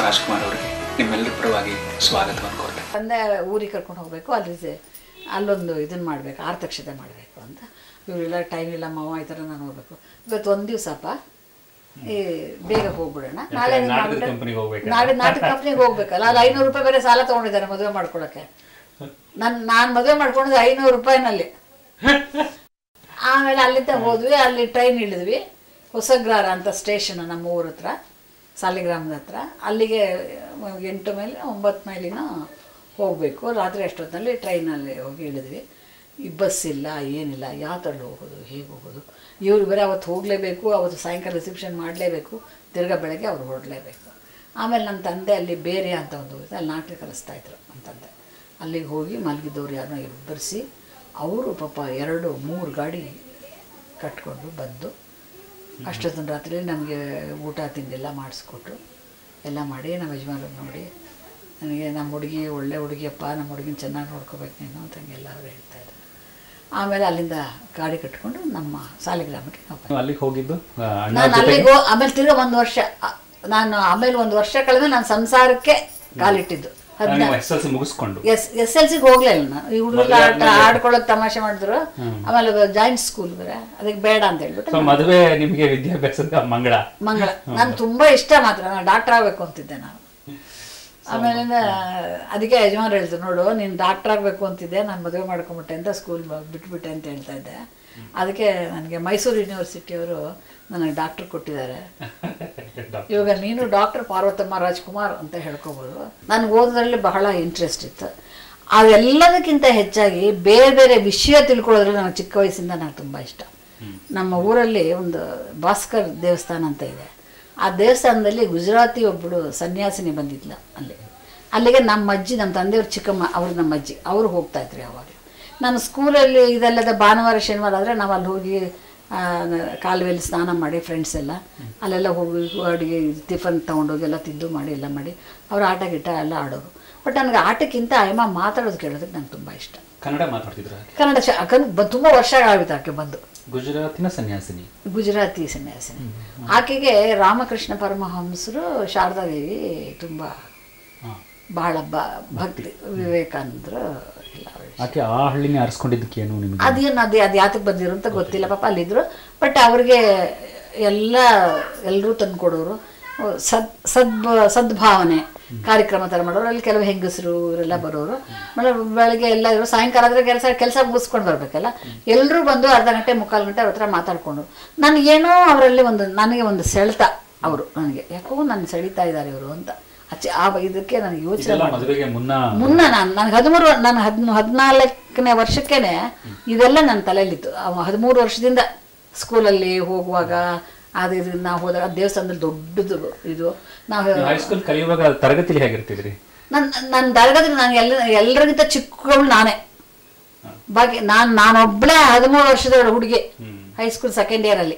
ರಾಜ್ಕುಮಾರ್ ಅವರಿಗೆ ನಿಮ್ಮೆಲ್ಲರ ಪರವಾಗಿ ಸ್ವಾಗತವನ್ನು ಕೋರ್ತೇನೆ ತಂದೆ ಊರಿಗೆ ಕರ್ಕೊಂಡು ಹೋಗಬೇಕು ಅಲ್ಲಿ ಸ- ಅಲ್ಲೊಂದು ಇದನ್ನು ಮಾಡಬೇಕು ಆರ್ತಕ್ಷತೆ ಮಾಡಬೇಕು ಅಂತ ಇವರೆಲ್ಲ ಟೈಮ್ ಇಲ್ಲ ಮಾವ ಈ ಥರ ನಾನು ಹೋಗ್ಬೇಕು ಇವತ್ತು ಒಂದು ದಿವಸಪ್ಪ ಈ ಬೇಗ ಹೋಗ್ಬಿಡೋಣ ನಾಳೆ ನೀನ್ ನಾಟಕದ ಮಾಡ್ಬಿಟ್ರೆ- ಕಂಪನಿಗೆ ಹೋಗ್ಬೇಕಾ? ನಾಳೆ ನಾಟಕ ಕಂಪ್ನಿಗೆ ಹೋಗ್ಬೇಕಲ್ಲ ಅಲ್ಲಿ ಐನೂರು ರೂಪಾಯಿ ಬೇರೆ ಸಾಲ ತೊಗೊಂಡಿದ್ದಾರೆ ಮದುವೆ ಮಾಡ್ಕೊಳಕ್ಕೆ ನಾನು ನಾನು ಮದುವೆ ಮಾಡ್ಕೊಂಡಿದ್ದು ಐನೂರು ರೂಪಾಯಿನಲ್ಲಿ ಆಮೇಲೆ ಅಲ್ಲಿಂದ ಹೋದ್ವಿ ಅಲ್ಲಿ ಟ್ರೈನ್ ಇಳಿದ್ವಿ ಹೊಸಗ್ರಾರ ಅಂತ ಸ್ಟೇಷನ್ ನಮ್ಮ ಊರ ಹತ್ರ ಸಾಲಿಗ್ರಾಮದ ಹತ್ರ ಅಲ್ಲಿಗೆ ಎಂಟು ಮೈಲಿ ಒಂಬತ್ತು ಮೈಲಿನ ಹೋಗಬೇಕು ರಾತ್ರಿ ಅಷ್ಟೊತ್ತಿನಲ್ಲಿ ಟ್ರೈನಲ್ಲಿ ಹೋಗಿ ಇಳಿದ್ವಿ ಈ ಬಸ್ ಇಲ್ಲ ಏನಿಲ್ಲ ಯಾವ ತಳ್ಳಿ ಹೋಗೋದು ಹೇಗೆ ಹೋಗೋದು ಇವ್ರು ಬೇರೆ ಅವತ್ತು ಹೋಗಲೇಬೇಕು ಅವತ್ತು ಸಾಯಂಕಾಲ ರಿಸೆಪ್ಷನ್ ಮಾಡಲೇಬೇಕು ತಿರ್ಗಾ ಬೆಳಗ್ಗೆ ಅವ್ರು ಹೊರಡಲೇಬೇಕು ಆಮೇಲೆ ನನ್ನ ತಂದೆ ಅಲ್ಲಿ ಬೇರೆ ಅಂತ ಒಂದು ಇದೆ, ಅಲ್ಲಿ ನಾಟಕ ಕಲಿಸ್ತಾ ಇದ್ರು ನನ್ನ ತಂದೆ ಅಲ್ಲಿಗೆ ಹೋಗಿ ಮಲಗಿದ್ದವ್ರು ಯಾರನ್ನೋ ಇಬ್ಬರಿಸಿ ಅವರು ಪಾಪ ಎರಡು ಮೂರು ಗಾಡಿ ಕಟ್ಕೊಂಡು ಬಂದು ಅಷ್ಟೊತ್ತಿನ ರಾತ್ರಿ ನಮಗೆ ಊಟ ತಿಂಡಿ ಎಲ್ಲ ಮಾಡಿಸ್ಕೊಟ್ರು ಎಲ್ಲ ಮಾಡಿ ನಮ್ಮ ಯಜಮಾನರು ನೋಡಿ ನನಗೆ ನಮ್ಮ ಹುಡುಗಿ ಒಳ್ಳೆ ಹುಡುಗಿಯಪ್ಪ ನಮ್ಮ ಹುಡುಗಿನ ಚೆನ್ನಾಗಿ ನೋಡ್ಕೋಬೇಕು ನೀನು ಅಂತ ಹಂಗೆಲ್ಲ ಅವ್ರು ಹೇಳ್ತಾ ಇದ್ರು ಆಮೇಲೆ ಅಲ್ಲಿಂದ ಗಾಡಿ ಕಟ್ಕೊಂಡು ನಮ್ಮ ಸಾಲಿಗ್ರಾಮಕ್ಕೆ ನಾವು ಬಂದ್ವಿ. ನೀವು ಅಲ್ಲಿಗೆ ಹೋಗಿದ್ದು ಆ, ಅಣ್ಣ ನಾನು ಜೊತೆಗೆ ಅಲ್ಲಿಗೆ ಹೋ- ಆಮೇಲೆ ತಿರ್ಗಾ ಒಂದು ವರ್ಷ ಅ- ನಾನು ಆಮೇಲೆ ಒಂದು ವರ್ಷ ಕಳೆದು ನಾನು ಸಂಸಾರಕ್ಕೆ ಕಾಲಿಟ್ಟಿದ್ದು ಆ, ನೀವು ಎಸ್ ಎಲ್ ಸಿ ಮುಗಿಸ್ಕೊಂಡು ಎಸ್ ಎಸ್ ಎಲ್ ಸಿಗೆ ಹೋಗ್ಲೇ ಇಲ್ಲ ನಾನು ಈ ಹುಡುಗರು ಆಟ ಆಡ್ಕೊಳ್ಳೋಕೆ ತಮಾಷೆ ಮಾಡಿದ್ರು ಆಮೇಲೆ ಜಾಯಿಂಟ್ ಸ್ಕೂಲ್ ಬೇರೆ ಅದಕ್ಕೆ ಬೇಡ ಅಂತ ಹೇಳ್ಬಿಟ್ಟು ಸೊ ಮದುವೆ ನಿಮಗೆ ವಿದ್ಯಾಭ್ಯಾಸದ ಮಂಗಳ ಮಂಗಳ ನಾನು ತುಂಬಾ ಇಷ್ಟ ಮಾತ್ರ ನಾನು ಡಾಕ್ಟರ್ ಆಗಬೇಕು ಅಂತಿದ್ದೆ ನಾನು ಆಮೇಲೆ ಅದಕ್ಕೆ ಯಜಮಾನ್ ಹೇಳ್ತು ನೋಡು ನೀನು ಡಾಕ್ಟರ್ ಆಗಬೇಕು ಅಂತಿದ್ದೆ ನಾನು ಮದುವೆ ಮಾಡ್ಕೊಂಬಿಟ್ಟೆ ಅಂತ ಸ್ಕೂಲ್ ಬಿಟ್ಬಿಟ್ಟೆ ಅಂತ ಹೇಳ್ತಾ ಇದ್ದೆ ಅದಕ್ಕೆ ನನಗೆ ಮೈಸೂರು ಯೂನಿವರ್ಸಿಟಿಯವರು ನನಗೆ ಡಾಕ್ಟರ್ ಕೊಟ್ಟಿದ್ದಾರೆ ಇವಾಗ ನೀನು ಡಾಕ್ಟರ್ ಪಾರ್ವತಮ್ಮ ರಾಜ್ಕುಮಾರ್ ಅಂತ ಹೇಳ್ಕೊಬೋದು ನನಗೆ ಓದೋದ್ರಲ್ಲಿ ಬಹಳ ಇಂಟ್ರೆಸ್ಟ್ ಇತ್ತು ಅದೆಲ್ಲದಕ್ಕಿಂತ ಹೆಚ್ಚಾಗಿ ಬೇರೆ ಬೇರೆ ವಿಷಯ ತಿಳ್ಕೊಳ್ಳೋದ್ರಲ್ಲಿ ನನಗೆ ಚಿಕ್ಕ ವಯಸ್ಸಿಂದ ನನಗೆ ತುಂಬ ಇಷ್ಟ ನಮ್ಮ ಊರಲ್ಲಿ ಒಂದು ಭಾಸ್ಕರ್ ದೇವಸ್ಥಾನ ಅಂತ ಇದೆ ಆ ದೇವಸ್ಥಾನದಲ್ಲಿ ಗುಜರಾತಿ ಒಬ್ಬಳು ಸನ್ಯಾಸಿನಿ ಬಂದಿದ್ಲ ಅಲ್ಲಿ ಅಲ್ಲಿಗೆ ನಮ್ಮ ಅಜ್ಜಿ ನಮ್ಮ ತಂದೆಯವ್ರ ಚಿಕ್ಕಮ್ಮ ಅವ್ರು ನಮ್ಮ ಅಜ್ಜಿ ಅವರು ಹೋಗ್ತಾ ಇದ್ರು ಯಾವಾಗಲೂ ನಾನು ಸ್ಕೂಲಲ್ಲಿ ಇದೆಲ್ಲದ ಭಾನುವಾರ ಶನಿವಾರ ಆದರೆ ನಾವು ಅಲ್ಲಿ ಹೋಗಿ ಆ, ನ- ಕಾಲುವೆಯಲ್ಲಿ ಸ್ನಾನ ಮಾಡಿ ಫ್ರೆಂಡ್ಸ್ ಎಲ್ಲ ಅಲ್ಲೆಲ್ಲ ಹೋಗಿ ಅಡುಗೆ ಟಿಫನ್ ತೊಗೊಂಡೋಗಿ ಎಲ್ಲ ತಿಂದು ಮಾಡಿ ಎಲ್ಲ ಮಾಡಿ ಅವ್ರು ಆಟ ಗಿಟ ಎಲ್ಲ ಆಡೋರು ಬಟ್ ನನಗೆ ಆಟಕ್ಕಿಂತ ಅಮ್ಮ ಮಾತಾಡೋದು ಕೇಳೋದಕ್ಕೆ ನಂಗೆ ತುಂಬ ಇಷ್ಟ ಕನ್ನಡ ಮಾತಾಡ್ತಿದ್ರ ಕನ್ನಡ ಚ ಕನ್ನಡ ತುಂಬ ವರ್ಷ ಆಗಿತ್ತು ಆಕೆ ಬಂದು ಗುಜರಾತಿನ ಸನ್ಯಾಸಿನಿ ಗುಜರಾತಿ ಸನ್ಯಾಸಿನಿ ಆಕೆಗೆ ರಾಮಕೃಷ್ಣ ಪರಮಹಂಸರು ಶಾರದಾದೇವಿ ತುಂಬ ಹಾ. ಬಹಳ ಬ ಭಕ್ತಿ ವಿವೇಕಾನಂದರು ಎಲ್ಲ ಅವ್ರು ಆಕೆ ಆ ಹಳ್ಳಿನೇ ಆರಿಸ್ಕೊಂಡಿದ್ದಕ್ಕೇನು ನಿಮಗೆ ಅದೇನು ಅದೇ ಅದು ಯಾತಕ್ಕೆ ಬಂದಿರು ಅಂತ ಗೊತ್ತಿಲ್ಲ ಪಾಪ ಅಲ್ಲಿದ್ರು ಬಟ್ ಅವ್ರಿಗೆ ಎಲ್ಲ ಎಲ್ಲರೂ ತಂದು ಕೊಡೋರು ಸದ್ ಸದ್ ಸದ್ಭಾವನೆ ಕಾರ್ಯಕ್ರಮ ಥರ ಮಾಡೋರು ಅಲ್ಲಿ ಕೆಲವು ಹೆಂಗಸರು ಇವರೆಲ್ಲ ಬರೋರು ಆಮೇಲೆ ಬೆಳಗ್ಗೆ ಎಲ್ಲ ಇವರು ಸಾಯಂಕಾಲ ಆದರೆ ಕೆಲಸ ಕೆಲಸ ಮುಗಿಸ್ಕೊಂಡು ಬರಬೇಕಲ್ಲ ಎಲ್ಲರೂ ಬಂದು ಅರ್ಧ ಗಂಟೆ ಮುಕ್ಕಾಲು ಗಂಟೆ ಅವ್ರ ಹತ್ರ ಮಾತಾಡ್ಕೊಂಡು ನನಗೇನೋ ಅವರಲ್ಲಿ ಒಂದು ನನಗೆ ಒಂದು ಸೆಳೆತ ಅವರು ನನಗೆ ಯಾಕೋ ನನ್ನ ಸೆಳೀತಾ ಇದ್ದಾರೆ ಇವರು ಅಂತ ಅಚ್ಚ ಆ ಇದಕ್ಕೆ ನನಗೆ ಯೋಚನೆ ಇದೆಲ್ಲ ಮದುವೆಗೆ ಮುನ್ನ ಮುನ್ನ ನಾನು ನನಗೆ ಹದಿಮೂರು ನಾನು ಹದ್ ಹದಿನಾಲ್ಕನೇ ವರ್ಷಕ್ಕೇನೆ ಇದೆಲ್ಲ ನನ್ನ ತಲೆಯಲ್ಲಿತ್ತು ಅವ ಹದಿಮೂರು ವರ್ಷದಿಂದ ಸ್ಕೂಲಲ್ಲಿ ಹೋಗುವಾಗ ಅದು ಇದು ನಾವು ಹೋದಾಗ ದೇವಸ್ಥಾನದಲ್ಲಿ ದೊಡ್ಡದು ಇದು ನಾವು ಹೈಸ್ಕೂಲ್ ಕಲಿಯುವಾಗ ತರಗತಿಲಿ ಹೇಗಿರ್ತಿದ್ರಿ ನನ್ನ ನನ್ನ ತರಗತಿ ನಾನು ಎಲ್ಲ ಎಲ್ಲರಿಗಿಂತ ಚಿಕ್ಕವಳು ನಾನೇ ಬಾಕಿ ನಾನು ನಾನೊಬ್ಬಳೇ ಹದಿಮೂರು ವರ್ಷದ ಹುಡುಗಿ ಹೈಸ್ಕೂಲ್ ಸೆಕೆಂಡ್ ಇಯರಲ್ಲಿ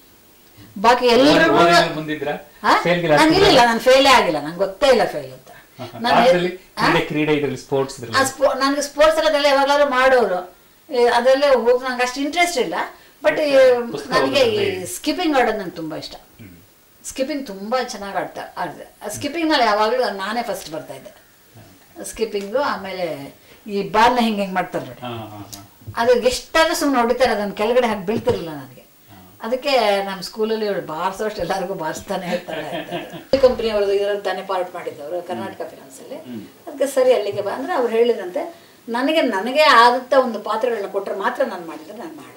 ಬಾಕಿ ಎಲ್ಲರಿಗೂ ಓದಿನಲ್ಲಿ ಮುಂದಿದ್ರ ಹಾ? Fail ಗಿಲ್ಲ ನಂಗಿಲ್ಲ ನಾನು ಫೇಲೇ ಆಗಿಲ್ಲ ನಂಗೆ ಗೊತ್ತೇ ಇಲ್ಲ ಫೇಲ್ ಅಂತ ನಾನು ಕ್ಲಾಸಲ್ಲಿ ಕ್ರೀಡೆ ಕ್ರೀಡೆ ಇದರಲ್ಲಿ ಸ್ಪೋರ್ಟ್ಸ್ ಇದ್ರಲ್ಲಿ ಆ ಸ್ಪೋ ನನಗೆ ಸ್ಪೋರ್ಟ್ಸ್ ಎಲ್ಲ ಯಾವಾಗಲಾದ್ರು ಮಾಡೋರು ಈ ಅದರಲ್ಲೇ ಹೋಗಿ ನಂಗೆ ಅಷ್ಟು ಇಂಟ್ರೆಸ್ಟ್ ಇಲ್ಲ ಬಟ್ ಪುಸ್ತಕ ನನಗೆ ಈ ಓದೋದ್ರಲ್ಲಿ? ಸ್ಕಿಪ್ಪಿಂಗ್ ಆಡೋದು ನಂಗೆ ತುಂಬ ಇಷ್ಟ ಸ್ಕಿಪ್ಪಿಂಗ್ ತುಂಬ ಚೆನ್ನಾಗಿ ಆಡ್ತಾ ಆಡಿದೆ ಆ ಸ್ಕಿಪ್ಪಿಂಗ್ನಲ್ಲಿ ಯಾವಾಗಲೂ ನಾನೇ ಫಸ್ಟ್ ಬರ್ತಾ ಇದ್ದೆ ಸ್ಕಿಪ್ಪಿಂಗು ಆಮೇಲೆ ಈ ಬಾಲ್ನ ಹಿಂಗೆ ಹಿಂಗೆ ಮಾಡ್ತಾರೆ ನೋಡಿ ಹಾ ಹಾ ಹಾ ಅದು ಎಷ್ಟಾದ್ರೂ ಸುಮ್ಮನೆ ಹೊಡಿತಾರೆ ಅದನ್ನು ಕೆಳಗಡೆ ಹಾಕಿ ಬೀಳ್ತಿರಲಿಲ್ಲ ನನಗೆ ಅದಕ್ಕೆ ನಮ್ಮ ಸ್ಕೂಲಲ್ಲಿ ಇವಳು ಬಾರಿಸೋಷ್ಟು ಎಲ್ಲರಿಗೂ ಬಾರಿಸ್ತಾನೆ ಇರ್ತಾರೆ ಕಂಪ್ನಿ ಅವ್ರದ್ದು ಇದರಲ್ಲಿ ತಾನೇ ಪಾರ್ಟ್ ಮಾಡಿದ್ದವರು ಕರ್ನಾಟಕ ಫಿನಾನ್ಸಲ್ಲಿ ಅದಕ್ಕೆ ಸರಿ ಅಲ್ಲಿಗೆ ಬಾ ಅಂದರೆ ಅವ್ರು ಹೇಳಿದಂತೆ ನನಗೆ ನನಗೆ ಆದಂಥ ಒಂದು ಪಾತ್ರಗಳನ್ನ ಕೊಟ್ಟರೆ ಮಾತ್ರ ನಾನು ಮಾಡಿದರೆ ನಾನು ಮಾಡಲ್ಲ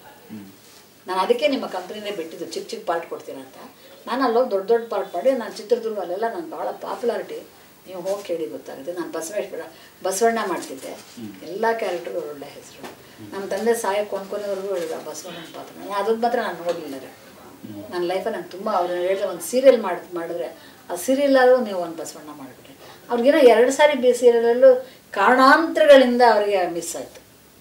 ನಾನು ಅದಕ್ಕೆ ನಿಮ್ಮ ಕಂಪ್ನಿನೇ ಬಿಟ್ಟಿದ್ದು ಚಿಕ್ಕ ಚಿಕ್ಕ ಪಾರ್ಟ್ ಕೊಡ್ತೀನಿ ಅಂತ ನಾನು ಅಲ್ಲೋಗಿ ದೊಡ್ಡ ದೊಡ್ಡ ಪಾರ್ಟ್ ಮಾಡಿ ನಾನು ಚಿತ್ರದುರ್ಗ ಅಲ್ಲೆಲ್ಲ ನಾನು ಭಾಳ ಪಾಪ್ಯುಲಾರಿಟಿ ನೀವು ಹೋಗಿ ಕೇಳಿ ಗೊತ್ತಾಗುತ್ತೆ ನಾನು ಬಸವೇಶ್ವರ ಬಸವಣ್ಣ ಮಾಡ್ತಿದ್ದೆ ಎಲ್ಲ ಕ್ಯಾರೆಕ್ಟರ್ಗಳು ಒಳ್ಳೆ ಹೆಸರು ನಮ್ಮ ತಂದೆ ಸಾಯ ಕೊಂಡ್ಕೊನೆವರೆಗೂ ಹೇಳಿದ ಬಸವಣ್ಣನ ಪಾತ್ರ ನಾನು ಅದಕ್ಕೆ ಮಾತ್ರ ನಾನು ನೋಡಲಿಲ್ಲ ರೀ ನನ್ನ ಲೈಫಲ್ಲಿ ನಂಗೆ ತುಂಬ ಅವ್ರು ಹೇಳಿದ್ರೆ ಒಂದು ಸೀರಿಯಲ್ ಮಾಡಿ ಮಾಡಿದ್ರೆ ಆ ಸೀರಿಯಲ್ಲಾದರೂ ನೀವು ಒಂದು ಬಸವಣ್ಣ ಮಾಡಿಬಿಟ್ರೆ ಅವ್ರಿಗೇನೋ ಎರಡು ಸಾರಿ ಬಿ ಸೀರಿಯಲಲ್ಲೂ ಕಾರಣಾಂತರಗಳಿಂದ ಅವರಿಗೆ ಮಿಸ್ ಆಯಿತು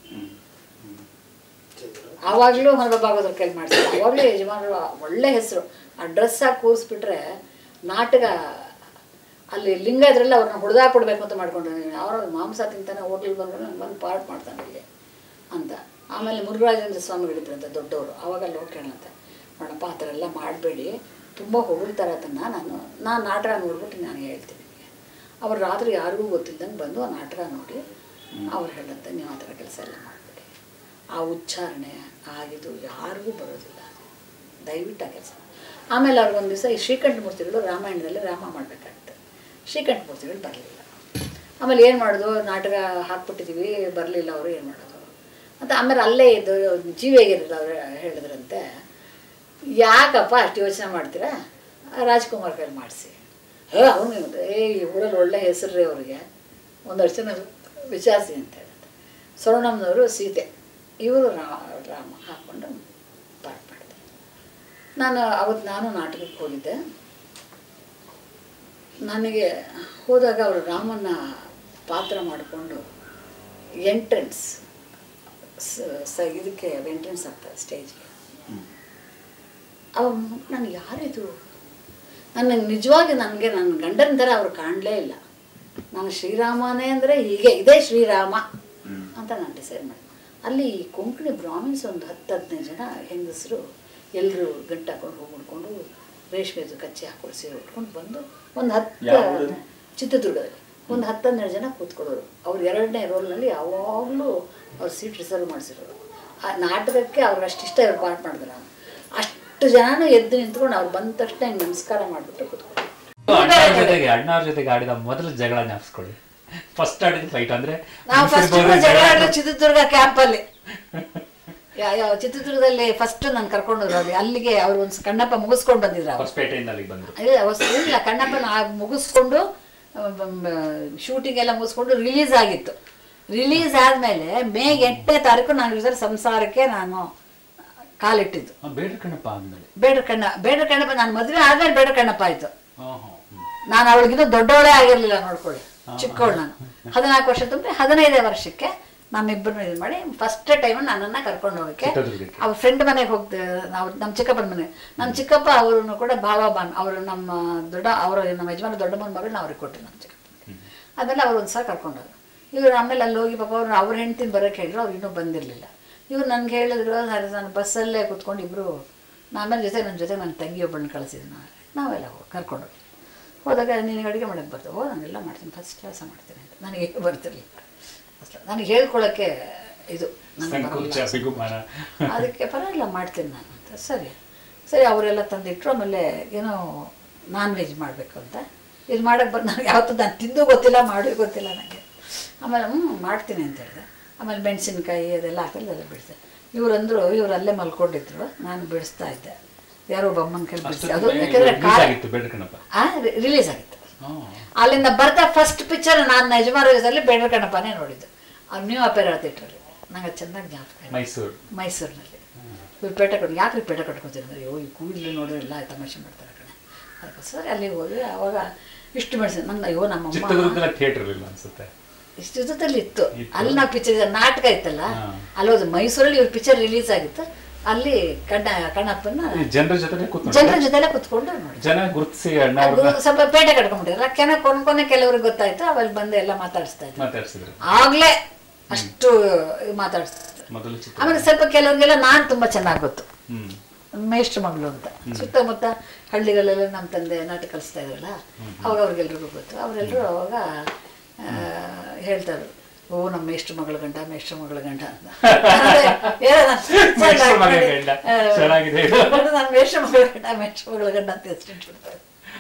ಆವಾಗಲೂ ಹೊರಬಾಗೋದ್ರ ಕೈ ಮಾಡ್ತಾರೆ ಆವಾಗಲೂ ಯಜಮಾನರು ಒಳ್ಳೆ ಹೆಸರು ಆ ಡ್ರೆಸ್ ಹಾಕಿ ಕೂರಿಸ್ಬಿಟ್ರೆ ನಾಟಕ ಅಲ್ಲಿ ಲಿಂಗ ಇದ್ರಲ್ಲಿ ಅವ್ರನ್ನ ಹೊಡೆದಾಕ್ಬಿಡ್ಬೇಕು ಅಂತ ಮಾಡ್ಕೊಂಡಿದ್ದೀನಿ ಅವ್ರ ಮಾಂಸ ತಿಂತಾನೆ ಹೋಟ್ಲಿಗೆ ಬಂದ್ರೆ ನಂಗೆ ಬಂದು ಪಾರ್ಟ್ ಮಾಡ್ತಾನೆ ಇಲ್ಲಿ ಅಂತ ಆಮೇಲೆ ಮುರುಘರಾಜೇಂದ್ರ ಸ್ವಾಮಿಗಳಿದ್ರಂತೆ ದೊಡ್ಡವರು ಆವಾಗ ಅಲ್ಲಿ ಹೋಗಿ ಕೇಳಂತೆ ನೋಡಪ್ಪ ಆ ಥರ ಎಲ್ಲ ಮಾಡಬೇಡಿ ತುಂಬ ಹೊಗಳ್ತಾರೆ ಅದನ್ನು ನಾನು ನಾನು ನಾಟಕ ನೋಡ್ಬಿಟ್ಟು ನಾನು ಹೇಳ್ತೀನಿ ನಿಮಗೆ ಅವ್ರು ರಾತ್ರಿ ಯಾರಿಗೂ ಗೊತ್ತಿದ್ದಂಗೆ ಬಂದು ಆ ನಾಟಕ ನೋಡಿ ಅವ್ರು ಹೇಳಂತೆ ನೀವು ಆ ಥರ ಕೆಲಸ ಎಲ್ಲ ಮಾಡಬೇಡಿ ಆ ಉಚ್ಚಾರಣೆ ಆಗಿದು ಯಾರಿಗೂ ಬರೋದಿಲ್ಲ ದಯವಿಟ್ಟು ಆ ಕೆಲಸ ಆಮೇಲೆ ಅವ್ರಿಗೊಂದು ದಿವಸ ಈ ಶ್ರೀಕಂಠ ಮೂರ್ತಿಗಳು ರಾಮಾಯಣದಲ್ಲಿ ರಾಮ ಮಾಡಬೇಕಾಗುತ್ತೆ ಶ್ರೀಕಂಠ ಮೂರ್ತಿಗಳು ಬರಲಿಲ್ಲ ಆಮೇಲೆ ಏನು ಮಾಡೋದು ನಾಟಕ ಹಾಕ್ಬಿಟ್ಟಿದ್ದೀವಿ ಬರಲಿಲ್ಲ ಅವರು ಏನು ಮಾಡೋದು ಅಂತ ಆಮೇಲೆ ಅಲ್ಲೇ ಇದ್ದು ಜೀವಿಯಾಗಿರಲಿಲ್ಲ ಅವರು ಹೇಳಿದ್ರಂತೆ ಯಾಕಪ್ಪ ಅಷ್ಟು ಯೋಚನೆ ಮಾಡ್ತೀರಾ ರಾಜ್ಕುಮಾರ್ ಕೈಲಿ ಮಾಡಿಸಿ ಏ ಅವನು ಏ ಈ ಊರಲ್ಲಿ ಒಳ್ಳೆ ಹೆಸರು ರೀ ಅವ್ರಿಗೆ ಒಂದಷ್ಟು ಜನ ವಿಚಾರಿಸಿ ಅಂತ ಹೇಳಿದೆ ಸ್ವರ್ಣಮ್ಮನವರು ಸೀತೆ ಇವರು ರಾಮ ಹಾಕ್ಕೊಂಡು ಪಾಠ ಮಾಡಿದೆ ನಾನು ಅವತ್ತು ನಾನು ನಾಟಕಕ್ಕೆ ಹೋಗಿದ್ದೆ ನನಗೆ ಹೋದಾಗ ಅವರು ರಾಮನ ಪಾತ್ರ ಮಾಡಿಕೊಂಡು ಎಂಟ್ರೆನ್ಸ್ ಸ ಇದಕ್ಕೆ ಎಂಟ್ರೆನ್ಸ್ ಆಗ್ತಾರೆ ಸ್ಟೇಜ್ಗೆ ಅವ ನನಗೆ ಯಾರಿದು ನನಗೆ ನಿಜವಾಗಿ ನನಗೆ ನನ್ನ ಗಂಡನ ಥರ ಅವ್ರು ಕಾಣಲೇ ಇಲ್ಲ ನಾನು ಶ್ರೀರಾಮನೇ ಅಂದರೆ ಹೀಗೆ ಇದೇ ಶ್ರೀರಾಮ ಅಂತ ನಾನು ಡಿಸೈಡ್ ಮಾಡಿದೆ ಅಲ್ಲಿ ಈ ಕೊಂಕಣಿ ಬ್ರಾಹ್ಮಿನ್ಸ್ ಒಂದು ಹತ್ತು ಹದಿನೈದು ಜನ ಹೆಂಗಸರು ಎಲ್ಲರೂ ಗಂಟು ಹಾಕೊಂಡು ಹೋಗಿ ಉಡ್ಕೊಂಡು ರೇಷ್ಮೆದು ಕಚ್ಚೆ ಹಾಕೊಂಡು ಸೀರೆ ಉಟ್ಕೊಂಡು ಬಂದು ಒಂದು ಹತ್ತು ಯಾವ ಊರು? ಚಿತ್ರದುರ್ಗದಲ್ಲಿ ಒಂದು ಹತ್ತು ಹನ್ನೆರಡು ಜನ ಕೂತ್ಕೊಳ್ಳೋರು ಅವ್ರು ಎರಡನೇ ರೋಲ್ನಲ್ಲಿ ಯಾವಾಗಲೂ ಅವ್ರು ಸೀಟ್ ರಿಸರ್ವ್ ಮಾಡಿಸಿರೋರು ಆ ನಾಟಕಕ್ಕೆ ಅವ್ರಿಗೆ ಅಷ್ಟಿಷ್ಟ ಇವ್ರು ಪಾಠ ಮಾಡಿದ್ರು ನಾನು ಅಷ್ಟು ಜನನೂ ಎದ್ದು ನಿಂತ್ಕೊಂಡು ಅವ್ರು ಬಂದ ತಕ್ಷಣ ಹಿಂಗೆ ನಮಸ್ಕಾರ ಮಾಡಿಬಿಟ್ಟು ಕೂತ್ಕೊಂಡು ಅಣ್ಣವ್ರ ಜೊತೆಗೆ ಅಣ್ಣವ್ರ ಜೊತೆಗೆ ಆಡಿದ ಮೊದಲ ಜಗಳ ಜ್ಞಾಪಿಸ್ಕೊಳ್ಳಿ ಫಸ್ಟ್ ಆಡಿದ ಫೈಟ್ ಅಂದ್ರೆ ನಾವು ಫಸ್ಟ್ ಮುನ್ಸಿಪಲ್ ಜಗಳ ಜಗಳ. ಆಡಿದ್ದು ಚಿತ್ರದುರ್ಗ ಕ್ಯಾಂಪಲ್ಲಿ ಯಾವ ಯಾವ ಚಿತ್ರದುರ್ಗದಲ್ಲಿ ಫಸ್ಟ್ ನಾನು ಕರ್ಕೊಂಡು ಹೋದ್ರು ಅಲ್ಲಿ ಅಲ್ಲಿಗೆ ಅವ್ರು ಒಂದು ಕಣ್ಣಪ್ಪ ಮುಗಿಸ್ಕೊಂಡು ಬಂದಿದ್ರು ಅವ್ರು ಹೊಸಪೇಟೆಯಿಂದ ಅಲ್ಲಿಗೆ ಬಂದ್ರು ಇಲ್ಲ ಹೊಸ- ಇಲ್ಲ ಕಣ್ಣಪ್ಪನ ಆ ಮುಗಿಸ್ಕೊಂಡು ಶೂಟಿಂಗ್ ಎಲ್ಲ ಮುಗಿಸ್ಕೊಂಡು ರಿಲೀಸ್ ಆಗಿತ್ತು ರಿಲೀಸ್ ಆದಮೇಲೆ ಮೇ ಎಂಟನೇ ತಾರೀಕು ನಾನು ಇದರ ಸಂಸಾರಕ್ಕೆ ನಾನು ಕಾಲಿಟ್ಟಿದ್ದು ಆ, ಬೇಡ್ರ ಕಣ್ಣಪ್ಪ ಆದ್ಮೇಲೆ ಬೇಡ ಕಣ್ಣ ಬೇಡ ಕಣ್ಣಪ್ಪ ನಾನು ಮದುವೆ ಆದ್ಮೇಲೆ ಬೇಡ ಕಣ್ಣಪ್ಪ ಆಯಿತು ಹಾ ಹಾ ಹ್ಮ್. ನಾನು ಅವಳಿಗಿನ್ನೂ ದೊಡ್ಡವಳೇ ಆಗಿರಲಿಲ್ಲ ನೋಡ್ಕೊಳ್ಳಿ ಚಿಕ್ಕವಳು ನಾನು ಹದಿನಾಲ್ಕು ವರ್ಷ ತುಂಬಿ ಹದಿನೈದೇ ವರ್ಷಕ್ಕೆ ನಮ್ಮಿಬ್ಬರನ್ನು ಇದು ಮಾಡಿ ಫಸ್ಟ್ ಟೈಮ್ ನನ್ನನ್ನು ಕರ್ಕೊಂಡು ಹೋಗಕ್ಕೆ ಚಿತ್ರದುರ್ಗಕ್ಕೆ. ಅವ್ರ ಫ್ರೆಂಡ್ ಮನೆಗೆ ಹೋಗ್ದೆ ನಾವು ನಮ್ಮ ಚಿಕ್ಕಪ್ಪನ ಮನೆ ನಮ್ಮ ಚಿಕ್ಕಪ್ಪ ಅವ್ರನ್ನು ಕೂಡ ಭಾವ ಬಾನ್ ಅವರು ನಮ್ಮ ದೊಡ್ಡ ಅವರು ನಮ್ಮ ಯಜಮಾನ ದೊಡ್ಡಮ್ಮನ ಮಗಳನ್ನ ಅವ್ರಿಗೆ ಕೊಟ್ಟರು ನಮ್ಮ ಚಿಕ್ಕಪ್ಪ ಆಮೇಲೆ ಅವ್ರು ಒಂದು ಸಲ ಕರ್ಕೊಂಡೋದ್ರು ಇವ್ರು ಆಮೇಲೆ ಅಲ್ಲಿ ಹೋಗಿ ಪಾಪ ಅವ್ರು ಅವ್ರ ಹೆಂಡ್ತಿನ ಬರೋಕ್ಕೆ ಹೇಳಿದ್ರು ಅವ್ರು ಇನ್ನೂ ಬಂದಿರಲಿಲ್ಲ ಇವ್ರು ನನ್ಗೆ ಹೇಳಿದ್ರು ನಾನು ನಾನು ಬಸ್ಸಲ್ಲೇ ಕೂತ್ಕೊಂಡು ಇಬ್ಬರು ಆಮೇಲೆ ಜೊತೆ ನನ್ನ ಜೊತೆ ನನ್ನ ತಂಗಿ ಒಬ್ಬಳನ್ನ ಕಳಿಸಿದ್ರು ನಾವು ನಾವೆಲ್ಲ ಹೋಗಿ ಕರ್ಕೊಂಡು ಹೋಗಿ ಹೋದಾಗ ನಿನಗೆ ಅಡುಗೆ ಮಾಡೋಕ್ಕೆ ಬರ್ತದೆ ಓ ನಾನೆಲ್ಲ ಮಾಡ್ತೀನಿ ಫಸ್ಟ್ ಕೆಲಸ ಮಾಡ್ತೀನಿ ಅಂತ ನನಗೆ ಬರ್ತಿರ್ಲಿಲ್ಲ ಅಷ್ಟೇ ನನಗೆ ಹೇಳ್ಕೊಳ್ಳೋಕ್ಕೆ ಇದು ನನಗೆ ಸಂಕೋಚ ಬರಲ್ಲ. ಬಿಗುಮಾನ ಅದಕ್ಕೆ ಪರವಾಗಿಲ್ಲ ಮಾಡ್ತೀನಿ ನಾನು ಅಂತ ಸರಿ ಸರಿ ಅವರೆಲ್ಲ ತಂದಿಟ್ರು ಆಮೇಲೆ ಏನೋ ನಾನ್ ವೆಜ್ ಮಾಡಬೇಕು ಅಂತ ಇದು ಮಾಡೋಕ್ಕೆ ಬರ್ ನನಗೆ ಯಾವತ್ತೂ ನಾನು ತಿಂದು ಗೊತ್ತಿಲ್ಲ ಮಾಡಿ ಗೊತ್ತಿಲ್ಲ ನನಗೆ ಆಮೇಲೆ ಹ್ಞೂ ಮಾಡ್ತೀನಿ ಅಂತ ಹೇಳಿದೆ ಆಮೇಲೆ ಮೆಣಸಿನ್ಕಾಯಿ ಅದೆಲ್ಲ ಹಾಕಲ್ಲ ಎಲ್ಲ ಬಿಡಿಸಿದೆ ಇವರಂದ್ರು ಇವ್ರು ಅಲ್ಲೇ ಮಲ್ಕೊಂಡಿದ್ರು ನಾನು ಬಿಡಿಸ್ತಾ ಇದ್ದೆ ಯಾರೋ ಬಮ್ಮನ ಕೈಲಿ ಬಿಡಿಸಿ ಅದು ಯಾಕಂದರೆ ರಿಲೀಸ್ ಆಗಿತ್ತು ಬೇಡ್ರ ಕಣ್ಣಪ್ಪ ರಿಲೀಸ್ ಆಗಿತ್ತು ಹಾ. ಅಲ್ಲಿಂದ ಬರ್ತಾ ಫಸ್ಟ್ ಪಿಕ್ಚರ್ ನಾನು ಯಜಮಾನದಲ್ಲಿ ಬೇಡ ಕಣಪ್ಪನೇ ನೋಡಿದ್ದು ಅವ್ರು ನ್ಯೂ ಅಪೇರಾ ಥಿಯೇಟ್ರಲ್ಲಿ ನಂಗೆ ಚೆನ್ನಾಗಿ ಜ್ಞಾಪಕ ಇದೆ. ಮೈಸೂರು ಮೈಸೂರಿನಲ್ಲಿ ಇವ್ರು ಪೇಟ ಕಟ್ಟು ಯಾಕೆ ಪೇಟ ಕಟ್ಕೊತಿದ್ರು ಅಯ್ಯೋ ಈ ಕೂದಲು ನೋಡಿದ್ರೆ ಎಲ್ಲ ತಮಾಷೆ ಮಾಡ್ತಾರೆ ಕಣೆ ಅದಕ್ಕೋಸ್ಕರ ಅಲ್ಲಿಗೆ ಹೋದ್ವಿ ಅವಾಗ ಇಷ್ಟು ಮೆಣಸಿನ ನಂಗೆ ಅಯ್ಯೋ ನಮ್ಮಮ್ಮ ಚಿತ್ರದುರ್ಗದಲ್ಲಿ ಥಿಯೇಟರ್ ಇರಲಿಲ್ಲ ಅನ್ಸುತ್ತೆ ಇಷ್ಟು ಜೊತೆಲಿ ಇತ್ತು ಇತ್ತು. ಅಲ್ಲಿ ನಾವು ಪಿಕ್ಚರ್ ನಾಟಕ ಇತ್ತಲ್ಲ ಹಾ. ಅಲ್ಲಿ ಹೋದ್ರು ಮೈಸೂರಲ್ಲಿ ಇವ್ರ ಪಿಕ್ಚರ್ ರಿಲೀಸ್ ಆಗಿತ್ತು ಅಲ್ಲಿ ಕಣ್ಣ ಕಣ್ಣಪ್ಪನ ಈ ಜನರ ಜೊತೆ ಕೂತ್ಕೊಂಡು ಜನರ ಜೊತೆಲೆ ಕುತ್ಕೊಂಡು ನೋಡಿ ಜನ ಗುರುತಿಸಿ ಅಣ್ಣ ಅದು ಅವ್ರನ್ನ ಸ್ವಲ್ಪ ಪೇಟೆ ಕಟ್ಕೊಂಡ್ಬಿಟ್ಟಿರಲ್ಲ ಕೆನ ಕೊನೆ ಕೊನೆ ಕೆಲವ್ರಿಗೆ ಗೊತ್ತಾಯ್ತು ಅವಾಗ ಬಂದು ಎಲ್ಲ ಮಾತಾಡಿಸ್ತಾ ಇದ್ರು ಮಾತಾಡ್ಸಿದ್ರು ಆಗ್ಲೇ ಅಷ್ಟು ಮಾತಾಡಿಸ್ತಾ ಇದ್ರು. ಮೊದಲು ಚಿತ್ರ ಆಮೇಲೆ ಸ್ವಲ್ಪ ಕೆಲವ್ರಿಗೆಲ್ಲ ನಾನು ತುಂಬಾ ಚೆನ್ನಾಗಿ ಗೊತ್ತು ಹ್ಮ್ ಮೇಷ್ಟ್ರ ಮಗಳು ಅಂತ ಸುತ್ತಮುತ್ತ ಹಳ್ಳಿಗಳೆಲ್ಲ ನಮ್ಮ ತಂದೆ ನಾಟಕ ಕಲಿಸ್ತಾ ಇದ್ರಲ್ಲ ಅವಾಗ ಅವ್ರಿಗೆಲ್ರಿಗೂ ಗೊತ್ತು ಅವರೆಲ್ಲರೂ ಅವಾಗ ಆ, ಹೇಳ್ತಾರೆ ಓ ನಮ್ಮ ಮೇಷ್ಟ್ರ ಮಗಳ ಗಂಡ ಮೇಷ್ಟ್ರ ಮಗಳ ಗಂಡ ಅಂತ ಅದೇ, ಏನೋ ನಾನು ಮೇಷ್ಟ್ರ ಮಗಳ ಚೆನ್ನಾಗಿ ಗಂಡ. ಆ, ಚೆನ್ನಾಗಿದೆ ಇದು. ನಾನು ಮೇಷ್ಟ್ರ ಮಗಳ ಗಂಡ ಮೇಷ್ಟ್ರ ಮಗಳ ಗಂಡ ಅಂತ ಹೆಸರಿಟ್ಬಿಡ್ತಾರೆ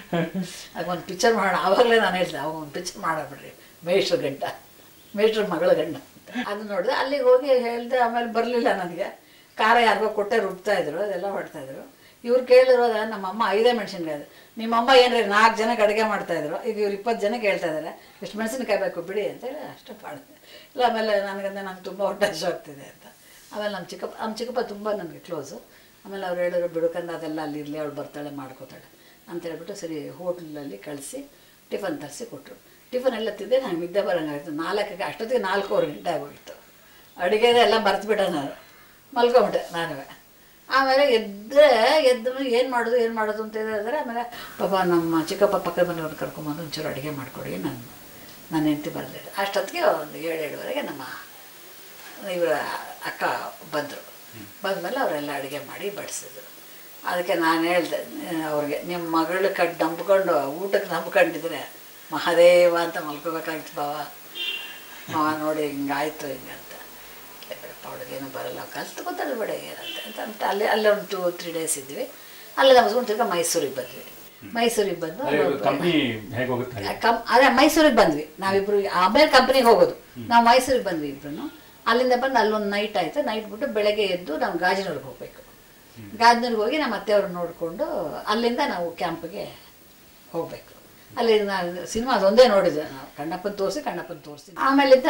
ಆಗ ಒಂದು ಪಿಕ್ಚರ್ ಮಾಡೋಣ ಆವಾಗಲೇ ನಾನು ಹೇಳ್ದೆ ಅವಾಗ ಒಂದು ಪಿಕ್ಚರ್ ಮಾಡಬಿಡ್ರಿ ಮೇಷ್ಟ್ರ ಗಂಡ ಮೇಷ್ಟ್ರ ಮಗಳ ಗಂಡ ಅಂತ ಅದು ನೋಡಿದೆ ಅಲ್ಲಿಗೆ ಹೋಗಿ ಹೇಳ್ದೆ ಆಮೇಲೆ ಬರಲಿಲ್ಲ ನನಗೆ ಖಾರ ಯಾರಿಗೋ ಕೊಟ್ಟೆ ರುಬ್ತಾ ಇದ್ರು ಅದೆಲ್ಲ ಹೊಡ್ತಾ ಇದ್ರು ಇವ್ರು ಕೇಳಿರೋದ ನಮ್ಮಮ್ಮ ಐದೇ ಮೆಣಸಿನ್ಕಾಯಿ ಅದು ನಿಮ್ಮಮ್ಮ ಏನ್ರಿ ನಾಲ್ಕು ಜನಕ್ಕೆ ಅಡುಗೆ ಮಾಡ್ತಾಯಿದ್ರು ಈಗ ಇವ್ರು ಇಪ್ಪತ್ತು ಜನಕ್ಕೆ ಹೇಳ್ತಾ ಇದ್ದಾರೆ ಎಷ್ಟು ಮೆಣಸಿನ್ಕಾಯಿ ಬೇಕು ಬಿಡಿ ಅಂತ ಹೇಳಿ ಅಷ್ಟು ಮಾಡಿದೆ ಇಲ್ಲ ಆಮೇಲೆ ನನಗಂದ್ರೆ ನಂಗೆ ತುಂಬ ಹೊಟ್ಟೆ ಹಸಿವು ಆಗ್ತಿದೆ ಅಂತ ಆಮೇಲೆ ನಮ್ಮ ಚಿಕ್ಕಪ್ಪ ನಮ್ಮ ಚಿಕ್ಕಪ್ಪ ತುಂಬ ನನಗೆ ಕ್ಲೋಸು ಆಮೇಲೆ ಅವ್ರು ಹೇಳಿದ್ರು ಬಿಡುಕಂದ ಅದೆಲ್ಲ ಅಲ್ಲಿ ಇರಲಿ ಅವಳು ಬರ್ತಾಳೆ ಮಾಡ್ಕೋತಾಳೆ ಅಂತ ಹೇಳ್ಬಿಟ್ಟು ಸರಿ ಹೋಟ್ಲಲ್ಲಿ ಕಳಿಸಿ ಟಿಫನ್ ತರಿಸಿ ಕೊಟ್ಟರು ಟಿಫನ್ ಎಲ್ಲ ತಿಂದೆ ನಂಗೆ ನಿದ್ದೆ ಬರೋಂಗಾಯ್ತು ನಾಲ್ಕಕ್ಕೆ ಅಷ್ಟೊತ್ತಿಗೆ ನಾಲ್ಕೂವರೆ ಗಂಟೆ ಆಗೋಗಿತ್ತು ಅಡುಗೆದೆ ಎಲ್ಲ ಮರ್ತುಬಿಟ್ಟೆ ನಾನು ಮಲ್ಕೊಂಬಿಟ್ಟೆ ನಾನುವೆ ಆಮೇಲೆ ಎದ್ದರೆ ಎದ್ದು ಏನು ಮಾಡೋದು ಏನು ಮಾಡೋದು ಅಂತ ಹೇಳಿದ್ರೆ ಆಮೇಲೆ ಪಾಪ ನಮ್ಮ ಚಿಕ್ಕಪ್ಪ ಪಕ್ಕದ ಮನೆಯವ್ರು ಕರ್ಕೊಂಬಂದು ಒಂಚೂರು ಅಡುಗೆ ಮಾಡಿಕೊಡಿ ನಾನು ನನ್ನ ಹೆಂಡತಿ ಬರಲಿಲ್ಲ ಅಷ್ಟೊತ್ತಿಗೆ ಒಂದು ಏಳು ಏಳುವರೆಗೆ ನಮ್ಮ ಇವರ ಅಕ್ಕ ಬಂದರು ಬಂದಮೇಲೆ ಅವರೆಲ್ಲ ಅಡುಗೆ ಮಾಡಿ ಬಡಿಸಿದ್ರು ಅದಕ್ಕೆ ನಾನು ಹೇಳಿದೆ ಅವ್ರಿಗೆ ನಿಮ್ಮ ಮಗಳು ಕಡ್ ನಂಬ್ಕೊಂಡು ಊಟಕ್ಕೆ ನಂಬ್ಕೊಂಡಿದ್ರೆ ಮಹಾದೇವ ಅಂತ ಮಲ್ಕೋಬೇಕಾಗಿತ್ತು ಬಾವ ಮಾವ ನೋಡಿ ಹಿಂಗಾಯ್ತು ಹಿಂಗಂತ ಇಲ್ಲ ಬಿಡಪ್ಪ ಅವಳಿಗೇನು ಬರಲ್ಲ ಕಲ್ತ್ಕೊತಾಳೆ ಬಿಡ ಏನಂತ ಅಂತ ಅಂತ ಅಲ್ಲೇ ಅಲ್ಲೇ ಒಂದು ಟೂ ತ್ರೀ ಡೇಸ್ ಇದ್ವಿ ಅಲ್ಲೇ ನಮ್ಸ್ಕೊಂಡು ತಿರ್ಗಾ ಮೈಸೂರಿಗೆ ಬಂದ್ವಿ ಮೈಸೂರಿಗೆ ಬಂದು ಅಲ್ಲಿ ಕಂಪ್ನಿ ಹೇಗೆ ಹೋಗುತ್ತೆ ಕಂ ಅದೇ ಮೈಸೂರಿಗೆ ಬಂದ್ವಿ ನಾವಿಬ್ರು ಆಮೇಲೆ ಕಂಪ್ನಿಗೆ ಹೋಗೋದು ನಾವು ಮೈಸೂರಿಗೆ ಬಂದ್ವಿ ಇಬ್ರು ಅಲ್ಲಿಂದ ಬಂದು ಅಲ್ಲೊಂದು ನೈಟ್ ಆಯಿತು ನೈಟ್ ಬಿಟ್ಟು ಬೆಳಗ್ಗೆ ಎದ್ದು ನಾವು ಗಾಜನೂರಿಗೆ ಹೋಗ್ಬೇಕು ಗಾಜನೂರಿಗೆ ಹೋಗಿ ನಮ್ಮ ಅತ್ತೆಯವ್ರನ್ನ ನೋಡಿಕೊಂಡು ಅಲ್ಲಿಂದ ನಾವು ಕ್ಯಾಂಪ್ಗೆ ಹೋಗಬೇಕು ಅಲ್ಲಿ ನಾನು ಸಿನಿಮಾ ಅದೊಂದೇ ನೋಡಿದ್ದೆ ನಾವು ಕಣ್ಣಪ್ಪನ ತೋರಿಸಿ ಕಣ್ಣಪ್ಪನ ತೋರಿಸಿ ಆಮೇಲಿಂದ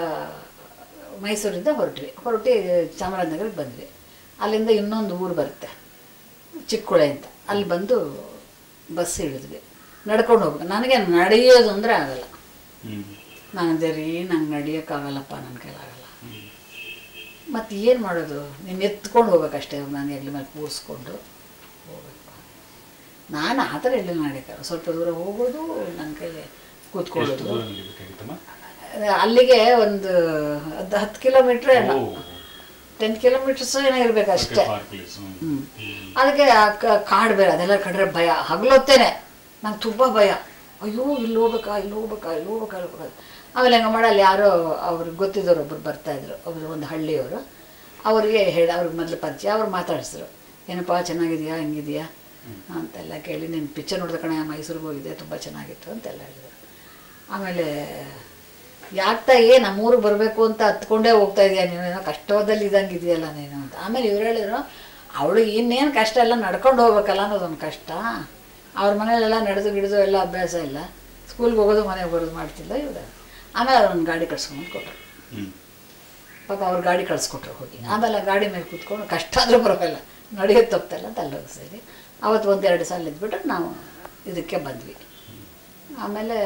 ಮೈಸೂರಿಂದ ಹೊರಟ್ವಿ ಹೊರಟಿ ಚಾಮರಾಜನಗರಕ್ಕೆ ಬಂದ್ವಿ ಅಲ್ಲಿಂದ ಇನ್ನೊಂದು ಊರು ಬರುತ್ತೆ ಚಿಕ್ಕುಳೆ ಅಂತ ಅಲ್ಲಿ ಬಂದು ಬಸ್ ಇಳಿದ್ವಿ ನಡ್ಕೊಂಡು ಹೋಗ್ಬೇಕು ನನಗೆ ನಡೆಯೋದು ಅಂದರೆ ಆಗಲ್ಲ ಹ್ಮ್ ನನಗೆ ರೀ ನಂಗೆ ನಡೆಯೋಕ್ಕಾಗಲ್ಲಪ್ಪ ನನ್ನ ಕೈಲಾಗಲ್ಲ ಮತ್ತು ಏನು ಮಾಡೋದು ನೀನು ಎತ್ಕೊಂಡು ಹೋಗ್ಬೇಕಷ್ಟೇ ನಾನು ಎಲ್ಲಿ ಮೇಲೆ ಕೂರಿಸ್ಕೊಂಡು ಹೋಗ್ಬೇಕು ನಾನು ಆ ಥರ ಎಲ್ಲಿ ನಡೆಯಕ್ಕೆ ಸ್ವಲ್ಪ ದೂರ ಹೋಗೋದು ನನ್ನ ಕೈಗೆ ಎಷ್ಟು ಕೂತ್ಕೊಳ್ಳೋದು ದೂರ ನಡಿಬೇಕಾಗಿತ್ತಮ್ಮ ಅಲ್ಲಿಗೆ ಒಂದು ಹತ್ತು ಹತ್ತು ಕಿಲೋಮೀಟ್ರ್ ಓ ಟೆನ್ ಕಿಲೋಮೀಟರ್ಸ್ ಏನೋ ಇರಬೇಕು ಅಷ್ಟೇ ಫಾರ್ ಪ್ಲೇಸ್ ಹ್ಮ್. ಅದಕ್ಕೆ ಆ ಕ- ಕಾಡು ಬೇರೆ ಅದೆಲ್ಲ ಕಂಡ್ರೆ ಭಯ ಹಗಲೊತ್ತೇನೆ ನಂಗೆ ತುಂಬ ಭಯ ಅಯ್ಯೋ ಇಲ್ಲಿ ಹೋಗ್ಬೇಕಾ ಇಲ್ಲಿ ಹೋಗ್ಬೇಕಾ ಇಲ್ಲಿ ಹೋಗ್ಬೇಕಾ ಇಲ್ಲಿ ಹೋಗ್ಬೇಕಾ ಆಮೇಲೆ ಹಂಗೆ ಮಾಡಿ ಅಲ್ಲಿ ಯಾರೋ ಅವ್ರಿಗೆ ಗೊತ್ತಿದ್ದವ್ರು ಒಬ್ರು ಬರ್ತಾಯಿದ್ರು ಒಬ್ರು ಒಂದು ಹಳ್ಳಿಯವರು ಅವರಿಗೆ ಹೇಳಿ ಅವ್ರಿಗೆ ಮೊದಲು ಪರಿಚಯ ಅವ್ರು ಮಾತಾಡಿಸಿದ್ರು ಏನಪ್ಪ ಚೆನ್ನಾಗಿದೆಯಾ ಹೆಂಗಿದೆಯಾ ಅಂತೆಲ್ಲ ಕೇಳಿ ನೀನು ಪಿಕ್ಚರ್ ನೋಡಿದ ಕಣೆ ಮೈಸೂರಿಗೆ ಹೋಗಿದ್ದೆ ತುಂಬ ಚೆನ್ನಾಗಿತ್ತು ಅಂತೆಲ್ಲ ಹೇಳಿದ್ರು ಆಮೇಲೆ ಯಾಕ್ತಾ ಏ ನಮ್ಮೂರಿಗೆ ಬರಬೇಕು ಅಂತ ಹತ್ಕೊಂಡೇ ಹೋಗ್ತಾ ಇದೆಯಾ ನೀನು ಏನೋ ಕಷ್ಟದಲ್ಲಿ ಇದ್ದಂಗೆ ಇದೆಯಲ್ಲ ನೀನು ಅಂತ ಆಮೇಲೆ ಇವ್ರು ಹೇಳಿದ್ರು ಅವಳು ಇನ್ನೇನು ಕಷ್ಟ ಎಲ್ಲ ನಡ್ಕೊಂಡು ಹೋಗ್ಬೇಕಲ್ಲ ಅನ್ನೋದೊಂದು ಕಷ್ಟ ಅವ್ರ ಮನೇಲೆಲ್ಲ ನಡೆದು ಗಿಡಿದು ಎಲ್ಲ ಅಭ್ಯಾಸ ಇಲ್ಲ ಸ್ಕೂಲ್ಗೆ ಹೋಗೋದು ಮನೆಗೆ ಬರೋದು ಮಾಡ್ತಿಲ್ಲ ಇವ್ರು ಆಮೇಲೆ ಅವ್ರೊಂದು ಗಾಡಿ ಕಟ್ಸ್ಕೊಂಡು ಕೊಟ್ಟರು ಹ್ಮ್ ಪಾಪ ಅವ್ರು ಗಾಡಿ ಕಳಿಸ್ಕೊಟ್ರು ಹೋಗಿ ಆಮೇಲೆ ಆ ಗಾಡಿ ಮೇಲೆ ಕೂತ್ಕೊಂಡು ಕಷ್ಟ ಆದರೂ ಬರೋಲ್ಲ ನಡೆಯೋದು ತಪ್ಪಲ್ಲ ಅಂತ ಅಲ್ಲೋಗಿ ಸೇರಿ ಅವತ್ತು ಒಂದೆರಡು ಸಲ ಇದ್ಬಿಟ್ಟು ನಾವು ಇದಕ್ಕೆ ಬಂದ್ವಿ ಆಮೇಲೆ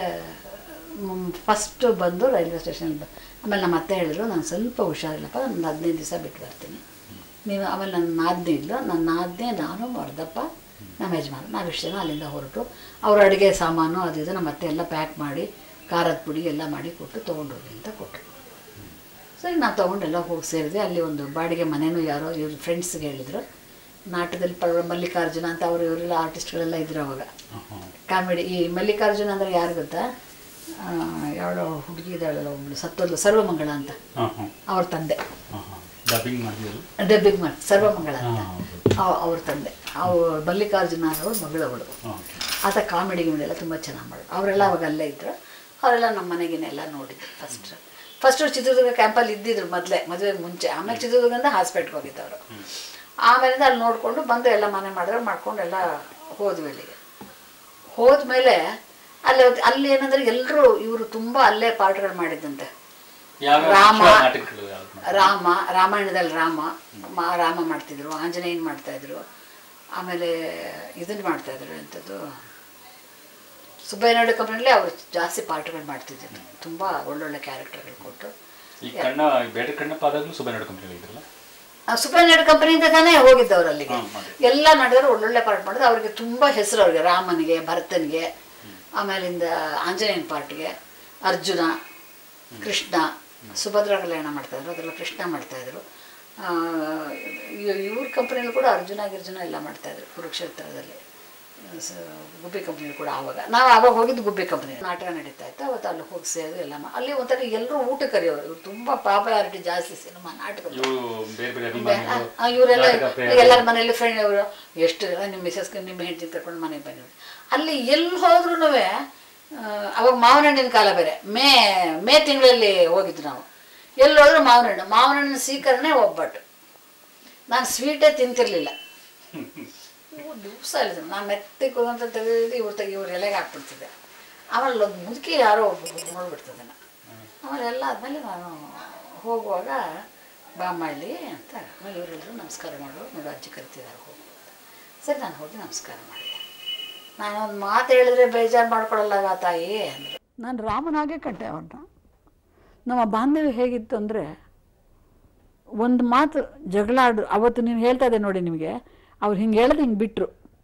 ಫಸ್ಟು ಬಂದು ರೈಲ್ವೆ ಸ್ಟೇಷನ್ ಆಮೇಲೆ ನಮ್ಮ ಅತ್ತೆ ಹೇಳಿದ್ರು ನಾನು ಸ್ವಲ್ಪ ಹುಷಾರಿಲ್ಲಪ್ಪ ಒಂದು ಹದಿನೈದು ದಿವಸ ಬಿಟ್ಟು ಬರ್ತೀನಿ ನೀವು ಆಮೇಲೆ ನನ್ನ ನಾದಿನಿ ಇದ್ಲು ನನ್ನ ನಾದಿನಿ ನಾನು ಮರ್ದಪ್ಪ ನಮ್ಮ ಯಜಮಾನ ನಾವು ಇಷ್ಟು ಜನ ಅಲ್ಲಿಂದ ಹೊರಟು ಅವ್ರ ಅಡುಗೆ ಸಾಮಾನು ಅದು ಇದು ನಮ್ಮ ಅತ್ತೆ ಎಲ್ಲ ಪ್ಯಾಕ್ ಮಾಡಿ ಖಾರದ ಪುಡಿ ಎಲ್ಲ ಮಾಡಿ ಕೊಟ್ಟು ತೊಗೊಂಡೋಗಿ ಅಂತ ಕೊಟ್ಟರು ಸರಿ ನಾವು ತೊಗೊಂಡೆಲ್ಲ ಹೋಗಿ ಸೇರಿದ್ವಿ ಅಲ್ಲಿ ಒಂದು ಬಾಡಿಗೆ ಮನೆಯೂ ಯಾರೋ ಇವ್ರ ಫ್ರೆಂಡ್ಸ್ಗೆ ಹೇಳಿದರು ನಾಟಕದಲ್ಲಿ ಪ ಮಲ್ಲಿಕಾರ್ಜುನ ಅಂತ ಅವರು ಇವರೆಲ್ಲ ಆರ್ಟಿಸ್ಟ್ಗಳೆಲ್ಲ ಇದ್ರು ಅವಾಗ ಹಾಂ ಹಾಂ ಕಾಮಿಡಿ ಈ ಮಲ್ಲಿಕಾರ್ಜುನ ಅಂದರೆ ಯಾರು ಗೊತ್ತಾ ಯಾವಳೋ ಹುಡುಗಿ ಇದ್ದಾಳಲ್ಲ ಒಬ್ಳು ಸತ್ತೋದ್ಲು ಸರ್ವಮಂಗಳ ಅಂತ ಹಾಂ ಹಾಂ ಅವ್ರ ತಂದೆ ಹಾಂ ಹಾಂ ಡಬ್ಬಿಂಗ್ ಮಾಡಿದ್ರು ಡಬ್ಬಿಂಗ್ ಮಾಡಿ ಸರ್ವಮಂಗಳ ಅಂತ ಹಾಂ ಹೌದು ಅವ್- ಅವ್ರ ತಂದೆ ಅವು ಮಲ್ಲಿಕಾರ್ಜುನ ಅನ್ನೋರು ಮಗಳು ಅವಳು ಹಾಂ ಆತ ಕಾಮಿಡಿ ಗಿಮಿಡಿ ಎಲ್ಲ ತುಂಬ ಚೆನ್ನಾಗಿ ಮಾಡೋದು ಅವರೆಲ್ಲ ಅವಾಗ ಅಲ್ಲೇ ಇದ್ರು ಅವರೆಲ್ಲ ನಮ್ಮ ಮನೆಗಿನೆಲ್ಲ ನೋಡಿದ್ರು ಫಸ್ಟ್ ಫಸ್ಟು ಚಿತ್ರದುರ್ಗ ಕ್ಯಾಂಪಲ್ಲಿ ಇದ್ದಿದ್ರು ಮೊದಲೇ ಮದುವೆಗೆ ಮುಂಚೆ ಆಮೇಲೆ ಚಿತ್ರದುರ್ಗದಿಂದ ಹಾಸ್ಪಿಟ್ಲ್ಗೆ ಹೋಗಿದ್ದವರು ಆಮೇಲಿಂದ ಅಲ್ಲಿ ನೋಡಿಕೊಂಡು ಬಂದು ಎಲ್ಲ ಮನೆ ಮಾಡಿದ್ರೆ ಮಾಡ್ಕೊಂಡು ಎಲ್ಲ ಹೋದ್ವಿ ಅಲ್ಲಿಗೆ ಹೋದ್ಮೇಲೆ ಅಲ್ಲಿ ಅಲ್ಲಿ ಏನಂದ್ರೆ ಎಲ್ಲರೂ ಇವರು ತುಂಬ ಅಲ್ಲೇ ಪಾಠಗಳು ಮಾಡಿದ್ದಂತೆ ಯಾವ ರಾಮ. ನಾಟಕಗಳು ಯಾವ್ದು ಮಾಡ್ತಾರೆ? ರಾಮ ರಾಮಾಯಣದಲ್ಲಿ ರಾಮ ಮಾ- ರಾಮ ಮಾಡ್ತಿದ್ರು ಆಂಜನೇಯನ್ ಮಾಡ್ತಾಯಿದ್ರು ಆಮೇಲೆ ಇದನ್ನು ಮಾಡ್ತಾಯಿದ್ರು ಎಂಥದ್ದು ಸುಬ್ಬಯ್ಯನಾಯ್ಡು ಕಂಪ್ನಿಯಲ್ಲಿ ಅವರು ಜಾಸ್ತಿ ಪಾಠಗಳು ಮಾಡ್ತಿದ್ರು ತುಂಬ ಒಳ್ಳೊಳ್ಳೆ ಕ್ಯಾರೆಕ್ಟರ್ಗಳು ಕೊಟ್ಟು ಈ ಕಣ್ಣ ಬೇಟೆ ಕಣ್ಣಪ್ಪ ಆದಾಗಲೂ ಸುಬ್ಬ ನಡ್ಕೊಂಡ್ರಿ ಇದ್ರಲ್ಲ ಆ ಸುಬ್ಬಯ್ಯನಾಯ್ಡು ಕಂಪ್ನಿಯಿಂದ ತಾನೇ ಹೋಗಿದ್ದವ್ರು ಅಲ್ಲಿಗೆ ಹ್ಮ್, ಅದೇ. ಎಲ್ಲ ಮಾಡಿದ್ರು ಒಳ್ಳೊಳ್ಳೆ ಪಾಠ ಮಾಡಿದ್ರು ಅವ್ರಿಗೆ ತುಂಬ ಹೆಸರು ಅವ್ರಿಗೆ ರಾಮನಿಗೆ ಭರತನಿಗೆ ಆಮೇಲಿಂದ ಆಂಜನೇಯನ ಪಾಟ್ಗೆ ಅರ್ಜುನ ಕೃಷ್ಣ ಸುಭದ್ರಾ ಕಲ್ಯಾಣ ಮಾಡ್ತಾಯಿದ್ರು ಅದೆಲ್ಲ ಕೃಷ್ಣ ಮಾಡ್ತಾಯಿದ್ರು ಇವ್ರ ಕಂಪ್ನಿಯಲ್ಲಿ ಕೂಡ ಅರ್ಜುನ ಗಿರ್ಜುನ ಎಲ್ಲ ಮಾಡ್ತಾಯಿದ್ರು ಕುರುಕ್ಷೇತ್ರದಲ್ಲಿ ಸ- ಗುಬ್ಬಿ ಕಂಪ್ನಿ ಕೂಡ ಆವಾಗ ನಾವು ಆವಾಗ ಹೋಗಿದ್ದು ಗುಬ್ಬಿ ಕಂಪ್ನಿ ನಾಟಕ ನಡೀತಾ ಇತ್ತು ಅವತ್ತು ಅಲ್ಲಿ ಹೋಗಿ ಸೇರಿದು ಎಲ್ಲ ಮಾ- ಅಲ್ಲಿ ಒಂಥರ ಎಲ್ಲರೂ ಊಟ ಕರೆಯೋರು ಇವ್ರು ತುಂಬ ಪಾಪ್ಯುಲಾರಿಟಿ ಜಾಸ್ತಿ ಸಿನಿಮಾ ನಾಟಕದ ಇವು ಬೇರೆ ಬೇರೆ ಅಭಿಮಾನಿಗಳು ಇವರೆಲ್ಲ ನಾಟಕ ಪ್ರೇಮ. ಎಲ್ಲರ ಮನೇಲಿ ಫ್ರೆಂಡ್ ಅವರು ಎಷ್ಟು ಜನ ನಿಮ್ಮ ಮಿಸಸ್ಗೆ ನಿಮ್ಮ ಹೆಂಡತಿ ಕರ್ಕೊಂಡು ಮನೆಗೆ ಬನ್ನಿ ಅಲ್ಲಿ ಎಲ್ಲಿ ಹೋದ್ರೂ ಅವಾಗ ಮಾವಿನ ಹಣ್ಣಿನ ಕಾಲ ಬೇರೆ ಮೇ ಮೇ ತಿಂಗಳಲ್ಲಿ ಹೋಗಿದ್ದು ನಾವು ಎಲ್ಲಿ ಹೋದ್ರೂ ಮಾವಿನ ಹಣ್ಣು ಮಾವಿನ ಹಣ್ಣಿನ ಸ್ವೀಕರಣೆ ಒಬ್ಬಟ್ಟು ನಾನು ಸ್ವೀಟೇ ತಿಂತಿರ್ಲಿಲ್ಲ ಇವು ದಿವಸ ಅಲ್ಲಿದ್ರು ನಾನು ಮೆತ್ತಗೆ ಹೋದಂತ ತೆಗೆದು ಇವ್ರು ತೆಗಿ ಇವ್ರ ಎಲೆಗೆ ಹಾಕ್ಬಿಡ್ತಿದ್ದೆ ಆಮೇಲೆ ಒಂದು ಮುದುಕಿ ಯಾರೋ ಒಬ್ಬ ನೋಡ್ಬಿಡ್ತದೆ ನಾನು ಆಮೇಲೆ ಎಲ್ಲ ಆದಮೇಲೆ ನಾನು ಹೋಗುವಾಗ ಬಾಮ್ಮ ಇಲ್ಲಿ ಅಂತ ಆಮೇಲೆ ಇವರೆಲ್ಲರೂ ನಮಸ್ಕಾರ ಮಾಡು ನೋಡು ಅಜ್ಜಿ ಕರಿತಿದ್ದಾರೆ ಹೋಗು ಸರಿ ನಾನು ಹೋಗಿ ನಮಸ್ಕಾರ ಮಾಡಿದೆ ನಾನು ಒಂದು ಮಾತು ಹೇಳಿದ್ರೆ ಬೇಜಾರು ಮಾಡ್ಕೊಳ್ಳಲ್ಲ ತಾಯಿ ಅಂದರು ನಾನು ರಾಮನಾಗೆ ಕಟ್ಟೆ ಅವ್ರನ್ನ ನಮ್ಮ ಬಾಂಧವ್ಯ ಹೇಗಿತ್ತು ಅಂದರೆ ಒಂದು ಮಾತು ಜಗಳ ಆಡು ಅವತ್ತು ನೀವು ಹೇಳ್ತಾ ಇದ್ದೆ ನೋಡಿ ನಿಮಗೆ ಅವ್ರು ಹಿಂಗೆ ಹೇಳಿದ್ರೆ ಹಿಂಗೆ ಬಿಟ್ಟರು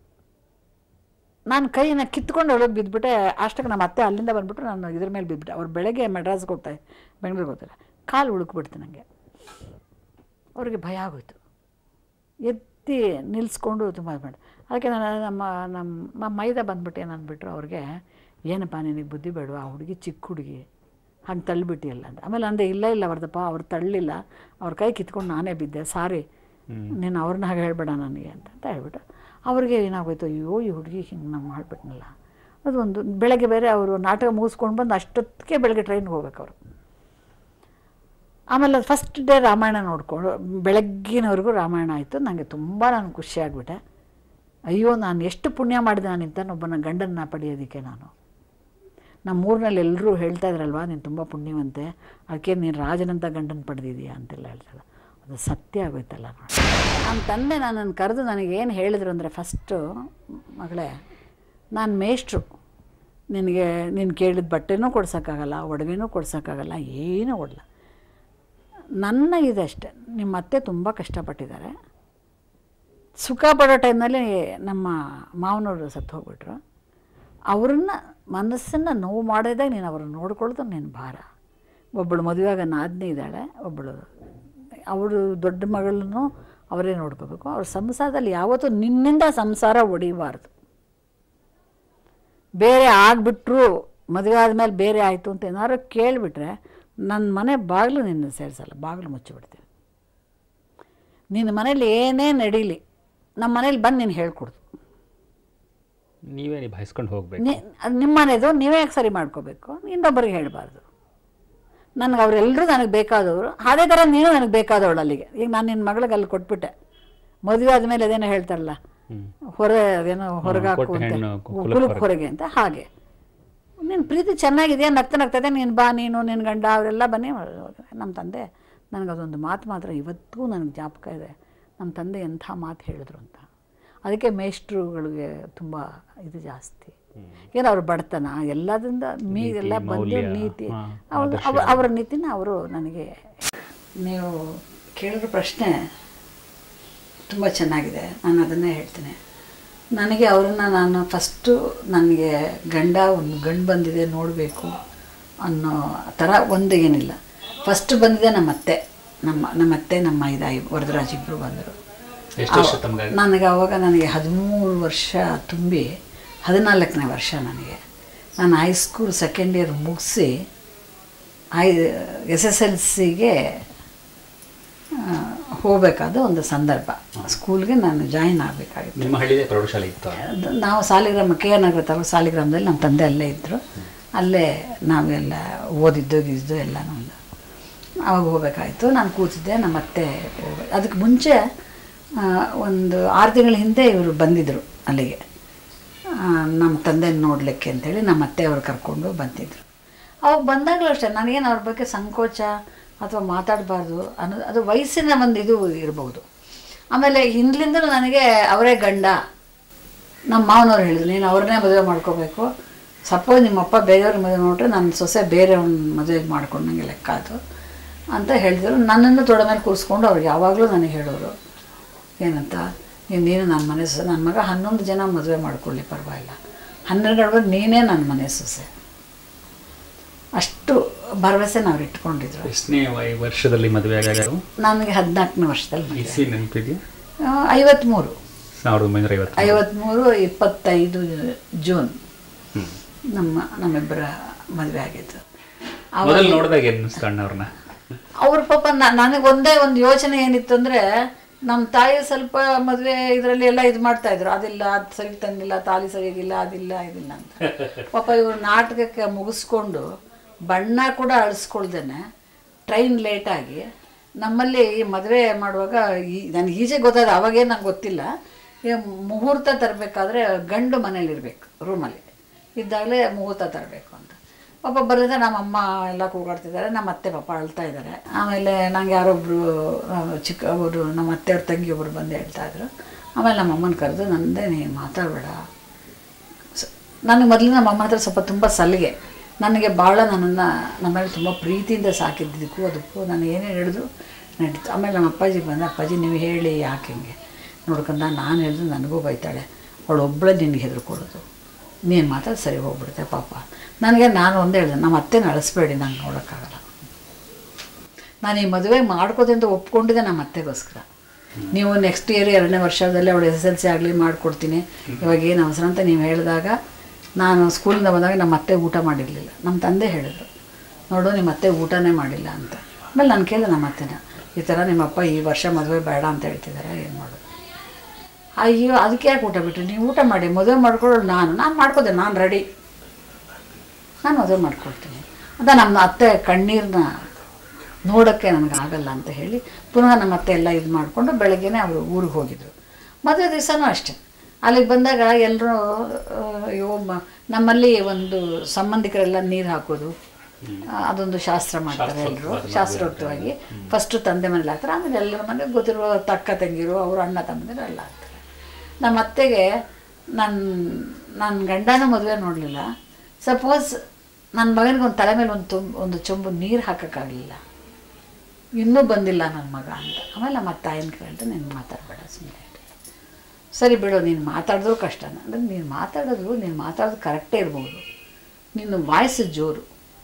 ನಾನು ಕೈನ ಕಿತ್ಕೊಂಡು ಒಳಗೆ ಬಿದ್ದುಬಿಟ್ಟೆ ಅಷ್ಟಕ್ಕೆ ನಮ್ಮ ಅತ್ತೆ ಅಲ್ಲಿಂದ ಬಂದ್ಬಿಟ್ಟು ನಾನು ಇದ್ರ ಮೇಲೆ ಬಿದ್ದುಬಿಟ್ಟೆ ಅವ್ರು ಬೆಳಗ್ಗೆ ಮೆಡ್ರಾಸ್ಗೆ ಹೋಗ್ತಾರೆ ಬೆಂಗಳೂರಿಗೆ ಹೋಗ್ತಾರೆ ಕಾಲು ಉಳುಕ್ಬಿಡ್ತು ನನಗೆ ಅವ್ರಿಗೆ ಭಯ ಆಗೋಯ್ತು ಎದ್ದು ಎತ್ತಿ ನಿಲ್ಲಿಸ್ಕೊಂಡು ತುಂಬ ಇದು ಮಾಡಿ ಅದಕ್ಕೆ ನಾನು ನಮ್ಮ ನಮ್ಮ ನಮ್ಮ ಮೈದ ಬಂದ್ಬಿಟ್ಟು ಏನು ಅಂದ್ಬಿಟ್ರು ಅವ್ರಿಗೆ ಏನಪ್ಪ ನಿನಗೆ ಬುದ್ಧಿ ಬೇಡವಾ ಆ ಹುಡುಗಿ ಚಿಕ್ಕ ಹುಡುಗಿ ಹಂಗೆ ತಳ್ಳಿಬಿಟ್ಟಿಯಲ್ಲ ಅಂತ ಆಮೇಲೆ ಅಂದೆ ಇಲ್ಲ ಇಲ್ಲ ವರ್ದಪ್ಪ ಅವ್ರು ತಳ್ಳಿಲ್ಲ ಅವ್ರ ಕೈ ಕಿತ್ಕೊಂಡು ನಾನೇ ಬಿದ್ದೆ ಸಾರಿ ನೀನು ಅವ್ರನ್ನ ಹಾಗೆ ಹೇಳ್ಬೇಡ ನನಗೆ ಅಂತ ಅಂತ ಹೇಳ್ಬಿಟ್ಟು ಅವ್ರಿಗೆ ಏನಾಗೋಯ್ತು ಅಯ್ಯೋ ಈ ಹುಡುಗಿ ಹಿಂಗೆ ನಾವು ಮಾಡಿಬಿಟ್ನಲ್ಲ ಅದು ಒಂದು ಬೆಳಗ್ಗೆ ಬೇರೆ ಅವರು ನಾಟಕ ಮುಗಿಸ್ಕೊಂಡು ಬಂದು ಅಷ್ಟೊತ್ತಿಗೆ ಬೆಳಗ್ಗೆ ಟ್ರೈನ್ಗೆ ಹೋಗ್ಬೇಕು ಅವರು ಆಮೇಲೆ ಫಸ್ಟ್ ಡೇ ರಾಮಾಯಣ ನೋಡಿಕೊಂಡು ಬೆಳಗ್ಗಿನವರೆಗೂ ರಾಮಾಯಣ ಆಯಿತು ನನಗೆ ತುಂಬ ನಾನು ಖುಷಿಯಾಗ್ಬಿಟ್ಟೆ ಅಯ್ಯೋ ನಾನು ಎಷ್ಟು ಪುಣ್ಯ ಮಾಡಿದೆ ನಾನಿಂತ ಒಬ್ಬನ ಗಂಡನ್ನ ಪಡೆಯೋದಕ್ಕೆ ನಾನು ನಮ್ಮ ಊರಿನಲ್ಲಿ ಎಲ್ಲರೂ ಹೇಳ್ತಾ ಇದ್ರಲ್ವಾ ನೀನು ತುಂಬ ಪುಣ್ಯವಂತೆ ಅದಕ್ಕೆ ನೀನು ರಾಜನಂತ ಗಂಡನ ಪಡೆದಿದೀಯಾ ಅಂತೆಲ್ಲ ಹೇಳ್ತಾರೆ ಅದು ಸತ್ಯ ಆಗೋಯ್ತಲ್ಲ ನೋಡಿ ನನ್ನ ತಂದೆ ನನ್ನನ್ನು ಕರೆದು ನನಗೇನು ಹೇಳಿದ್ರು ಅಂದರೆ ಫಸ್ಟು ಮಗಳೇ ನಾನು ಮೇಷ್ಟ್ರು ನಿನಗೆ ನೀನು ಕೇಳಿದ ಬಟ್ಟೆನೂ ಕೊಡ್ಸೋಕ್ಕಾಗಲ್ಲ ಒಡವೆನೂ ಕೊಡ್ಸೋಕ್ಕಾಗಲ್ಲ ಏನೂ ಕೊಡಲ್ಲ ನನ್ನ ಇದಷ್ಟೆ ನಿಮ್ಮ ಅತ್ತೆ ತುಂಬ ಕಷ್ಟಪಟ್ಟಿದ್ದಾರೆ ಸುಖ ಪಡೋ ಟೈಮ್ನಲ್ಲಿ ನಮ್ಮ ಮಾವನವರು ಸತ್ತು ಹೋಗ್ಬಿಟ್ರು ಅವ್ರನ್ನ ಮನಸ್ಸನ್ನು ನೋವು ಮಾಡಿದಾಗ ನೀನು ಅವ್ರನ್ನ ನೋಡ್ಕೊಳ್ಳೋದು ನಿನ್ನ ಭಾರ ಒಬ್ಬಳು ಮದುವೆಯಾಗ ನಾದಿನಿ ಇದ್ದಾಳೆ ಒಬ್ಬಳು ಅವಳು ದೊಡ್ಡ ಮಗಳನ್ನು ಅವರೇ ನೋಡ್ಕೋಬೇಕು ಅವ್ರ ಸಂಸಾರದಲ್ಲಿ ಯಾವತ್ತೂ ನಿನ್ನಿಂದ ಸಂಸಾರ ಒಡಿಬಾರ್ದು ಬೇರೆ ಆಗಿಬಿಟ್ರು ಮದುವೆ ಆದಮೇಲೆ ಬೇರೆ ಆಯಿತು ಅಂತ ಏನಾದ್ರು ಕೇಳಿಬಿಟ್ರೆ ನನ್ನ ಮನೆ ಬಾಗಿಲು ನಿನ್ನ ಸೇರಿಸಲ್ಲ ಬಾಗಿಲು ಮುಚ್ಚಿಬಿಡ್ತೀನಿ ನಿನ್ನ ಮನೇಲಿ ಏನೇ ನಡೀಲಿ ನಮ್ಮ ಮನೇಲಿ ಬಂದು ನೀನು ಹೇಳ್ಕೊಡ್ತು ನೀವೇ ನಿಭಾಯಿಸ್ಕೊಂಡು ಹೋಗ್ಬೇಕು ನಿ ಅದು ನಿಮ್ಮ ಮನೆದು ನೀವೇ ಯಾಕೆ ಸರಿ ಮಾಡ್ಕೋಬೇಕು ಇನ್ನೊಬ್ಬರಿಗೆ ಹೇಳಬಾರ್ದು ನನಗೆ ಅವರೆಲ್ಲರೂ ನನಗೆ ಬೇಕಾದವರು ಅದೇ ಥರ ನೀನು ನನಗೆ ಬೇಕಾದವಳು ಅಲ್ಲಿಗೆ ಈಗ ನಾನು ನಿನ್ನ ಮಗಳಿಗೆ ಅಲ್ಲಿ ಕೊಟ್ಬಿಟ್ಟೆ ಮದುವೆ ಆದಮೇಲೆ ಅದೇನೋ ಹೇಳ್ತಾರಲ್ಲ ಹ್ಮ್. ಹೊರ ಅದೇನೋ ಹೊರಗಾಕು ಕೊಟ್ಟ ಅಂತ ಹೆಣ್ಣು ಕುಲಕ್ಕೆ ಕುಲಕ್ಕೆ ಹೊರಗೆ ಅಂತ ಹಾಗೆ ನಿನ್ನ ಪ್ರೀತಿ ಚೆನ್ನಾಗಿದೆಯಾ ನಗ್ತಾ ನಗ್ತದೆ ನೀನು ಬಾ ನೀನು ನಿನ್ನ ಗಂಡ ಅವರೆಲ್ಲ ಬನ್ನಿ ನಮ್ಮ ತಂದೆ ನನಗೆ ಅದೊಂದು ಮಾತು ಮಾತ್ರ ಇವತ್ತೂ ನನಗೆ ಜ್ಞಾಪಕ ಇದೆ ನಮ್ಮ ತಂದೆ ಎಂಥ ಮಾತು ಹೇಳಿದ್ರು ಅಂತ ಅದಕ್ಕೆ ಮೇಷ್ಟ್ರುಗಳಿಗೆ ತುಂಬ ಇದು ಜಾಸ್ತಿ ಏನೋ ಅವ್ರ ಬಡತನ ಎಲ್ಲದರಿಂದ ಮೀ ಎಲ್ಲ ಬಂದು ಮೌಲ್ಯ, ನೀತಿ ಹಾ, ಅವ್ರು ಅವ್ರ ಅವರ ನೀತಿನ ಅವರು ನನಗೆ ನೀವು ಕೇಳಿದ ಪ್ರಶ್ನೆ ತುಂಬ ಚೆನ್ನಾಗಿದೆ ನಾನು ಅದನ್ನೇ ಹೇಳ್ತೀನಿ ನನಗೆ ಅವ್ರನ್ನ ನಾನು ಫಸ್ಟು ನನಗೆ ಗಂಡ ಒಂದು ಗಂಡು ಬಂದಿದೆ ನೋಡಬೇಕು ಅನ್ನೋ ಥರ ಒಂದು ಏನಿಲ್ಲ ಫಸ್ಟ್ ಬಂದಿದೆ ನಮ್ಮ ಅತ್ತೆ ನಮ್ಮ ನಮ್ಮ ಅತ್ತೆ ನಮ್ಮ ಇದಾಯಿ ವರದರಾಜ್ ಇಬ್ಬರು ಬಂದರು ಎಷ್ಟು ವರ್ಷ ತಮ್ಗೆ ನನಗೆ ಅವಾಗ ನನಗೆ ಹದಿಮೂರು ವರ್ಷ ತುಂಬಿ ಹದಿನಾಲ್ಕನೇ ವರ್ಷ ನನಗೆ ನಾನು ಹೈಸ್ಕೂಲ್ ಸೆಕೆಂಡ್ ಇಯರ್ ಮುಗಿಸಿ ಐ ಎಸ್ ಎಸ್ ಎಲ್ ಸಿಗೆ ಹೋಗಬೇಕಾದ ಒಂದು ಸಂದರ್ಭ ಸ್ಕೂಲ್ಗೆ ನಾನು ಜಾಯಿನ್ ಆಗಬೇಕಾಗಿತ್ತು ನಿಮ್ಮ ಹಳ್ಳಿದೆ ಪ್ರೌಢಶಾಲೆ ಇತ್ತು ಅದು ನಾವು ಸಾಲಿಗ್ರಾಮ ಕೆ ಆರ್ ನಗರ ತಾಲೂಕು ಸಾಲಿಗ್ರಾಮದಲ್ಲಿ ನಮ್ಮ ತಂದೆ ಅಲ್ಲೇ ಇದ್ದರು ಅಲ್ಲೇ ನಾವೆಲ್ಲ ಓದಿದ್ದು ಗೀದಿದ್ದು ಎಲ್ಲ ನಮ್ಮದು ಅವಾಗ ಹೋಗ್ಬೇಕಾಯ್ತು ನಾನು ಕೂತಿದ್ದೆ ನಮ್ಮ ಅತ್ತೆ ಹೋಗ್ಬೇಕು ಅದಕ್ಕೆ ಮುಂಚೆ ಆ, ಒಂದು ಆರು ತಿಂಗಳ ಹಿಂದೆ ಇವರು ಬಂದಿದ್ದರು ಅಲ್ಲಿಗೆ ಆ, ನಮ್ಮ ತಂದೆ ನೋಡಲಿಕ್ಕೆ ಅಂತೇಳಿ ನಮ್ಮ ಅತ್ತೆ ಅವ್ರು ಕರ್ಕೊಂಡು ಬಂದಿದ್ದರು ಅವಾಗ ಬಂದಾಗಲೂ ಅಷ್ಟೇ ನನಗೇನು ಅವ್ರ ಬಗ್ಗೆ ಸಂಕೋಚ ಅಥವಾ ಮಾತಾಡಬಾರ್ದು ಅನ್ನೋದು ಅದು ವಯಸ್ಸಿನ ಒಂದು ಇದು ಇರ್ಬೋದು ಆಮೇಲೆ ಹಿಂದ್ಲಿಂದಲೂ ನನಗೆ ಅವರೇ ಗಂಡ ನಮ್ಮ ಮಾವನವ್ರು ಹೇಳಿದ್ರು ನೀನು ಅವ್ರನ್ನೇ ಮದುವೆ ಮಾಡ್ಕೋಬೇಕು ಸಪೋಸ್ ನಿಮ್ಮಪ್ಪ ಬೇರೆಯವ್ರ ಮದುವೆ ನೋಡ್ರೆ ನನ್ನ ಸೊಸೆ ಬೇರೆಯವ್ರನ್ನ ಮದುವೆ ಮಾಡ್ಕೊಂಡಂಗೆ ಲೆಕ್ಕ ಅದು ಅಂತ ಹೇಳಿದ್ರು ನನ್ನನ್ನು ತೊಡ ಮೇಲೆ ಕೂರಿಸ್ಕೊಂಡು ಅವ್ರು ಯಾವಾಗಲೂ ನನಗೆ ಹೇಳೋರು ಏನಂತ ನೀನು ನೀನು ನನ್ನ ಮನೆ ಸೊಸೆ ನನ್ನ ಮಗ ಹನ್ನೊಂದು ಜನ ಮದುವೆ ಮಾಡ್ಕೊಳ್ಳಿ ಪರವಾಗಿಲ್ಲ ಹನ್ನೆರಡು ಗಂಟೆ ನೀನೇ ನನ್ನ ಮನೆ ಸೊಸೆ ಅಷ್ಟು ಭರವಸೆ ನಾವು ಇಟ್ಕೊಂಡಿದ್ರು ಎಷ್ಟನೇ ವಯ- ವರ್ಷದಲ್ಲಿ ಮದುವೆ ಆಗಾಗ ನನಗೆ ಹದಿನಾಲ್ಕನೇ ವರ್ಷದಲ್ಲಿ ಮದುವೆ. ಇಸಿ ನೆನಪಿದೆಯಾ ಆ, ಐವತ್ತ್ಮೂರು ಸಾವಿರದ ಒಂಬೈನೂರ ಐವತ್ತು ಐವತ್ತ್ಮೂರು ಇಪ್ಪತ್ತೈದು ಜೂನ್ ಹ್ಮ್. ನಮ್ಮ ನಮ್ಮಿಬ್ಬರ ಮದುವೆ ಆಗಿದ್ದು ಮೊದಲು ನೋಡಿದಾಗ ಏನು ಅನಿಸ್ತು ಅಣ್ಣವ್ರನ್ನ ಅವ್ರ ಪಾಪ ನನಗೆ ಒಂದೇ ಒಂದು ಯೋಚನೆ ಏನಿತ್ತು ಅಂದರೆ ನಮ್ಮ ತಾಯಿ ಸ್ವಲ್ಪ ಮದುವೆ ಇದರಲ್ಲಿ ಎಲ್ಲ ಇದು ಮಾಡ್ತಾ ಇದ್ರು ಅದಿಲ್ಲ ಅದು ಸರಿ ತಂದಿಲ್ಲ ತಾಲಿ ಸರಿಯಾಗಿಲ್ಲ ಅದಿಲ್ಲ ಇದಿಲ್ಲ ಅಂತ ಪಾಪ ಇವರು ನಾಟಕಕ್ಕೆ ಮುಗಿಸ್ಕೊಂಡು ಬಣ್ಣ ಕೂಡ ಅಳಿಸ್ಕೊಳ್ದೇನೆ ಟ್ರೈನ್ ಲೇಟಾಗಿ ನಮ್ಮಲ್ಲಿ ಈ ಮದುವೆ ಮಾಡುವಾಗ ಈ ನನಗೆ ಈಜೆ ಗೊತ್ತಾದ ಅವಾಗೇನು ನಂಗೆ ಗೊತ್ತಿಲ್ಲ ಈ ಮುಹೂರ್ತ ತರಬೇಕಾದ್ರೆ ಗಂಡು ಮನೇಲಿರ್ಬೇಕು ರೂಮಲ್ಲಿ ಇದ್ದಾಗಲೇ ಮುಹೂರ್ತ ತರಬೇಕು ಅಂತ ಪಾಪ ಬರೋದೇ ನಮ್ಮ ಅಮ್ಮ ಎಲ್ಲ ಕೂಗಾಡ್ತಿದ್ದಾರೆ ನಮ್ಮ ಅತ್ತೆ ಪಾಪ ಅಳ್ತಾ ಇದ್ದಾರೆ ಆಮೇಲೆ ನಂಗೆ ಯಾರೊಬ್ಬರು ಚಿಕ್ಕ ಅವರು ನಮ್ಮ ಅತ್ತೆಯವ್ರ ತಂಗಿ ಒಬ್ಬರು ಬಂದು ಹೇಳ್ತಾ ಇದ್ರು ಆಮೇಲೆ ನಮ್ಮ ಅಮ್ಮನ ಕರೆದು ನಂದೇ ನೀನು ಮಾತಾಡಬೇಡ ನನಗೆ ಮೊದಲು ನಮ್ಮ ಅಮ್ಮ ಹತ್ರ ಸ್ವಲ್ಪ ತುಂಬ ಸಲಿಗೆ ನನಗೆ ಭಾಳ ನನ್ನನ್ನು ನಮ್ಮ ಮೇಲೆ ತುಂಬ ಪ್ರೀತಿಯಿಂದ ಸಾಕಿದ್ದಕ್ಕೂ ಅದಕ್ಕೂ ನಾನು ಏನೇ ಹೇಳಿದ್ರು ನಡೀತು ಆಮೇಲೆ ನಮ್ಮ ಅಪ್ಪಾಜಿ ಬಂದ ಅಪ್ಪಾಜಿ ನೀವು ಹೇಳಿ ಯಾಕೆ ಹಿಂಗೆ ನೋಡ್ಕೊಂಡ ನಾನು ಹೇಳಿದ್ರು ನನಗೂ ಬೈತಾಳೆ ಅವಳು ಒಬ್ಬಳೇ ನಿನಗೆ ಹೆದರ್ಕೊಳ್ಳೋದು ನೀನು ಮಾತ್ರ ಸರಿ ಹೋಗ್ಬಿಡುತ್ತೆ ಪಾಪ ನನಗೆ ನಾನು ಒಂದೇ ಹೇಳಿದೆ ನಮ್ಮ ಅತ್ತೆನ ಅಳಿಸ್ಬೇಡಿ ನಂಗೆ ನೋಡೋಕ್ಕಾಗಲ್ಲ ನಾನು ಈ ಮದುವೆ ಮಾಡ್ಕೋದೆ ಅಂತ ಒಪ್ಕೊಂಡಿದ್ದೆ ನಮ್ಮ ಅತ್ತೆಗೋಸ್ಕರ ನೀವು ನೆಕ್ಸ್ಟ್ ಇಯರ್ ಎರಡನೇ ವರ್ಷದಲ್ಲಿ ಅವಳು ಎಸ್ ಎಲ್ ಸಿ ಆಗಲಿ ಮಾಡಿಕೊಡ್ತೀನಿ ಇವಾಗ ಏನು ಅವಸರ ಅಂತ ನೀವು ಹೇಳಿದಾಗ ನಾನು ಸ್ಕೂಲಿಂದ ಬಂದಾಗ ನಮ್ಮ ಅತ್ತೆ ಊಟ ಮಾಡಿರಲಿಲ್ಲ ನಮ್ಮ ತಂದೆ ಹೇಳಿದ್ರು ನೋಡು ನಿಮ್ಮ ಅತ್ತೆ ಊಟನೇ ಮಾಡಿಲ್ಲ ಅಂತ ಆಮೇಲೆ ನಾನು ಕೇಳಿದೆ ನಮ್ಮ ಅತ್ತೆನ ಈ ಥರ ನಿಮ್ಮಪ್ಪ ಈ ವರ್ಷ ಮದುವೆ ಬೇಡ ಅಂತ ಹೇಳ್ತಿದ್ದಾರೆ ಏನು ಮಾಡೋದು ಅಯ್ಯೋ ಅದಕ್ಕೆ ಯಾಕೆ ಊಟ ಬಿಟ್ರಿ ನೀವು ಊಟ ಮಾಡಿ ಮದುವೆ ಮಾಡ್ಕೊಳ್ಳೋಳು ನಾನು ನಾನು ಮಾಡ್ಕೋದೆ ನಾನು ರೆಡಿ ನಾನು ಮದುವೆ ಮಾಡ್ಕೊಳ್ತೀನಿ ಅಂತ ನಮ್ಮ ಅತ್ತೆ ಕಣ್ಣೀರನ್ನ ನೋಡೋಕ್ಕೆ ನನಗೆ ಆಗಲ್ಲ ಅಂತ ಹೇಳಿ ಪುನಃ ನಮ್ಮ ಅತ್ತೆ ಎಲ್ಲ ಇದು ಮಾಡಿಕೊಂಡು ಬೆಳಗ್ಗೆನೇ ಅವರು ಊರಿಗೆ ಹೋಗಿದ್ರು ಮದುವೆ ದಿವಸನೂ ಅಷ್ಟೆ ಅಲ್ಲಿಗೆ ಬಂದಾಗ ಎಲ್ಲರೂ ಅಯ್ಯೋ ಮ- ನಮ್ಮಲ್ಲಿ ಒಂದು ಸಂಬಂಧಿಕರೆಲ್ಲ ನೀರು ಹಾಕೋದು ಆ, ಅದೊಂದು ಶಾಸ್ತ್ರ ಮಾಡ್ತಾರೆ ಎಲ್ಲರೂ ಶಾಸ್ತ್ರೋಕ್ತವಾಗಿ ಫಸ್ಟು ತಂದೆ ಮನೇಲಿ ಹಾಕ್ತಾರೆ ಆಮೇಲೆ ಎಲ್ಲರ ಮನೆಗೆ ಗೊತ್ತಿರುವ ತಕ್ಕ ತಂಗಿರು ಅವರು ಅಣ್ಣ ತಮ್ಮಂದಿರು ಎಲ್ಲ ಹಾಕ್ತಾರೆ ನಮ್ಮ ಅತ್ತೆಗೆ ನನ್ನ ನನ್ನ ಗಂಡನ ಮದುವೆ ನೋಡಲಿಲ್ಲ ಸಪೋಸ್ ನನ್ನ ಮಗನಿಗೆ ಒಂದು ತಲೆ ಮೇಲೆ ಒಂದು ತುಂಬ ಒಂದು ಚೊಂಬು ನೀರು ಹಾಕೋಕ್ಕಾಗಲಿಲ್ಲ ಇನ್ನೂ ಬಂದಿಲ್ಲ ನನ್ನ ಮಗ ಅಂತ ಆಮೇಲೆ ನಮ್ಮ ತಾಯಿನ ಕೇಳಿದೆ ನೀನು ಮಾತಾಡಬೇಡ ಸುಮ್ಮನೆ ಸರಿ ಬಿಡು ನೀನು ಮಾತಾಡಿದ್ರು ಕಷ್ಟನ ಅಂದರೆ ನೀನು ಮಾತಾಡೋದು ನೀನು ಮಾತಾಡೋದು ಕರೆಕ್ಟೇ ಇರ್ಬೋದು ನಿನ್ನ ವಾಯ್ಸ್ ಜೋರು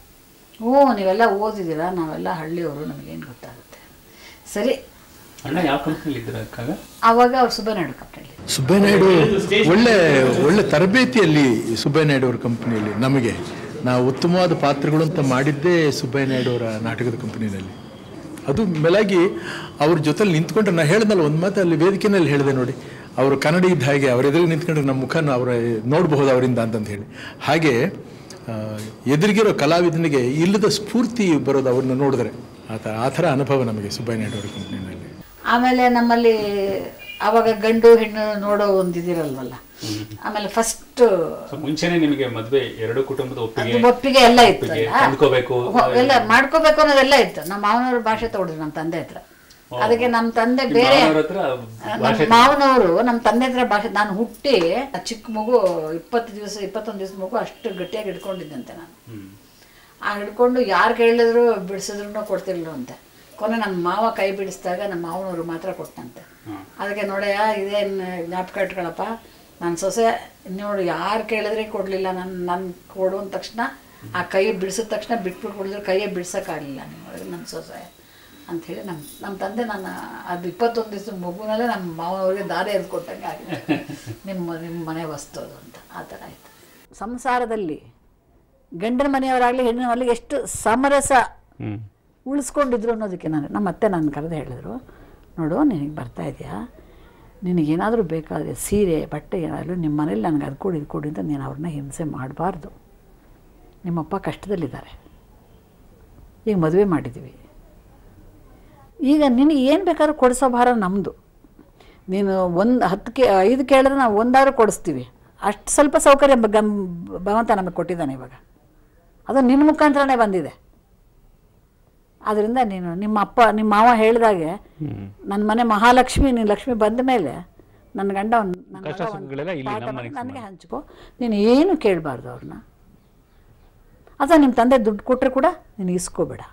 ಓ ನೀವೆಲ್ಲ ಓದಿದ್ದೀರಾ ನಾವೆಲ್ಲ ಹಳ್ಳಿಯವರು ನಮಗೇನು ಗೊತ್ತಾಗುತ್ತೆ ಸರಿ ಅಣ್ಣ ಯಾವ ಕಂಪ್ನಿಲಿ ಇದ್ರ ಅಕ್ಕಾಗ ಆವಾಗ ಅವ್ರು ಸುಬ್ಬನಾಡು ಕಂಪ್ನಿಯಲ್ಲಿ ಸುಬ್ಬಯ್ಯನಾಯ್ಡು ಒಳ್ಳೆ ಒಳ್ಳೆ ತರಬೇತಿಯಲ್ಲಿ ಸುಬ್ಬಯ್ಯನಾಯ್ಡು ಅವ್ರ ಕಂಪ್ನಿಯಲ್ಲಿ ನಮಗೆ ನಾವು ಉತ್ತಮವಾದ ಪಾತ್ರಗಳು ಅಂತ ಮಾಡಿದ್ದೇ ಸುಬ್ಬಯ್ಯನಾಯ್ಡು ಅವರ ನಾಟಕದ ಕಂಪನಿನಲ್ಲಿ ಅದು ಮೇಲಾಗಿ ಅವ್ರ ಜೊತೆಲಿ ನಿಂತ್ಕೊಂಡ್ರೆ ನಾ ಹೇಳ್ದಲ್ಲ ಒಂದು ಮಾತು ಅಲ್ಲಿ ವೇದಿಕೆನಲ್ಲಿ ಹೇಳಿದೆ ನೋಡಿ ಅವರು ಕನ್ನಡಿ ಇದ್ದ ಹಾಗೆ ಅವ್ರ ಎದುರಿಗೆ ನಿಂತ್ಕೊಂಡ್ರೆ ನಮ್ಮ ಮುಖನ ಅವರ ನೋಡಬಹುದು ಅವರಿಂದ ಅಂತಂತ ಹೇಳಿ ಹಾಗೆ ಆ, ಎದುರಿಗಿರೋ ಕಲಾವಿದನಿಗೆ ಇಲ್ಲದ ಸ್ಫೂರ್ತಿ ಬರೋದು ಅವ್ರನ್ನ ನೋಡಿದ್ರೆ ಆ ಥರ ಆ ಥರ ಅನುಭವ ನಮಗೆ ಸುಬ್ಬಯ್ಯನಾಯ್ಡು ಅವ್ರ ಕಂಪ್ನಿನಲ್ಲಿ ಆಮೇಲೆ ನಮ್ಮಲ್ಲಿ ಆವಾಗ ಗಂಡು ಹೆಣ್ಣು ನೋಡೋ ಒಂದು ಇದಿರಲ್ವಲ್ಲ ಆಮೇಲೆ ಫಸ್ಟ್ ಸೊ ಮುಂಚೆನೆ ನಿಮಗೆ ಮದ್ವೆ ಎರಡು ಕುಟುಂಬದ ಒಪ್ಪಿಗೆ ಒಪ್ಪಿಗೆ ಎಲ್ಲ ಇತ್ತು ಒಪ್ಪಿಗೆ, ತಂದ್ಕೋಬೇಕು. ಎಲ್ಲ ಮಾಡ್ಕೋಬೇಕು ಅನ್ನೋದೆಲ್ಲ ಇತ್ತು ನಮ್ಮ ಮಾವನವ್ರ ಭಾಷೆ ತಗೊಂಡ್ರು ನಮ್ಮ ತಂದೆ ಹತ್ರ ಅದಕ್ಕೆ ನಮ್ಮ ತಂದೆ ನಿಮ್ಮ ಬೇರೆ ಮಾವನವ್ರ ಹತ್ರ ನಮ್ಮ ಮಾವನವರು ನಮ್ಮ ತಂದೆ ಹತ್ರ ಭಾಷೆ ನಾನು ಹುಟ್ಟಿ ಚಿಕ್ಕ ಮಗು ಇಪ್ಪತ್ತು ದಿವಸ ಇಪ್ಪತ್ತೊಂದು ದಿವಸ ಮಗು ಅಷ್ಟು ಗಟ್ಟಿಯಾಗಿ ಹಿಡ್ಕೊಂಡಿದ್ದಂತೆ ನಾನು ಹ್ಮ್. ಆ ಹಿಡ್ಕೊಂಡು ಯಾರು ಕೇಳಿದ್ರು ಬಿಡಿಸಿದ್ರು ಕೊಡ್ತಿರ್ಲಿಲ್ಲ ಅಂತ ಕೊನೆ ನಮ್ಮ ಮಾವ ಕೈ ಬಿಡಿಸಿದಾಗ ನಮ್ಮ ಮಾವನವರು ಮಾತ್ರ ಕೊಟ್ಟಂತೆ ಅದಕ್ಕೆ ನೋಡಯ್ಯ ಇದೇನು ಜ್ಞಾಪಕ ಇಟ್ಕೊಳಪ್ಪ ನನ್ನ ಸೊಸೆ ನೋಡು ಯಾರು ಕೇಳಿದ್ರೆ ಕೊಡಲಿಲ್ಲ ನನ್ನ ನನ್ನ ಕೊಡು ಅಂದ ತಕ್ಷಣ ಆ ಕೈ ಬಿಡಿಸಿದ ತಕ್ಷಣ ಬಿಟ್ಬಿಟ್ಟು ಕೊಡಿದ್ರೆ ಕೈಯೇ ಬಿಡ್ಸೋಕ್ಕಾಗಲಿಲ್ಲ ನೀವು ನನ್ನ ಸೊಸೆ ಅಂಥೇಳಿ ನಮ್ಮ ನಮ್ಮ ತಂದೆ ನನ್ನ ಅದು ಇಪ್ಪತ್ತೊಂದು ದಿವಸ ಮಗುನಲ್ಲೇ ನಮ್ಮ ಮಾವನವ್ರಿಗೆ ದಾರಿ ಎದ್ದು ಕೊಟ್ಟಂಗೆ ಆಗಿದೆ ನಿಮ್ಮ ನಿಮ್ಮ ಮನೆ ವಸ್ತು ಅದು ಅಂತ ಆ ಥರ ಆಯಿತು ಸಂಸಾರದಲ್ಲಿ ಗಂಡನ ಮನೆಯವರಾಗಲಿ ಹೆಣ್ಣಿನ ಮನೆಗೆ ಎಷ್ಟು ಸಮರಸ ಹ್ಮ್ ಉಳಿಸ್ಕೊಂಡಿದ್ರು ಅನ್ನೋದಕ್ಕೆ ನಾನು ನಮ್ಮ ಅತ್ತೆ ನಾನು ಕರೆದು ಹೇಳಿದ್ರು ನೋಡು ನಿನಗೆ ಬರ್ತಾ ಇದೆಯಾ ನಿನಗೇನಾದರೂ ಬೇಕಾದರೆ ಸೀರೆ ಬಟ್ಟೆ ಏನಾದರೂ ನಿಮ್ಮ ಮನೇಲಿ ನನಗೆ ಅದು ಕೊಡಿ ಇದು ಕೊಡಿ ಅಂತ ನೀನು ಅವ್ರನ್ನ ಹಿಂಸೆ ಮಾಡಬಾರ್ದು ನಿಮ್ಮಪ್ಪ ಕಷ್ಟದಲ್ಲಿದ್ದಾರೆ ಈಗ ಮದುವೆ ಮಾಡಿದ್ದೀವಿ ಈಗ ನಿನಗೆ ಏನು ಬೇಕಾದ್ರೂ ಕೊಡಿಸೋ ಭಾರ ನಮ್ಮದು ನೀನು ಒಂದು ಹತ್ತು ಕೆ ಐದು ಕೇಳಿದ್ರೆ ನಾವು ಒಂದಾದ್ರೂ ಕೊಡಿಸ್ತೀವಿ ಅಷ್ಟು ಸ್ವಲ್ಪ ಸೌಕರ್ಯ ಬ- ಗಮ್ ಭಗವಂತ ನಮಗೆ ಕೊಟ್ಟಿದ್ದಾನೆ ಇವಾಗ ಅದು ನಿನ್ನ ಮುಖಾಂತರನೇ ಬಂದಿದೆ ಆದ್ದರಿಂದ ನೀನು ನಿಮ್ಮ ಅಪ್ಪ ನಿಮ್ಮ ಮಾವ ಹೇಳಿದಾಗೆ ನನ್ನ ಮನೆ ಮಹಾಲಕ್ಷ್ಮಿ ನೀನು ಲಕ್ಷ್ಮಿ ಬಂದ ಮೇಲೆ ನನ್ನ ಗಂಡ ಒಂದ್- ನನ್ನ ಮಗ ಒಂದ್ ಸುಖಗಳೆಲ್ಲ ಇಲ್ಲಿ ಪಾಠ ನಮ್ಮ ಮಾಡಿ ಮನೆಗೆ ನನಗೆ ಹಂಚ್ಕೊ ನೀನು ಏನು ಕೇಳಬಾರ್ದು ಅವ್ರನ್ನ ಅಥವಾ ನಿಮ್ಮ ತಂದೆ ದುಡ್ಡು ಕೊಟ್ಟರೆ ಕೂಡ ನೀನು ಇಸ್ಕೋಬೇಡ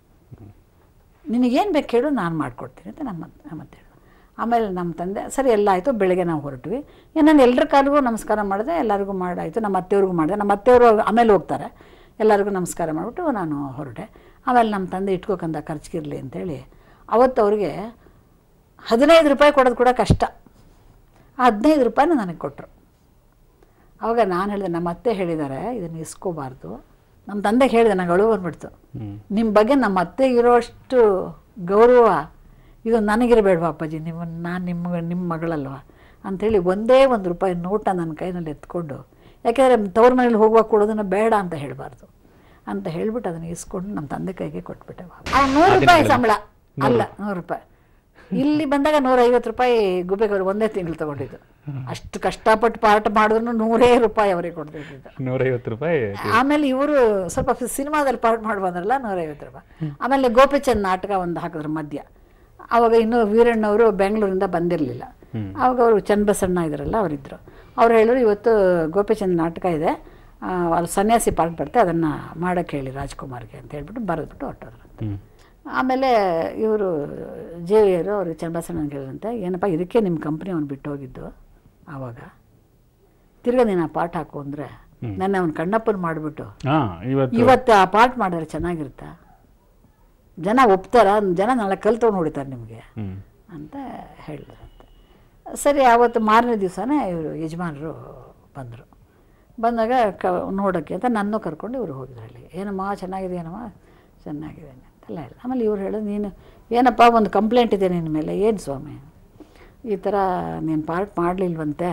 ನಿನಗೇನು ಬೇಕು ಕೇಳು ನಾನು ಮಾಡಿಕೊಡ್ತೀನಿ ಅಂತ ನಮ್ಮ ಮತ್ತೆ ಹೇಳಿದ್ರು ಆಮೇಲೆ ನಮ್ಮ ತಂದೆ ಸರಿ ಎಲ್ಲ ಆಯಿತು ಬೆಳಗ್ಗೆ ನಾವು ಹೊರಟ್ವಿ ನಾನು ಎಲ್ಲರ ಕಾಲಿಗೂ ನಮಸ್ಕಾರ ಮಾಡಿದೆ ಎಲ್ಲರಿಗೂ ಮಾಡಾಯಿತು ನಮ್ಮ ಅತ್ತೆಯವ್ರಿಗೂ ಮಾಡಿದೆ ನಮ್ಮ ಅತ್ತೆಯವರು ಆಮೇಲೆ ಹೋಗ್ತಾರೆ ಎಲ್ಲರಿಗೂ ನಮಸ್ಕಾರ ಮಾಡಿಬಿಟ್ಟು ನಾನು ಹೊರಟೆ ಆಮೇಲೆ ನಮ್ಮ ತಂದೆ ಇಟ್ಕೋಕಂದ ಖರ್ಚಿಗಿರಲಿ ಅಂತೇಳಿ ಅವತ್ತು ಅವ್ರಿಗೆ ಹದಿನೈದು ರೂಪಾಯಿ ಕೊಡೋದು ಕೂಡ ಕಷ್ಟ ಆ ಹದಿನೈದು ರೂಪಾಯಿನ ನನಗೆ ಕೊಟ್ಟರು ಆವಾಗ ನಾನು ಹೇಳಿದೆ ನಮ್ಮ ಅತ್ತೆ ಹೇಳಿದ್ದಾರೆ ಇದನ್ನು ಇಸ್ಕೋಬಾರ್ದು ನಮ್ಮ ತಂದೆಗೆ ಹೇಳಿದೆ ನಂಗೆ ಅಳು ಬಂದ್ಬಿಡ್ತು ನಿಮ್ಮ ಬಗ್ಗೆ ನಮ್ಮ ಅತ್ತೆಗೆ ಇರೋಷ್ಟು ಗೌರವ ಇದು ನನಗಿರಬೇಡವಾ ಅಪ್ಪಾಜಿ ನಿಮ್ಮ ನಾನು ನಿಮ್ಮ ನಿಮ್ಮ ಮಗಳಲ್ವಾ ಅಂಥೇಳಿ ಒಂದೇ ಒಂದು ರೂಪಾಯಿ ನೋಟ ನನ್ನ ಕೈನಲ್ಲಿ ಎತ್ಕೊಂಡು ಯಾಕೆಂದರೆ ತವ್ರ ಮನೇಲಿ ಹೋಗುವಾಗ ಕೊಡೋದನ್ನು ಬೇಡ ಅಂತ ಹೇಳಬಾರ್ದು ಅಂತ ಹೇಳ್ಬಿಟ್ಟು ಅದನ್ನು ಇಸ್ಕೊಂಡು ನಮ್ಮ ತಂದೆ ಕೈಗೆ ಕೊಟ್ಬಿಟ್ಟೆ ಅವ್ನು ನೂರು ರೂಪಾಯಿ ಸಂಬಳ ಅಲ್ಲ ನೂರು ರೂಪಾಯಿ ಇಲ್ಲಿ ಬಂದಾಗ ನೂರೈವತ್ತು ರೂಪಾಯಿ ಗುಬ್ಬೆಗವರು ಒಂದೇ ತಿಂಗಳು ತೊಗೊಂಡಿದ್ದು ಅಷ್ಟು ಕಷ್ಟಪಟ್ಟು ಪಾಠ ಮಾಡಿದ್ರು ನೂರೇ ರೂಪಾಯಿ ಅವರಿಗೆ ಕೊಡ್ತಿದ್ದು ನೂರೈವತ್ತು ರೂಪಾಯಿ ಆಮೇಲೆ ಇವರು ಸ್ವಲ್ಪ ಸಿನಿಮಾದಲ್ಲಿ ಪಾರ್ಟ್ ಮಾಡಿ ಬಂದ್ರಲ್ಲ ನೂರೈವತ್ತು ರೂಪಾಯಿ ಆಮೇಲೆ ಗೋಪಿಚಂದ್ ನಾಟಕ ಒಂದು ಹಾಕಿದ್ರು ಮಧ್ಯ ಆವಾಗ ಇನ್ನೂ ವೀರಣ್ಣವರು ಬೆಂಗಳೂರಿಂದ ಬಂದಿರಲಿಲ್ಲ ಆವಾಗ ಅವರು ಚನ್ನಬಸಣ್ಣ ಇದ್ರಲ್ಲ ಅವರಿದ್ದರು ಅವ್ರು ಹೇಳಿದ್ರು ಇವತ್ತು ಗೋಪಿಚಂದ್ ನಾಟಕ ಇದೆ ಆ, ಅಲ್ಲಿ ಸನ್ಯಾಸಿ ಪಾರ್ಟ್ ಬರುತ್ತೆ ಅದನ್ನು ಮಾಡೋಕ್ಕೆ ಹೇಳಿ ರಾಜ್ಕುಮಾರ್ಗೆ ಅಂತ ಹೇಳ್ಬಿಟ್ಟು ಬರೆದ್ಬಿಟ್ಟು ಹೊರಟೋದ್ರು ಹ್ಮ್ ಆಮೇಲೆ ಇವರು ಜೆ ವಿಯರು ಅವ್ರಿಗೆ ಚನ್ನಬಸಣ್ಣನಿಗೆ ಹೇಳಿದಂತೆ ಏನಪ್ಪ ಇದಕ್ಕೆ ನಿಮ್ಮ ಕಂಪ್ನಿ ಅವ್ನು ಬಿಟ್ಟು ಹೋಗಿದ್ದು ಆವಾಗ ತಿರ್ಗಾ ನೀನು ಆ ಪಾಠ ಹಾಕು ಅಂದರೆ ನನ್ನ ಅವ್ನು ಕಣ್ಣಪ್ಪನ ಮಾಡಿಬಿಟ್ಟು ಹಾ ಇವತ್ತು ಇವತ್ತು ಆ ಪಾಠ ಮಾಡಿದ್ರೆ ಚೆನ್ನಾಗಿರುತ್ತಾ ಜನ ಒಪ್ತಾರ ಜನ ನಾಳೆ ಕಲ್ತವ್ನು ಹೊಡಿತಾರೆ ನಿಮಗೆ ಹ್ಮ್ ಅಂತ ಹೇಳಿದ್ರಂತೆ ಸರಿ ಆವತ್ತು ಮಾರನೇ ದಿವಸನೇ ಇವರು ಯಜಮಾನರು ಬಂದರು ಬಂದಾಗ ಕ ನೋಡೋಕ್ಕೆ ಅಂತ ನನ್ನೂ ಕರ್ಕೊಂಡು ಇವರು ಹೋಗಿದ್ರು ಅಲ್ಲಿ ಏನಮ್ಮ ಚೆನ್ನಾಗಿದೆ ಏನಮ್ಮ ಚೆನ್ನಾಗಿದೆ ಅಂತೆಲ್ಲ ಹೇಳಿ ಆಮೇಲೆ ಇವ್ರು ಹೇಳೋದು ನೀನು ಏನಪ್ಪ ಒಂದು ಕಂಪ್ಲೇಂಟ್ ಇದೆ ನಿನ್ನ ಮೇಲೆ ಏನು ಸ್ವಾಮಿ ಈ ಥರ ನೀನು ಪಾರ್ಟ್ ಮಾಡಲಿಲ್ವಂತೆ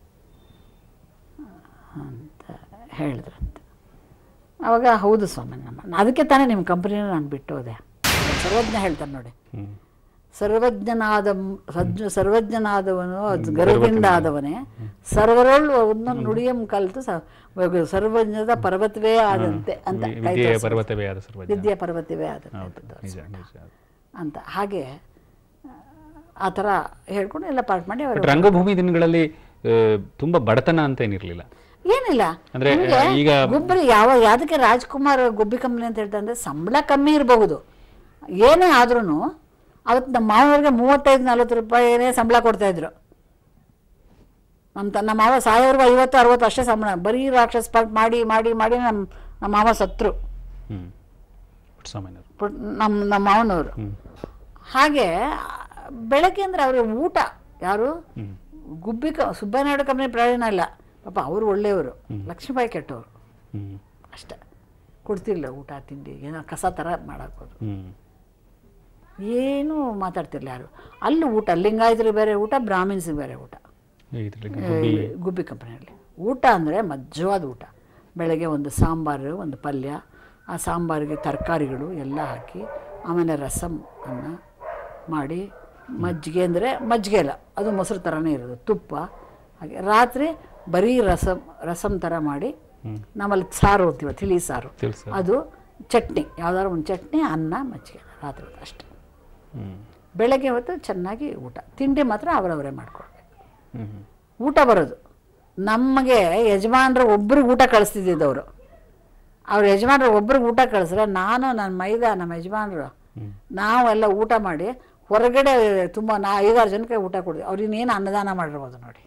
ಅಂತ ಹೇಳಿದ್ರಂತೆ ಅವಾಗ ಹೌದು ಸ್ವಾಮಿ ನಮ್ಮ ಅದಕ್ಕೆ ತಾನೇ ನಿಮ್ಮ ಕಂಪ್ನಿನ ನಾನು ಬಿಟ್ಟು ಹೋದೆ ಸರ್ವಜ್ಞ ಹೇಳ್ತಾನೆ ನೋಡಿ ಹ್ಮ್. ಸರ್ವಜ್ಞನಾದ ಸಜ್ಜ ಸರ್ವಜ್ಞನಾದವನು ಅದು ಗರ್ವದಿಂದ ಆದವನೇ ಸರ್ವರೊಳ್ಳು ಒಂದೊಂದು ನುಡಿಯಂ ಕಲಿತು ಸ- ಸರ್ವಜ್ಞದ ಪರ್ವತವೇ ಆದಂತೆ ಅಂತ ವಿ- ಕೈ ವಿದ್ಯೆಯ ತೋರ್ಸೋದು. ಪರ್ವತವೇ ಆದ ಸರ್ವಜ್ಞ ವಿದ್ಯೆಯ ಪರ್ವತವೇ ಆದಂತೆ ಹೌದು ಅಂತ ನಿಜ ತೋರ್ಸೋದು. ನಿಜ ಅಂತ ಹಾಗೆ ಆ ಥರ ಹೇಳ್ಕೊಂಡು ಎಲ್ಲ ಪಾಠ ಮಾಡಿ ಅವರು ಬಟ್ ರಂಗಭೂಮಿ ದಿನಗಳಲ್ಲಿ ಆ, ತುಂಬಾ ಬಡತನ ಅಂತ ಏನಿರ್ಲಿಲ್ಲ ಏನಿಲ್ಲ ಅಂದ್ರೆ, ನಿಮ್ಗೆ ಈಗ ಗೊಬ್ಬರ ಯಾವ ಯಾವ್ದಕ್ಕೆ ರಾಜ್ಕುಮಾರ್ ಗೊಬ್ಬಿ ಕಂಪ್ನಿ ಅಂತ ಹೇಳ್ತಾರೆ ಅಂದ್ರೆ ಸಂಬಳ ಕಮ್ಮಿ ಇರಬಹುದು ಏನೇ ಆದ್ರೂ ಅವತ್ತು ನಮ್ಮ ಮಾವನವ್ರಿಗೆ ಮೂವತ್ತೈದು ನಲ್ವತ್ತು ರೂಪಾಯಿ ಏನೇ ಸಂಬಳ ಕೊಡ್ತಾ ಇದ್ರು ನಮ್ಮ ತ ನಮ್ಮ ಮಾವ ಸಾಯೋರ್ಗು ಐವತ್ತು ಅರವತ್ತು ಅಷ್ಟೇ ಸಂಬಳ ಬರೀ ರಾಕ್ಷಸ ಪಾರ್ಟ್ ಮಾಡಿ ಮಾಡಿ ಮಾಡಿ ನಮ್ಮ ನಮ್ಮ ಮಾವ ಸತ್ರು ಹ್ಮ್ ಪುಟ್ಟಸ್ವಾಮಿನವರು ಪುಟ್- ನಮ್ಮ ನಮ್ಮ ಮಾವನವರು ಹ್ಮ್ ಹಾಗೆ ಬೆಳಗ್ಗೆ ಅಂದ್ರೆ ಅವ್ರಿಗೆ ಊಟ ಯಾರು ಹ್ಮ್ ಗುಬ್ಬಿ ಕ ಸುಬ್ಬನಾಯ್ಡು ಕಂಪ್ನಿ ಪ್ರಯೋಜನ ಇಲ್ಲ ಪಾಪ ಅವರು ಒಳ್ಳೆಯವರು ಲಕ್ಷ್ಮೀಬಾಯಿ ಕೆಟ್ಟವರು ಹ್ಮ್ ಅಷ್ಟೇ ಕೊಡ್ತಿರ್ಲಿಲ್ಲ ಊಟ ತಿಂಡಿ ಏನೋ ಕಸ ಥರ ಮಾಡಾಕೋದು ಹ್ಮ್ ಏನೂ ಮಾತಾಡ್ತಿರ್ಲಿಲ್ಲ ಯಾರು ಅಲ್ಲಿ ಊಟ ಲಿಂಗಾಯತರಿಗೆ ಬೇರೆ ಊಟ ಬ್ರಾಹ್ಮಿನ್ಸ್ಗೆ ಬೇರೆ ಊಟ ಇದ್ರಲ್ಲಿ ಈ ಗುಬ್ಬಿ ಕಂಪನಿಯಲ್ಲಿ ಊಟ ಅಂದರೆ ಮಜ್ಜವಾದ ಊಟ ಬೆಳಗ್ಗೆ ಒಂದು ಸಾಂಬಾರು ಒಂದು ಪಲ್ಯ ಆ ಸಾಂಬಾರಿಗೆ ತರಕಾರಿಗಳು ಎಲ್ಲ ಹಾಕಿ ಆಮೇಲೆ ರಸಮ್ ಅನ್ನ ಮಾಡಿ ಮಜ್ಜಿಗೆ ಅಂದರೆ ಮಜ್ಜಿಗೆ ಇಲ್ಲ ಅದು ಮೊಸರು ಥರನೇ ಇರೋದು ತುಪ್ಪ ಹಾಗೆ ರಾತ್ರಿ ಬರೀ ರಸಮ್ ರಸಮ್ ಥರ ಮಾಡಿ ನಮ್ಮಲ್ಲಿ ಸಾರು ಅಂತೀವ ತಿಳಿ ಸಾರು ತಿಳಿಸು ಅದು ಚಟ್ನಿ ಯಾವ್ದಾದ್ರು ಒಂದು ಚಟ್ನಿ ಅನ್ನ ಮಜ್ಜಿಗೆ ರಾತ್ರಿ ಹೊತ್ತು ಅಷ್ಟೇ ಹ್ಮ್ ಬೆಳಗ್ಗೆ ಹೊತ್ತು ಚೆನ್ನಾಗಿ ಊಟ ತಿಂಡಿ ಮಾತ್ರ ಅವರವರೇ ಮಾಡ್ಕೊಳ್ಬೇಕು ಹ್ಮ್ ಹ್ಮ್ ಊಟ ಬರೋದು ನಮಗೆ ಯಜಮಾನ್ರು ಒಬ್ರಿಗೆ ಊಟ ಕಳಿಸ್ತಿದ್ದಿದ್ದು ಅವರು ಅವ್ರ ಯಜಮಾನ್ರು ಒಬ್ರಿಗೆ ಊಟ ಕಳಿಸ್ರೆ ನಾನು ನನ್ನ ಮೈದಾ ನಮ್ಮ ಯಜಮಾನ್ರು ನಾವೆಲ್ಲ ಊಟ ಮಾಡಿ ಹೊರಗಡೆ ತುಂಬ ನಾ ಐದಾರು ಜನಕ್ಕೆ ಊಟ ಕೊಡ್ತೀವಿ ಅವ್ರು ಇನ್ನೇನು ಅನ್ನದಾನ ಮಾಡಿರ್ಬೋದು ನೋಡಿ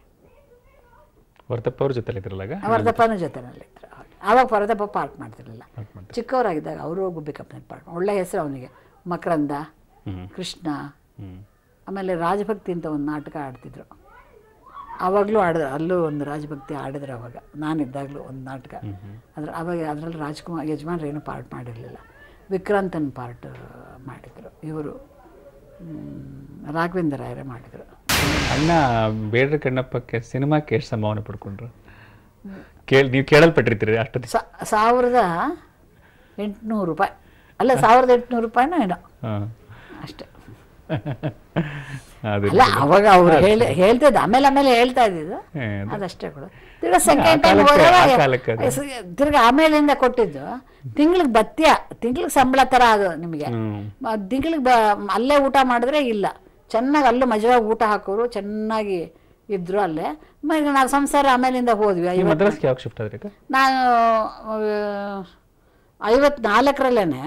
ವರ್ತಪ್ಪ ಅವ್ರ ಜೊತೆ ಇದ್ರಲ್ಲಾಗ ವರದಪ್ಪನ ಜೊತೆನಲ್ಲಿದ್ರು ಆವಾಗ ವರದಪ್ಪ ಪಾರ್ಟ್ ಮಾಡ್ತಿರ್ಲಿಲ್ಲ ಚಿಕ್ಕವರಾಗಿದ್ದಾಗ ಅವರು ಗುಬ್ಬಿ ಕಂಪ್ನಿ ಪಾರ್ಟ್ ಒಳ್ಳೆ ಹೆಸರು ಅವನಿಗೆ ಮಕರಂದ ಹ್ಮ್ ಕೃಷ್ಣ ಹ್ಮ್ ಆಮೇಲೆ ರಾಜಭಕ್ತಿ ಅಂತ ಒಂದು ನಾಟಕ ಆಡ್ತಿದ್ರು ಆವಾಗಲೂ ಆಡಿದ್ರು ಅಲ್ಲೂ ಒಂದು ರಾಜಭಕ್ತಿ ಆಡಿದ್ರು ಅವಾಗ ನಾನಿದ್ದಾಗಲೂ ಒಂದು ನಾಟಕ ಅದ್ರ ಅವಾಗ ಅದರಲ್ಲಿ ರಾಜ್ಕುಮಾರ್ ಯಜಮಾನ್ರು ಏನು ಪಾರ್ಟ್ ಮಾಡಿರಲಿಲ್ಲ ವಿಕ್ರಾಂತನ್ ಪಾರ್ಟ್ ಮಾಡಿದರು ಇವರು ರಾಘವೇಂದ್ರ ರಾಯರೇ ಮಾಡಿದರು ಅಣ್ಣ ಬೇಡ್ರ ಕಣ್ಣಪ್ಪಕ್ಕೆ ಸಿನಿಮಾಕ್ಕೆ ಎಷ್ಟು ಸಂಭಾವನೆ ಪಡ್ಕೊಂಡ್ರು ಕೇಳಿ ನೀವು ಕೇಳಲ್ಪಟ್ಟಿರ್ತೀರಿ ಅಷ್ಟೊತ್ತಿ ಸಾ ಸಾವಿರದ ಎಂಟುನೂರು ರೂಪಾಯಿ ಅಲ್ಲ ಸಾವಿರದ ಎಂಟುನೂರು ರೂಪಾಯಿನೋ ಏನೋ ಹಾಂ ಅಷ್ಟೇ ಅದು ಅಲ್ಲ ಅವಾಗ ಅವ್ರು ಹೇಳಿ ಹೇಳ್ತಿದ್ದ ಆಮೇಲೆ ಆಮೇಲೆ ಹೇಳ್ತಾ ಇದ್ದಿದ್ದು ಏ, ಅದು- ಅದಷ್ಟೇ ಕೂಡ ತಿರ್ಗಾ ಸೆಕೆಂಡ್ ಟೈಮ್ ಕಾಲಕ್ಕೆ- ಆ ಕಾಲಕ್ಕೆ ಅದು. ತಿರ್ಗಾ ಆಮೇಲಿಂದ ಕೊಟ್ಟಿದ್ದು ತಿಂಗ್ಳಿಗೆ ಬತ್ಯ ತಿಂಗ್ಳಿಗೆ ಸಂಬಳ ಥರ ಅದು ನಿಮಗೆ ಹ್ಮ್ ತಿಂಗ್ಳಿಗೆ ಬ ಅಲ್ಲೇ ಊಟ ಮಾಡಿದ್ರೆ ಇಲ್ಲ ಚೆನ್ನಾಗಿ ಅಲ್ಲೂ ಮಜವಾಗಿ ಊಟ ಹಾಕೋರು ಚೆನ್ನಾಗಿ ಇದ್ರು ಅಲ್ಲೇ ಮ- ಈಗ ನಾವು ಸಂಸಾರ ಆಮೇಲಿಂದ ಹೋದ್ವಿ ನೀವು ಐವತ್ತು ಮದ್ರಾಸ್ಗೆ ಯಾವಾಗ ಶಿಫ್ಟ್ ಆದ್ರಿ ಅಕ್ಕ? ನಾನು ಐವತ್ನಾಲ್ಕರಲ್ಲೇ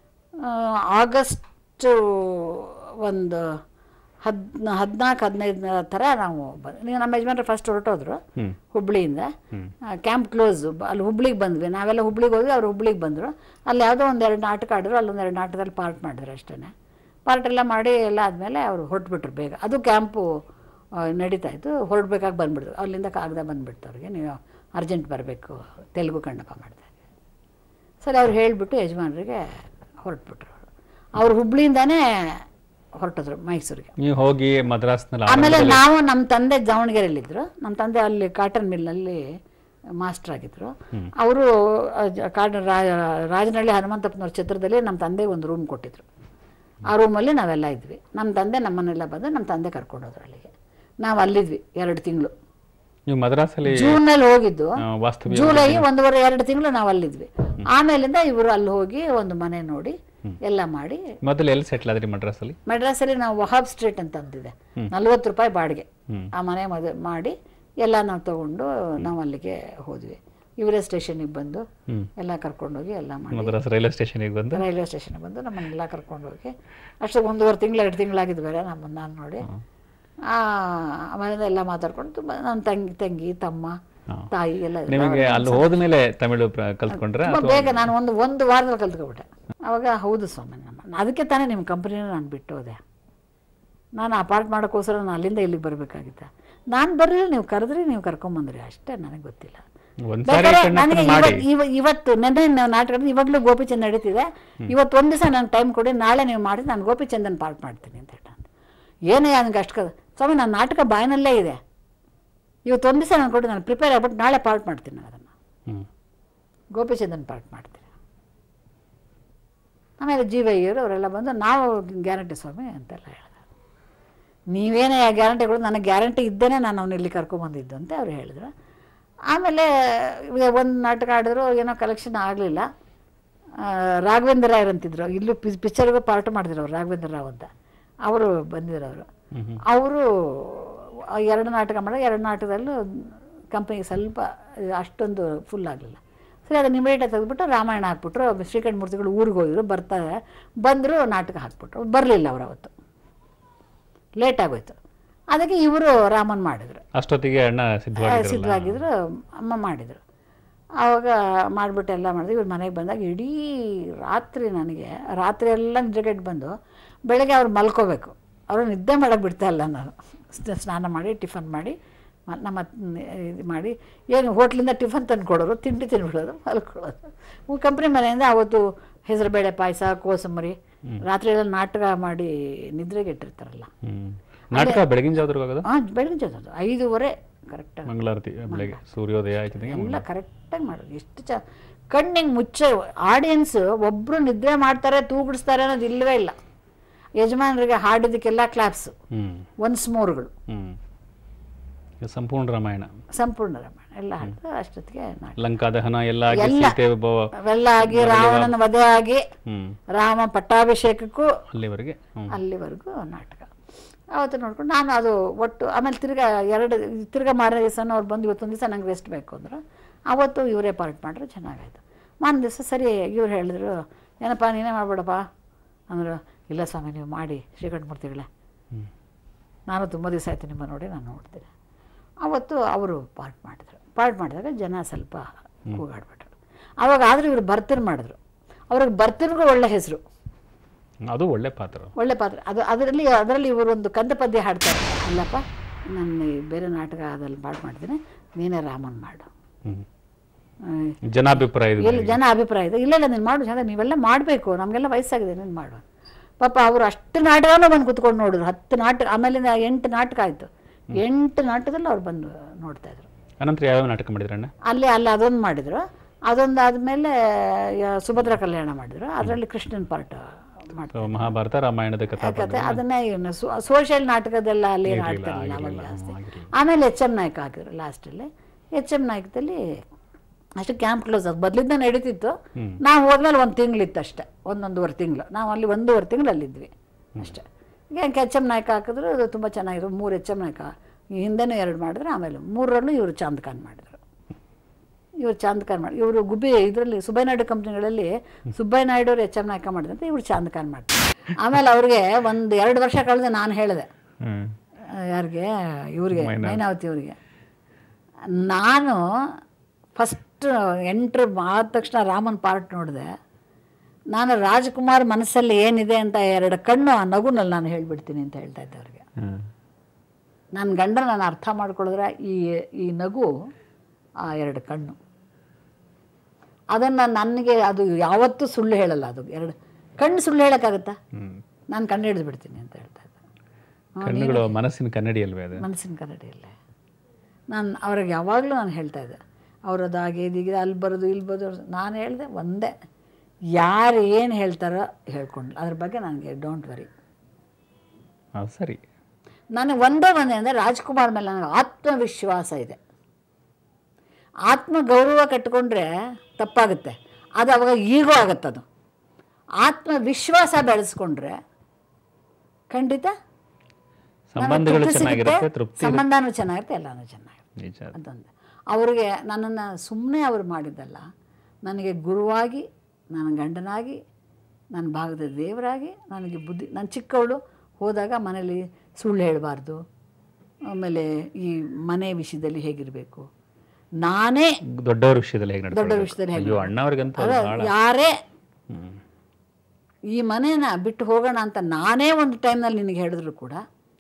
ಆಗಸ್ಟ್ ಒಂದು ಹದ್ ಹದಿನಾಲ್ಕು ಹದಿನೈದು ಥರ ನಾವು ಬಂದ್ ನೀವು ನಮ್ಮ ಯಜಮಾನ್ರು ಫಸ್ಟ್ ಹೊರಟೋದ್ರು ಹ್ಮ್ ಹುಬ್ಳಿಯಿಂದ ಕ್ಯಾಂಪ್ ಕ್ಲೋಸ್ ಅಲ್ಲಿ ಹುಬ್ಳಿಗೆ ಬಂದ್ವಿ ನಾವೆಲ್ಲ ಹುಬ್ಳಿಗೆ ಹೋದ್ವಿ ಅವ್ರು ಹುಬ್ಳಿಗೆ ಬಂದರು ಅಲ್ಲಿ ಯಾವುದೋ ಒಂದೆರಡು ನಾಟಕ ಆಡಿದ್ರು ಅಲ್ಲೊಂದು ಎರಡು ನಾಟಕದಲ್ಲಿ ಪಾರ್ಟ್ ಮಾಡಿದ್ರು ಅಷ್ಟೇ ಪಾರ್ಟ್ ಎಲ್ಲ ಮಾಡಿ ಎಲ್ಲ ಆದಮೇಲೆ ಅವರು ಹೊರಟ್ಬಿಟ್ರು ಬೇಗ ಅದು ಕ್ಯಾಂಪು ಆ, ನಡೀತಾ ಇತ್ತು ಹೊರಡ್ಬೇಕಾಗಿ ಬಂದ್ಬಿಡ್ತು ಅಲ್ಲಿಂದ ಕಾಗದ ಬಂದ್ಬಿಡ್ತು ಅವ್ರಿಗೆ ನೀವು ಅರ್ಜೆಂಟ್ ಬರಬೇಕು ತೆಲುಗು ಕಣ್ಣಪ್ಪ ಮಾಡ್ತಾ ಇದ್ದೀವಿ ಸರಿ ಅವ್ರು ಹೇಳಿಬಿಟ್ಟು ಯಜಮಾನರಿಗೆ ಹೊರಟ್ಬಿಟ್ರು ಅವರು ಅವ್ರು ಹುಬ್ಳಿಯಿಂದಾನೇ ಹೊರಟಿದ್ರು ಮೈಸೂರಿಗೆ ನೀವು ಹೋಗಿ ಮದ್ರಾಸ್ನಲ್ಲಿ ಆಮೇಲೆ ನಾವು ನಮ್ಮ ತಂದೆ ದಾವಣಗೆರೆಯಲ್ಲಿದ್ದರು ನಮ್ಮ ತಂದೆ ಅಲ್ಲಿ ಕಾಟನ್ ಮಿಲ್ನಲ್ಲಿ ಮಾಸ್ಟರ್ ಆಗಿದ್ರು ಅವರು ಕಾಟನ್ ರಾಜನಹಳ್ಳಿ ಹನುಮಂತಪ್ಪನವ್ರ ಚಿತ್ರದಲ್ಲಿ ನಮ್ಮ ತಂದೆಗೆ ಒಂದು ರೂಮ್ ಕೊಟ್ಟಿದ್ರು ಆ ರೂಮಲ್ಲಿ ನಾವೆಲ್ಲ ಇದ್ವಿ ನಮ್ಮ ತಂದೆ ನಮ್ಮನ್ನೆಲ್ಲ ಬಂದು ನಮ್ಮ ತಂದೆ ಕರ್ಕೊಂಡು ಹೋದ್ರು ಅಲ್ಲಿಗೆ ನಾವು ಅಲ್ಲಿದ್ವಿ ಎರಡು ತಿಂಗಳು ನೀವು ಮದ್ರಾಸಲ್ಲಿ ಜೂನಲ್ಲಿ ಹೋಗಿದ್ದು ಆ, ವಾಸ್ತವ್ಯ ಜೂಲೈ ಒಂದೂವರೆ ಎರಡು ತಿಂಗಳು ನಾವು ಅಲ್ಲಿದ್ವಿ ಆಮೇಲಿಂದ ಇವರು ಅಲ್ಲಿ ಹೋಗಿ ಒಂದು ಮನೆ ನೋಡಿ ಎಲ್ಲ ಮಾಡಿ ಮೊದಲು ಎಲ್ಲಿ ಸೆಟ್ಲ್ ಆದ್ರಿ ಮದ್ರಾಸಲ್ಲಿ ಮೆಡ್ರಾಸಲ್ಲಿ ನಾವು ವಹಾಬ್ ಸ್ಟ್ರೀಟ್ ಅಂತ ಅಂತಿದೆ ನಲ್ವತ್ತು ರೂಪಾಯಿ ಬಾಡಿಗೆ ಹ್ಮ್. ಆ ಮನೆ ಮದುವೆ ಮಾಡಿ ಎಲ್ಲ ನಾವು ತಗೊಂಡು ನಾವು ಅಲ್ಲಿಗೆ ಹೋದ್ವಿ ಇವರೇ ಸ್ಟೇಷನಿಗೆ ಬಂದು ಹ್ಮ್. ಎಲ್ಲ ಕರ್ಕೊಂಡೋಗಿ ಎಲ್ಲ ಮಾಡಿ ಮದ್ರಾಸ್ ರೈಲ್ವೆ ಸ್ಟೇಷನ್ಗೆ ಬಂದು ರೈಲ್ವೆ ಸ್ಟೇಷನ್ಗೆ ಬಂದು ನಮ್ಮನ್ನೆಲ್ಲ ಕರ್ಕೊಂಡೋಗಿ ಅಷ್ಟು ಒಂದೂವರೆ ತಿಂಗಳು ಎರಡು ತಿಂಗಳಾಗಿದ್ದು ಬೇರೆ ನಮ್ಮನ್ನು ನಾನು ನೋಡಿ ಆ ಆಮೇಲೆ ಎಲ್ಲ ಮಾತಾಡ್ಕೊಂಡು ತುಂಬ ನನ್ನ ತಂಗಿ ತಂಗಿ ತಮ್ಮ ಹಾ. ತಾಯಿ ಎಲ್ಲ ಇದ್ರು. ನಿಮಗೆ ಅಲ್ಲಿ ಹೋದ್ಮೇಲೆ ತಮಿಳು ಪ್ರ- ಕಲ್ತ್ಕೊಂಡ್ರೆ ತುಂಬ ಬೇಗ ನಾನು ಒಂದು ಒಂದು ವಾರದಲ್ಲಿ ಕಲ್ತ್ಕೊಬಿಟ್ಟೆ ಅವಾಗ ಹೌದು ಸ್ವಾಮಿ ನಮ್ಮ ಅದಕ್ಕೆ ತಾನೇ ನಿಮ್ಮ ಕಂಪ್ನಿನ ನಾನು ಬಿಟ್ಟು ಹೋದೆ ನಾನು ಆ ಪಾರ್ಟ್ ಮಾಡೋಕ್ಕೋಸ್ಕರ ನಾನು ಅಲ್ಲಿಂದ ಇಲ್ಲಿಗೆ ಬರಬೇಕಾಗಿತ್ತ ನಾನು ಬರಲಿಲ್ಲ ನೀವು ಕರೆದ್ರಿ ನೀವು ಕರ್ಕೊಂಬಂದ್ರಿ ಅಷ್ಟೇ ನನಗೆ ಗೊತ್ತಿಲ್ಲ ಒಂದ್ಸಾರಿ ಬೇಕಾದ್ರೆ ಕಣ್ಣಪ್ಪನ ನನಗೆ ಮಾಡಿ ಇವತ್ತು ಇವ- ಇವತ್ತು ನೆನ್ನೆ ನಾವು ನಾಟಕ ಇವಾಗಲೂ ಗೋಪಿಚಂದ್ ನಡೀತಿದೆ ಇವತ್ತು ಒಂದು ದಿವಸ ನಂಗೆ ಟೈಮ್ ಕೊಡಿ ನಾಳೆ ನೀವು ಮಾಡಿ ನಾನು ಗೋಪಿಚಂದನ್ ಪಾರ್ಟ್ ಮಾಡ್ತೀನಿ ಅಂತ ಹೇಳ ಏನೇ ನನಗೆ ಅಷ್ಟು ಕ- ಸ್ವಾಮಿ ನನ್ನ ನಾಟಕ ಬಾಯಿನಲ್ಲೇ ಇದೆ ಇವತ್ತು ಒಂದು ದಿವಸ ನಾನು ಕೊಟ್ಟು ನಾನು ಪ್ರಿಪೇರ್ ಆಗ್ಬಿಟ್ಟು ನಾಳೆ ಪಾರ್ಟ್ ಮಾಡ್ತೀನಿ ನಾನು ಅದನ್ನು ಹ್ಮ್ ಗೋಪಿಚಂದನ್ ಪಾರ್ಟ್ ಮಾಡ್ತೀನಿ ಆಮೇಲೆ ಜೀವಯ್ಯರು ಅವರೆಲ್ಲ ಬಂದು ನಾವು ಗ್ಯಾರಂಟಿ ಸ್ವಾಮಿ ಅಂತೆಲ್ಲ ಹೇಳಿದ್ರು ನೀವೇನೇ ಗ್ಯಾರಂಟಿಗಳು ನನಗೆ ಗ್ಯಾರಂಟಿ ಇದ್ದೇನೆ ನಾನು ಅವ್ನು ಇಲ್ಲಿ ಕರ್ಕೊಂಬಂದಿದ್ದು ಅಂತ ಅವ್ರು ಹೇಳಿದ್ರು ಆಮೇಲೆ ಒಂದು ನಾಟಕ ಆಡಿದ್ರು ಏನೋ ಕಲೆಕ್ಷನ್ ಆಗಲಿಲ್ಲ ರಾಘವೇಂದ್ರ ರಾಯರ್ ಅಂತಿದ್ರು ಇಲ್ಲೂ ಪಿ ಪಿಕ್ಚರ್ಗೂ ಪಾರ್ಟ್ ಮಾಡಿದ್ರು ಅವ್ರು ರಾಘವೇಂದ್ರ ರಾವ್ ಅಂತ ಅವರು ಬಂದಿದ್ರು ಅವರು ಅವರು ಎರಡು ನಾಟಕ ಮಾಡಿದ್ರು ಎರಡು ನಾಟಕದಲ್ಲೂ ಕಂಪನಿಗೆ ಸ್ವಲ್ಪ ಅಷ್ಟೊಂದು ಫುಲ್ ಆಗಲಿಲ್ಲ ಸರಿ ಅದನ್ನು ಇಮಿಡಿಯೇಟಾಗಿ ತೆಗೆದ್ಬಿಟ್ಟು ರಾಮಾಯಣ ಹಾಕ್ಬಿಟ್ರು ಶ್ರೀಕಂಠ ಮೂರ್ತಿಗಳು ಊರಿಗೆ ಹೋಗಿದ್ರು ಬರ್ತಾರೆ ಬಂದರು ನಾಟಕ ಹಾಕ್ಬಿಟ್ರು ಬರಲಿಲ್ಲ ಅವರು ಅವತ್ತು ಲೇಟ್ ಆಗೋಯ್ತು ಅದಕ್ಕೆ ಇವರು ರಾಮನ್ ಮಾಡಿದ್ರು ಅಷ್ಟೊತ್ತಿಗೆ ಅಣ್ಣ ಸಿದ್ಧವಾಗಿದ್ರಲ್ಲ ಸಿದ್ಧವಾಗಿದ್ರು ಅಮ್ಮ ಮಾಡಿದರು ಆವಾಗ ಮಾಡಿಬಿಟ್ಟು ಎಲ್ಲ ಮಾಡಿದ್ರು ಇವ್ರು ಮನೆಗೆ ಬಂದಾಗ ಇಡೀ ರಾತ್ರಿ ನನಗೆ ರಾತ್ರಿ ಎಲ್ಲ ನಿದ್ರೆಗೆಟ್ಟು ಬಂದು ಬೆಳಗ್ಗೆ ಅವ್ರು ಮಲ್ಕೋಬೇಕು ಅವರು ನಿದ್ದೆ ಮಾಡೋಕ್ಕೆ ಬಿಡ್ತಾ ಇಲ್ಲ ನಾನು ಸ್ನ- ಸ್ನಾನ ಮಾಡಿ ಟಿಫನ್ ಮಾಡಿ ಮ- ನಮ್ಮ ಇದು ಮಾಡಿ ಏನು ಹೋಟ್ಲಿಂದ ಟಿಫನ್ ತಂದು ಕೊಡೋರು ತಿಂಡಿ ತಿನ್ಬಿಡೋದು ಮಲ್ಕೊಳ್ಳೋದು ಕಂಪ್ನಿ ಮನೆಯಿಂದ ಅವತ್ತು ಹೆಸರುಬೇಳೆ ಪಾಯಸ ಕೋಸಂಬರಿ ರಾತ್ರಿ ಎಲ್ಲ ನಾಟಕ ಮಾಡಿ ನಿದ್ರೆಗೆಟ್ಟಿರ್ತಾರಲ್ಲ ಹ್ಮ್ ನಾಟಕ ಬೆಳಗಿನ ಜಾವದ್ರಿಗೆ ಆಗೋದು ಹಾಂ ಬೆಳಗಿನ ಜಾವ ಐದೂವರೆ ಕರೆಕ್ಟಾಗಿ ಮಂಗಳಾರತಿ ಬೆಳಗ್ಗೆ ಸೂರ್ಯೋದಯ ಆಯ್ತದೆ ಎಲ್ಲ ಕರೆಕ್ಟಾಗಿ ಮಾಡೋದು ಎಷ್ಟು ಚ ಕಣ್ಣಿಗೆ ಮುಚ್ಚ ಆಡಿಯನ್ಸ್ ಒಬ್ಬರು ನಿದ್ರೆ ಮಾಡ್ತಾರೆ ತೂಗಿಡಿಸ್ತಾರೆ ಅನ್ನೋದು ಇಲ್ಲವೇ ಇಲ್ಲ ಯಜಮಾನರಿಗೆ ಹಾಡಿದ್ದಕ್ಕೆಲ್ಲ ಕ್ಲಾಪ್ಸು ಹ್ಮ್ ಒನ್ಸ್ ಮೋರ್ಗಳು ಹ್ಮ್ ಇದು ಸಂಪೂರ್ಣ ರಾಮಾಯಣ ಸಂಪೂರ್ಣ ರಾಮಾಯಣ ಎಲ್ಲ ಹಾಡಿದ್ರು ಅಷ್ಟೊತ್ತಿಗೆ ನಾಟಕ ಲಂಕಾ ದಹನ ಎಲ್ಲ ಆಗಿ ಎಲ್ಲ. ಸೀತೆ ಒಬ್ಬ ಅವೆಲ್ಲ ಆಗಿ ರಾವಣನ ವಧೆ ಆಗಿ ಹ್ಮ್ ರಾಮ ಪಟ್ಟಾಭಿಷೇಕಕ್ಕೂ ಅಲ್ಲಿವರೆಗೆ ಹ್ಮ್ ಅಲ್ಲಿವರೆಗೂ ನಾಟಕ ಅವತ್ತು ನೋಡ್ಕೊಂಡು ನಾನು ಅದು ಒಟ್ಟು ಆಮೇಲೆ ತಿರ್ಗಾ ಎರಡು ತಿರ್ಗಾ ಮಾರನೇ ದಿವಸನೂ ಅವ್ರು ಬಂದು ಇವತ್ತೊಂದು ದಿವಸ ನಂಗೆ ರೆಸ್ಟ್ ಬೇಕು ಅಂದರು ಅವತ್ತು ಇವರೇ ಪಾರ್ಟ್ ಮಾಡ್ರೆ ಚೆನ್ನಾಗಾಯ್ತು ಮಾರನೇ ದಿವಸ ಸರಿ ಇವ್ರು ಹೇಳಿದ್ರು ಏನಪ್ಪ ನೀನೇ ಮಾಡ್ಬೇಡಪ್ಪ ಅಂದರು ಇಲ್ಲ ಸ್ವಾಮಿ ನೀವು ಮಾಡಿ ಶ್ರೀಕಂಠ ಮೂರ್ತಿಗಳೇ ಹ್ಮ್. ನಾನು ತುಂಬ ದಿವಸ ಆಯ್ತು ನಿಮ್ಮ ನೋಡಿ ನಾನು ನೋಡ್ತೀನಿ ಅವತ್ತು ಅವರು ಪಾರ್ಟ್ ಮಾಡಿದ್ರು ಪಾರ್ಟ್ ಮಾಡಿದಾಗ ಜನ ಸ್ವಲ್ಪ ಕೂಗಾಡ್ಬಿಟ್ರು ಅವಾಗ ಆದರೂ ಇವರು ಬರ್ತಿರ್ ಮಾಡಿದ್ರು ಅವ್ರಿಗೆ ಬರ್ತಿರ್ಗೂ ಒಳ್ಳೆ ಹೆಸರು ಅದು ಒಳ್ಳೆ ಪಾತ್ರ ಒಳ್ಳೆ ಪಾತ್ರ ಅದು ಅದರಲ್ಲಿ ಅದರಲ್ಲಿ ಇವರೊಂದು ಕಂದ ಪದ್ಯ ಹಾಡ್ತಾರೆ ಅಲ್ಲಪ್ಪ ನಾನು ಈ ಬೇರೆ ನಾಟಕ ಅದಲ್ಲಿ ಪಾಠ ಮಾಡ್ತೀನಿ ನೀನೇ ರಾಮನ್ ಮಾಡು ಹ್ಮ್ ಆ, ಜನಾಭಿಪ್ರಾಯ ಇದು ಎಲ್ಲಿ ಜನ ಅಭಿಪ್ರಾಯ ಇದೆ ಇಲ್ಲ ಇಲ್ಲ ನೀನು ಮಾಡು ಚಂದ ನೀವೆಲ್ಲ ಮಾಡಬೇಕು ನಮಗೆಲ್ಲ ವಯಸ್ಸಾಗಿದೆ ನೀನು ಮಾಡು ಪಾಪ ಅವರು ಅಷ್ಟು ನಾಟಕನೂ ಬಂದು ಕುತ್ಕೊಂಡು ನೋಡಿದ್ರು ಹತ್ತು ನಾಟಕ ಆಮೇಲಿಂದ ಎಂಟು ನಾಟಕ ಆಯಿತು ಎಂಟು ನಾಟಕದಲ್ಲಿ ಅವ್ರು ಬಂದು ನೋಡ್ತಾ ಇದ್ರು ಅನಂತರ ಯಾವ್ಯಾವ ನಾಟಕ ಮಾಡಿದ್ರ ಅಣ್ಣ ಅಲ್ಲಿ ಅಲ್ಲಿ ಅದೊಂದು ಮಾಡಿದ್ರು ಅದೊಂದು ಆದಮೇಲೆ ಸುಭದ್ರ ಕಲ್ಯಾಣ ಮಾಡಿದ್ರು ಅದರಲ್ಲಿ ಕೃಷ್ಣನ್ ಪಾರ್ಟ್ ಮಾಡ್ತಾರೆ So, ಮಹಾಭಾರತ ರಾಮಾಯಣದ ಕಥಾ ಕತೆ ಅದನ್ನೇ ಇವನು ಸೋಷಿಯಲ್ ನಾಟಕದೆಲ್ಲ ಅಲ್ಲಿ ಏನು ಆಡ್ತಾರಲ್ಲ ಅವಾಗ ಜಾಸ್ತಿ ಆಮೇಲೆ ಎಚ್ ಎಂ ನಾಯಕ ಹಾಕಿದ್ರು ಲಾಸ್ಟಲ್ಲಿ ಎಚ್ ಎಂ ನಾಯಕದಲ್ಲಿ ಅಷ್ಟು ಕ್ಯಾಂಪ್ ಕ್ಲೋಸ್ ಅದು ಬದಲಿದ್ದ ನಡೀತಿತ್ತು ನಾವು ಹೋದ್ಮೇಲೆ ಒಂದು ತಿಂಗಳಿತ್ತು ಅಷ್ಟೇ ಒಂದೊಂದುವರೆ ತಿಂಗಳು ನಾವು ಅಲ್ಲಿ ಒಂದೂವರೆ ತಿಂಗಳು ಅಲ್ಲಿದ್ವಿ ಅಷ್ಟೇ ಈಗ ಎಚ್ ಎಂ ನಾಯಕ ಹಾಕಿದ್ರು ಅದು ತುಂಬ ಚೆನ್ನಾಗಿರು ಮೂರು ಎಚ್ ಎಂ ನಾಯಕ ಈ ಹಿಂದೆನೂ ಎರಡು ಮಾಡಿದ್ರು ಆಮೇಲೆ ಮೂರರಲ್ಲೂ ಇವರು ಚಾಂದ್ ಖಾನ್ ಮಾಡಿದ್ರು ಇವರು ಚಾಂದ್ ಖಾನ್ ಮಾಡಿ ಇವರು ಗುಬ್ಬಿ ಇದರಲ್ಲಿ ಸುಬ್ಬಯ್ಯ ನಾಯ್ಡು ಕಂಪ್ನಿಗಳಲ್ಲಿ ಸುಬ್ಬಯ್ಯ ನಾಯ್ಡು ಅವ್ರು ಎಚ್ ಎಂ ನಾಯಕ ಮಾಡಿದಂತೆ ಇವರು ಚಾಂದ್ ಖಾನ್ ಮಾಡ್ತಾರೆ ಆಮೇಲೆ ಅವ್ರಿಗೆ ಒಂದು ಎರಡು ವರ್ಷ ಕಳೆದು ನಾನು ಹೇಳಿದೆ ಹ್ಮ್ ಆ, ಯಾರಿಗೆ ಇವ್ರಿಗೆ ಮೈನಾವತಿ ಅವರಿಗೆ ನಾನು ಫಸ್ಟ್ ಎಂಟ್ರ್ ಆದ ತಕ್ಷಣ ರಾಮನ್ ಪಾರ್ಟ್ ನೋಡಿದೆ ನಾನು ರಾಜ್ಕುಮಾರ್ ಮನಸ್ಸಲ್ಲಿ ಏನಿದೆ ಅಂತ ಎರಡು ಕಣ್ಣು ಆ ನಗುನಲ್ಲಿ ನಾನು ಹೇಳ್ಬಿಡ್ತೀನಿ ಅಂತ ಹೇಳ್ತಾ ಇದ್ದೆ ಅವ್ರಿಗೆ ಹ್ಮ್ ನನ್ನ ಗಂಡ ನಾನು ಅರ್ಥ ಮಾಡ್ಕೊಳ್ಳಿದ್ರೆ ಈ ಈ ನಗು ಆ ಎರಡು ಕಣ್ಣು ಅದನ್ನು ನನಗೆ ಅದು ಯಾವತ್ತೂ ಸುಳ್ಳು ಹೇಳಲ್ಲ ಅದು ಎರಡು ಕಣ್ಣು ಸುಳ್ಳು ಹೇಳೋಕ್ಕಾಗತ್ತಾ ಹ್ಮ್ ನಾನು ಕಂಡು ಹಿಡಿದು ಬಿಡ್ತೀನಿ ಅಂತ ಹೇಳ್ತಾ ಇದ್ದೆ ಕಣ್ಣುಗಳು ಮನಸ್ಸಿನ ಕನ್ನಡಿ ಅಲ್ವೇ ಅದು ಮನಸ್ಸಿನ ಕನ್ನಡಿಯಲ್ಲೇ ನಾನು ಅವ್ರಿಗೆ ಯಾವಾಗಲೂ ನಾನು ಹೇಳ್ತಾ ಇದ್ದೆ ಅವ್ರದ್ದು ಹಾಗೆ ಇದೀಗಿದೆ ಅಲ್ಲಿ ಬರೋದು ಇಲ್ಲಿ ಬರೋದು ನಾನು ಹೇಳಿದೆ ಒಂದೇ ಯಾರು ಏನು ಹೇಳ್ತಾರೋ ಹೇಳ್ಕೊಂಡು ಅದ್ರ ಬಗ್ಗೆ ನನಗೆ ಡೋಂಟ್ ವರಿ ಅದು ಸರಿ ನನಗೆ ಒಂದೇ ಒಂದೇ ಅಂದರೆ ರಾಜ್ಕುಮಾರ್ ಮೇಲೆ ನನಗೆ ಆತ್ಮವಿಶ್ವಾಸ ಇದೆ ಆತ್ಮ ಗೌರವ ಕಟ್ಕೊಂಡ್ರೆ ತಪ್ಪಾಗುತ್ತೆ ಅದು ಅವಾಗ ಈಗೋ ಆಗುತ್ತದು ಆತ್ಮವಿಶ್ವಾಸ ಬೆಳೆಸ್ಕೊಂಡ್ರೆ ಖಂಡಿತ ನನಗೆ ಸಂಬಂಧಗಳು ತೃಪ್ತಿ ಚೆನ್ನಾಗಿರುತ್ತೆ ಸಿಗುತ್ತೆ, ತೃಪ್ತಿ ಸಂಬಂಧನೂ ಚೆನ್ನಾಗಿರುತ್ತೆ ಎಲ್ಲನೂ ಚೆನ್ನಾಗಿರುತ್ತೆ ನಿಜ ಅದೊಂದು ಅವರಿಗೆ ನನ್ನನ್ನು ಸುಮ್ಮನೆ ಅವರು ಮಾಡಿದ್ದಲ್ಲ ನನಗೆ ಗುರುವಾಗಿ ನನ್ನ ಗಂಡನಾಗಿ ನನ್ನ ಭಾಗದ ದೇವರಾಗಿ ನನಗೆ ಬುದ್ಧಿ ನಾನು ಚಿಕ್ಕವಳು ಹೋದಾಗ ಮನೇಲಿ ಸುಳ್ಳು ಹೇಳಬಾರ್ದು ಆಮೇಲೆ ಈ ಮನೆ ವಿಷಯದಲ್ಲಿ ಹೇಗಿರಬೇಕು ನಾನೇ ದೊಡ್ಡವ್ರ ವಿಷಯದಲ್ಲಿ ಹೇಗೆ ದೊಡ್ಡ ನಡ್ಕೊಳ್ಬೇಕು? ವಿಷಯದಲ್ಲಿ ಹೇಗೆ ಅಯ್ಯೋ ಅಣ್ಣವ್ರಿಗಂತೂ ಅದ ಬಹಳ ಯಾರೇ ಹ್ಮ್ ಈ ಮನೇನ ಬಿಟ್ಟು ಹೋಗೋಣ ಅಂತ ನಾನೇ ಒಂದು ಟೈಮ್ನಲ್ಲಿ ನಿನಗೆ ಹೇಳಿದ್ರು ಕೂಡ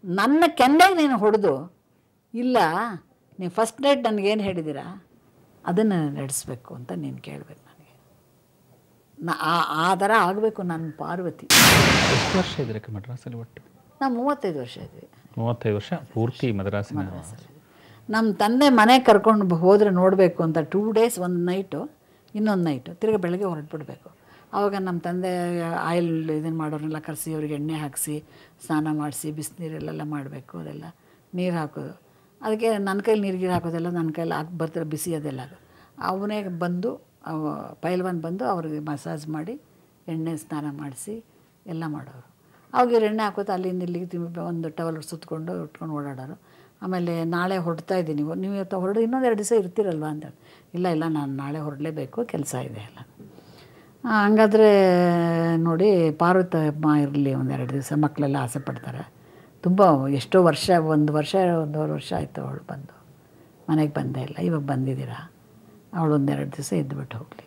ನನ್ನ ಕೆನ್ನೆಗೆ ನೀನು ಹೊಡೆದು ಇಲ್ಲ ನೀವು ಫಸ್ಟ್ ನೈಟ್ ನನಗೇನು ಹೇಳಿದ್ದೀರಾ ಅದನ್ನು ನಡೆಸಬೇಕು ಅಂತ ನೀನು ಕೇಳಬೇಕು ನನಗೆ ನಾ ಆ- ಆ ಥರ ಆಗಬೇಕು ನನ್ನ ಪಾರ್ವತಿ ಎಷ್ಟು ವರ್ಷ ಇದ್ರಕ್ಕೆ ಮದ್ರಾಸಲ್ಲಿ ಒಟ್ಟು ನಾವು ಮೂವತ್ತೈದು ವರ್ಷ ಇದ್ವಿ ಮೂವತ್ತೈದು ವರ್ಷ ಪೂರ್ತಿ ಮದ್ರಾಸಿನ ನಮ್ಮ ತಂದೆ ಮನೆಗೆ ಕರ್ಕೊಂಡು ಹೋದರೆ ನೋಡಬೇಕು ಅಂತ ಟೂ ಡೇಸ್ ಒಂದು ನೈಟು ಇನ್ನೊಂದು ನೈಟು ತಿರ್ಗಿ ಬೆಳಗ್ಗೆ ಹೊರಟ್ಬಿಡ್ಬೇಕು ಆವಾಗ ನಮ್ಮ ತಂದೆ ಆಯಿಲ್ ಇದನ್ನು ಮಾಡೋರನ್ನೆಲ್ಲ ಕರೆಸಿ ಅವ್ರಿಗೆ ಎಣ್ಣೆ ಹಾಕಿಸಿ ಸ್ನಾನ ಮಾಡಿಸಿ ಬಿಸಿನೀರಲ್ಲೆಲ್ಲ ಮಾಡಬೇಕು ಅದೆಲ್ಲ ನೀರು ಹಾಕೋದು ಅದಕ್ಕೆ ನನ್ನ ಕೈಲಿ ನೀರು ಗೀರು ಹಾಕೋದೆಲ್ಲ ನನ್ನ ಕೈಲಿ ಹಾಕಿ ಬರ್ತಾರೆ ಬಿಸಿ ಅದೆಲ್ಲ ಅವನೇ ಬಂದು ಅವ ಪೈಲ್ವಾನ್ ಬಂದು ಅವ್ರಿಗೆ ಮಸಾಜ್ ಮಾಡಿ ಎಣ್ಣೆ ಸ್ನಾನ ಮಾಡಿಸಿ ಎಲ್ಲ ಮಾಡೋರು ಅವಾಗ ಇವ್ರು ಎಣ್ಣೆ ಹಾಕೋದು ಅಲ್ಲಿಂದ ಇಲ್ಲಿಗೆ ತಿಮ್ಮಿ ಒಂದು ಟವಲ್ ಸುತ್ತಕೊಂಡು ಉಟ್ಕೊಂಡು ಓಡಾಡೋರು ಆಮೇಲೆ ನಾಳೆ ಹೊರಡ್ತಾ ಇದ್ದೀನಿ ನೀವು ಇವತ್ತು ಹೊರಡು ಇನ್ನೊಂದು ಎರಡು ದಿವಸ ಇರ್ತೀರಲ್ವ ಅಂತ ಇಲ್ಲ ಇಲ್ಲ ನಾನು ನಾಳೆ ಹೊರಡಲೇಬೇಕು ಕೆಲಸ ಇದೆ ಎಲ್ಲ ಆ, ಹಂಗಾದ್ರೆ ನೋಡಿ ಪಾರ್ವತಮ್ಮ ಇರಲಿ ಒಂದೆರಡು ದಿವಸ ಮಕ್ಕಳೆಲ್ಲ ಆಸೆ ಪಡ್ತಾರೆ ತುಂಬ ಎಷ್ಟೋ ವರ್ಷ ಒಂದು ವರ್ಷ ಒಂದೂವರೆ ವರ್ಷ ಆಯಿತು ಅವಳು ಬಂದು ಮನೆಗೆ ಬಂದೇ ಇಲ್ಲ ಇವಾಗ ಬಂದಿದ್ದೀರಾ ಅವಳು ಒಂದೆರಡು ದಿವಸ ಇದ್ದುಬಿಟ್ಟು ಹೋಗಲಿ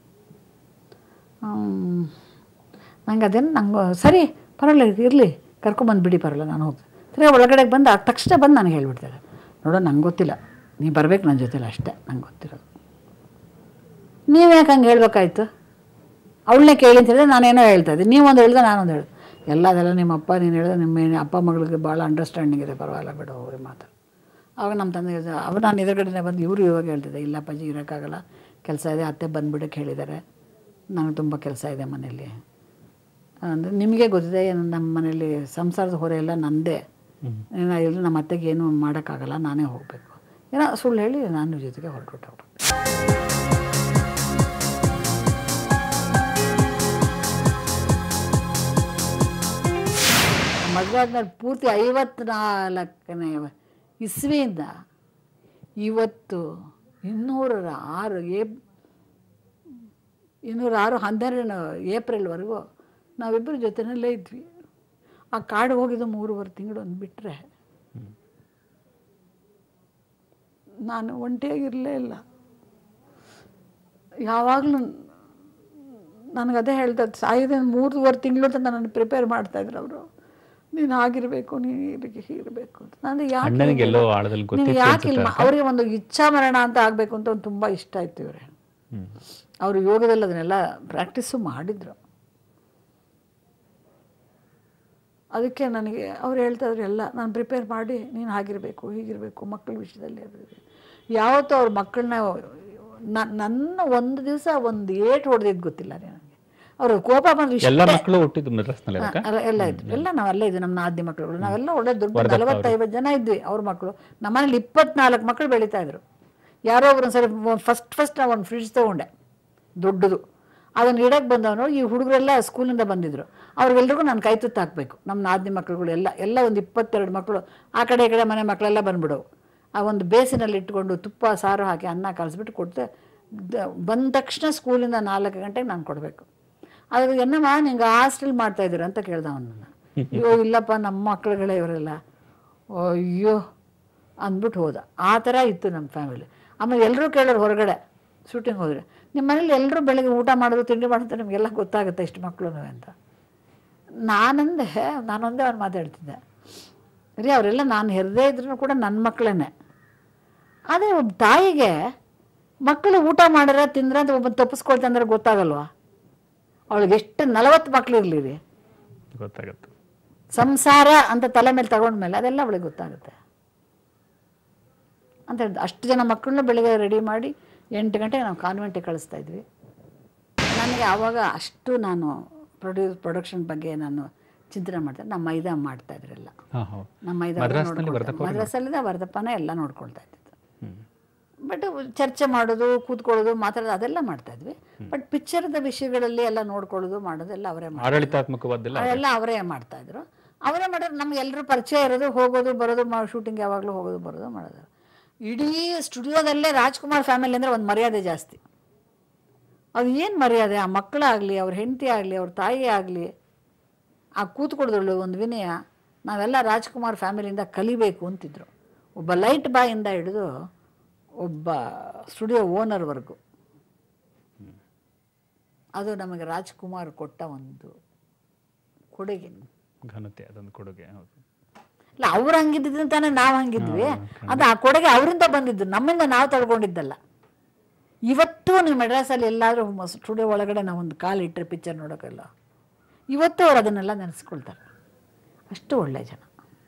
ನಂಗೆ ಅದೇನು ನಂಗೆ ಸರಿ ಪರವಾಗಿಲ್ಲ ಇರಲಿ ಕರ್ಕೊಂಬಂದುಬಿಡಿ ಪರವಾಗಿಲ್ಲ ನಾನು ಹೋಗ್ತೀನಿ ತಿರ್ಗಿ ಒಳಗಡೆಗೆ ಬಂದು ಆ ತಕ್ಷಣ ಬಂದು ನನಗೆ ಹೇಳ್ಬಿಡ್ತಾರೆ ನೋಡೋ ನಂಗೆ ಗೊತ್ತಿಲ್ಲ ನೀ ಬರ್ಬೇಕು ನನ್ನ ಜೊತೆಲಿ ಅಷ್ಟೇ ನಂಗೆ ಗೊತ್ತಿರೋದು ನೀವು ಯಾಕೆ ಹಂಗೆ ಹೇಳ್ಬೇಕಾಯ್ತು ಅವಳನ್ನೇ ಕೇಳಿ ಅಂತ ಹೇಳಿದ್ರೆ ನಾನೇನೋ ಹೇಳ್ತಾ ಇದ್ದೆ ನೀವೊಂದು ಹೇಳ್ದೆ ನಾನೊಂದು ಹೇಳ್ದೆ ಎಲ್ಲ ಅದೆಲ್ಲ ನಿಮ್ಮ ಅಪ್ಪ ನೀನು ಹೇಳಿದ್ರೆ ನಿಮ್ಮ ಏನ್- ಅಪ್ಪ ಮಗಳಿಗೆ ಭಾಳ ಅಂಡರ್ಸ್ಟ್ಯಾಂಡಿಂಗ್ ಇದೆ ಪರವಾಗಿಲ್ಲ ಬಿಡು ಹೋಗಿ ಮಾತು ಆವಾಗ ನಮ್ಮ ತಂದೆ ಹೇಳ್ದ ಅವ್ರು ನಾನು ಎದುರುಗಡೆನೇ ಬಂದು ಇವರು ಇವಾಗ ಹೇಳ್ತಿದ್ದೆ ಇಲ್ಲ ಅಪ್ಪಾಜಿ ಇರೋಕ್ಕಾಗಲ್ಲ ಕೆಲಸ ಇದೆ ಅತ್ತೆ ಬಂದುಬಿಡಕ್ಕೆ ಹೇಳಿದ್ದಾರೆ ನನಗೆ ತುಂಬ ಕೆಲಸ ಇದೆ ಮನೇಲಿ ಅಂದರೆ ನಿಮಗೆ ಗೊತ್ತಿದೆ ಏನು ನಮ್ಮ ಮನೇಲಿ ಸಂಸಾರದ ಹೊರೆ ಎಲ್ಲ ನಂದೇ ಏನೋ ಇಲ್ಲ ನಮ್ಮ ಅತ್ತೆಗೆ ಏನು ಮಾಡೋಕ್ಕಾಗಲ್ಲ ನಾನೇ ಹೋಗಬೇಕು ಏನೋ ಸುಳ್ಳು ಹೇಳಿ ನಾನು ಜೊತೆಗೆ ಹೊರಟು ಮದುವೆ ಆದ್ಮೇಲೆ ಪೂರ್ತಿ ಐವತ್ನಾಲ್ಕನೇ ಇಸ್ವಿಯಿಂದ ಇವತ್ತು ಇನ್ನೂರರ ಆರು ಏಪ್ ಇನ್ನೂರ ಆರು ಹನ್ನೆರಡನೇ ಏಪ್ರಿಲ್ವರೆಗೂ ನಾವಿಬ್ಬರ ಜೊತೆನಲ್ಲೇ ಇದ್ವಿ ಆ ಕಾಡು ಹೋಗಿದ್ದು ಮೂರುವರೆ ತಿಂಗಳು ಒಂದು ಬಿಟ್ಟರೆ ನಾನು ಒಂಟಿಯಾಗಿರಲೇ ಇಲ್ಲ ಯಾವಾಗಲೂ ನನಗದೇ ಹೇಳ್ತಾ ಸಾಯಿದೆ ಮೂರುವರೆ ತಿಂಗಳು ಅಂತ ನನ್ನನ್ನು ಪ್ರಿಪೇರ್ ಮಾಡ್ತಾಯಿದ್ರು ಅವರು ನೀನು ಆಗಿರಬೇಕು ನೀನು ಇದಕ್ಕೆ ಇರಬೇಕು ಅಂತ ನಾನು ಯಾಕೆ ಅಣ್ಣನಿಗೆ ಎಲ್ಲೋ ಆಳದಲ್ಲಿ ನೀನು ಗೊತ್ತಿತ್ತು ಯಾಕೆ ಇಲ್ಲ ಅವರಿಗೆ ಒಂದು ಇಚ್ಛಾ ಮರಣ ಅಂತ ಆಗಬೇಕು ಅಂತ ಒಂದು ತುಂಬ ಇಷ್ಟ ಆಯ್ತು ಇವರೇ ಹ್ಮ್. ಅವರು ಯೋಗದಲ್ಲಿ ಅದನ್ನೆಲ್ಲ ಪ್ರಾಕ್ಟೀಸು ಮಾಡಿದರು ಅದಕ್ಕೆ ನನಗೆ ಅವ್ರು ಹೇಳ್ತಾ ಇದ್ರು ಎಲ್ಲ ನಾನು ಪ್ರಿಪೇರ್ ಮಾಡಿ ನೀನು ಹಾಗಿರಬೇಕು ಹೀಗಿರಬೇಕು ಮಕ್ಕಳ ವಿಷಯದಲ್ಲಿ ಅದು ಇದು. ಯಾವತ್ತೂ ಅವ್ರ ಮಕ್ಕಳನ್ನ ನನ್ನ ಒಂದು ದಿವಸ ಒಂದು ಏಟು ಹೊಡೆದಿದ್ದು ಗೊತ್ತಿಲ್ಲ ರೀ ನನಗೆ ಅವರು ಕೋಪ ಬಂದ್ರೆ ಎಲ್ಲ ಇಷ್ಟೇ ಮಕ್ಕಳು ಹುಟ್ಟಿದ್ದು ಮದ್ರಾಸ್ನಲ್ಲಿ ಹಾ, ಎಲ್ಲ ಎಲ್ಲ ಇದ್ರು ಎಲ್ಲ ನಾವೆಲ್ಲ ಇದ್ವಿ ನಮ್ಮ ನಾದ್ನಿ ಮಕ್ಕಳುಗಳು ನಾವೆಲ್ಲ ಒಳ್ಳೆ ದೊಡ್ಡ ನಲವತ್ತೈವತ್ತು ಜನ ಇದ್ವಿ ಅವ್ರ ಮಕ್ಕಳು ನಮ್ಮನೇಲಿ ಇಪ್ಪತ್ನಾಲ್ಕು ಮಕ್ಕಳು ಬೆಳೀತಾ ಇದ್ರು ಯಾರೋ ಒಬ್ರು ಸರಿ ಫಸ್ಟ್ ಫಸ್ಟ್ ನಾವು ಒಂದು ಫ್ರಿಡ್ಜ್ ತೊಗೊಂಡೆ ದೊಡ್ಡದು ಅದನ್ನು ಇಡಕ್ಕೆ ಬಂದವನು ಈ ಹುಡುಗರೆಲ್ಲ ಸ್ಕೂಲಿಂದ ಬಂದಿದ್ರು ಅವ್ರಿಗೆಲ್ರಿಗೂ ನಾನು ಕೈ ತುತ್ತು ಹಾಕಬೇಕು ನಮ್ಮ ನಾದ್ನಿ ಮಕ್ಕಳುಗಳು ಎಲ್ಲ ಎಲ್ಲ ಒಂದು ಇಪ್ಪತ್ತೆರಡು ಮಕ್ಕಳು ಆ ಕಡೆ ಈ ಕಡೆ ಮನೆ ಮಕ್ಕಳೆಲ್ಲ ಬಂದ್ಬಿಡವು ಆ ಒಂದು ಬೇಸಿನಲ್ಲಿ ಇಟ್ಕೊಂಡು ತುಪ್ಪ ಸಾರು ಹಾಕಿ ಅನ್ನ ಕಲಿಸ್ಬಿಟ್ಟು ಕೊಡ್ತೆ ದ- ಬಂದ ತಕ್ಷಣ ಸ್ಕೂಲಿಂದ ನಾಲ್ಕು ಗಂಟೆಗೆ ನಾನು ಕೊಡಬೇಕು ಅದು ಏನಮ್ಮ ನಿಂಗೆ ಹಾಸ್ಟೆಲ್ ಮಾಡ್ತಾ ಇದ್ದೀರ ಅಂತ ಕೇಳ್ದ ಅವನನ್ನ ಅಯ್ಯೋ ಇಲ್ಲಪ್ಪ ನಮ್ಮ ಮಕ್ಕಳುಗಳೇ ಇವರೆಲ್ಲ ಅಯ್ಯೋ ಅಂದ್ಬಿಟ್ಟು ಹೋದ ಆ ಥರ ಇತ್ತು ನಮ್ಮ ಫ್ಯಾಮಿಲಿ ಆಮೇಲೆ ಎಲ್ಲರೂ ಕೇಳೋರು ಹೊರಗಡೆ ಶೂಟಿಂಗ್ ಹೋದರೆ ನಿಮ್ಮ ಮನೇಲಿ ಎಲ್ಲರೂ ಬೆಳಗ್ಗೆ ಊಟ ಮಾಡೋದು ತಿಂಡಿ ಮಾಡೋದು ನಿಮಗೆಲ್ಲ ಗೊತ್ತಾಗುತ್ತೆ ಇಷ್ಟು ಮಕ್ಕಳು ಅಂತ ನಾನಂದೆ ನಾನೊಂದೇ ಅವ್ನು ಮಾತಾಡ್ತಿದ್ದೆ ರೀ ಅವರೆಲ್ಲ ನಾನು ಹೆರದೇ ಇದ್ರೂ ಕೂಡ ನನ್ನ ಮಕ್ಕಳೇ ಆದರೆ ಒಬ್ಬ ತಾಯಿಗೆ ಮಕ್ಕಳು ಊಟ ಮಾಡ್ಯಾರ ತಿಂದ್ರೆ ಅಂತ ಒಬ್ಬ ತಪ್ಪಿಸ್ಕೊಳ್ತಂದ್ರೆ ಗೊತ್ತಾಗಲ್ವಾ ಅವಳಿಗೆ ಎಷ್ಟು ನಲವತ್ತು ಮಕ್ಳು ಇರಲಿ ರೀ ಗೊತ್ತಾಗತ್ತೆ ಸಂಸಾರ ಅಂತ ತಲೆ ಮೇಲೆ ತಗೊಂಡ್ಮೇಲೆ ಅದೆಲ್ಲ ಅವಳಿಗೆ ಗೊತ್ತಾಗುತ್ತೆ ಅಂತ ಹೇಳಿದ್ರು ಅಷ್ಟು ಜನ ಮಕ್ಕಳನ್ನ ಬೆಳಿಗ್ಗೆ ರೆಡಿ ಮಾಡಿ ಎಂಟು ಗಂಟೆಗೆ ನಾವು ಕಾನ್ವೆಂಟಿಗೆ ಕಳಿಸ್ತಾ ಇದ್ವಿ ನನಗೆ ಆವಾಗ ಅಷ್ಟು ನಾನು ಪ್ರೊಡ್ಯೂಸ್ ಪ್ರೊಡಕ್ಷನ್ ಬಗ್ಗೆ ನಾನು ಚಿಂತನೆ ಮಾಡ್ತಾರೆ ನಮ್ಮ ಮೈದಾ ಮಾಡ್ತಾ ಇದ್ರೆಲ್ಲ ಹಾ ಹೌದು ನಮ್ಮ ಮೈದಾ ಮದ್ರಾಸ್ನಲ್ಲಿ ವರ್ಧಪ್ಪ ಅವ್ರು ಮದ್ರಾಸಲ್ಲಿದ್ದ ವರ್ಧಪ್ಪನೇ ಎಲ್ಲ ನೋಡ್ಕೊಳ್ತಾ ಇದ್ದಿದ್ದು ಹ್ಮ್. ಬಟ್ ಚರ್ಚೆ ಮಾಡೋದು ಕೂತ್ಕೊಳ್ಳೋದು ಮಾತಾಡೋದು ಅದೆಲ್ಲ ಮಾಡ್ತಾ ಇದ್ವಿ ಬಟ್ ಪಿಕ್ಚರ್ದ ವಿಷಯಗಳಲ್ಲಿ ಎಲ್ಲ ನೋಡ್ಕೊಳ್ಳೋದು ಮಾಡೋದೆಲ್ಲ ಅವರೇ ಮಾಡ್ತಾರೆ ಆಡಳಿತಾತ್ಮಕವಾದ್ದೆಲ್ಲ ಅವೆಲ್ಲ ಅವರೇ ಮಾಡ್ತಾ ಇದ್ರು ಅವರೇ ಮಾಡಿದ್ರೆ ನಮ್ಗೆ ಎಲ್ಲರೂ ಪರಿಚಯ ಇರೋದು ಹೋಗೋದು ಬರೋದು ಮಾ ಶೂಟಿಂಗ್ ಯಾವಾಗಲೂ ಹೋಗೋದು ಬರೋದು ಮಾಡೋದು ಇಡೀ ಸ್ಟುಡಿಯೋದಲ್ಲೇ ರಾಜ್ಕುಮಾರ್ ಫ್ಯಾಮಿಲಿ ಅಂದರೆ ಒಂದು ಮರ್ಯಾದೆ ಜಾಸ್ತಿ ಅದು ಏನು ಮರ್ಯಾದೆ ಆ ಮಕ್ಕಳಾಗಲಿ ಅವ್ರ ಹೆಂಡತಿ ಆಗಲಿ ಅವ್ರ ತಾಯಿ ಆಗಲಿ ಆ ಕೂತ್ಕೊಡ್ದಳು ಒಂದು ವಿನಯ ನಾವೆಲ್ಲ ರಾಜ್ಕುಮಾರ್ ಫ್ಯಾಮಿಲಿಯಿಂದ ಕಲಿಬೇಕು ಅಂತಿದ್ರು ಒಬ್ಬ ಲೈಟ್ ಬಾಯಿಂದ ಹಿಡಿದು ಒಬ್ಬ ಸ್ಟುಡಿಯೋ ಓನರ್ವರೆಗೂ ಅದು ನಮಗೆ ರಾಜ್ಕುಮಾರ್ ಕೊಟ್ಟ ಒಂದು ಕೊಡುಗೆ ಘನತೆ ಅದೊಂದು ಕೊಡುಗೆ ಹೌದು ಇಲ್ಲ ಅವ್ರು ಹಂಗಿದ್ದಿದ್ದು ತಾನೇ ನಾವು ಹಂಗಿದ್ವಿ ಅದು ಆ ಕೊಡುಗೆ ಅವರಿಂದ ಬಂದಿದ್ದು ನಮ್ಮಿಂದ ನಾವು ತಡ್ಕೊಂಡಿದ್ದಲ್ಲ ಇವತ್ತು ನೀವು ಮೆಡ್ರಾಸಲ್ಲಿ ಎಲ್ಲಾದರೂ ಸ್ಟುಡಿಯೋ ಒಳಗಡೆ ನಾವು ಒಂದು ಕಾಲು ಇಟ್ಟರೆ ಪಿಕ್ಚರ್ ನೋಡೋಕ್ಕೆಲ್ಲ ಇವತ್ತು ಅವ್ರು ಅದನ್ನೆಲ್ಲ ನೆನೆಸ್ಕೊಳ್ತಾರೆ ಅಷ್ಟು ಒಳ್ಳೆ ಜನ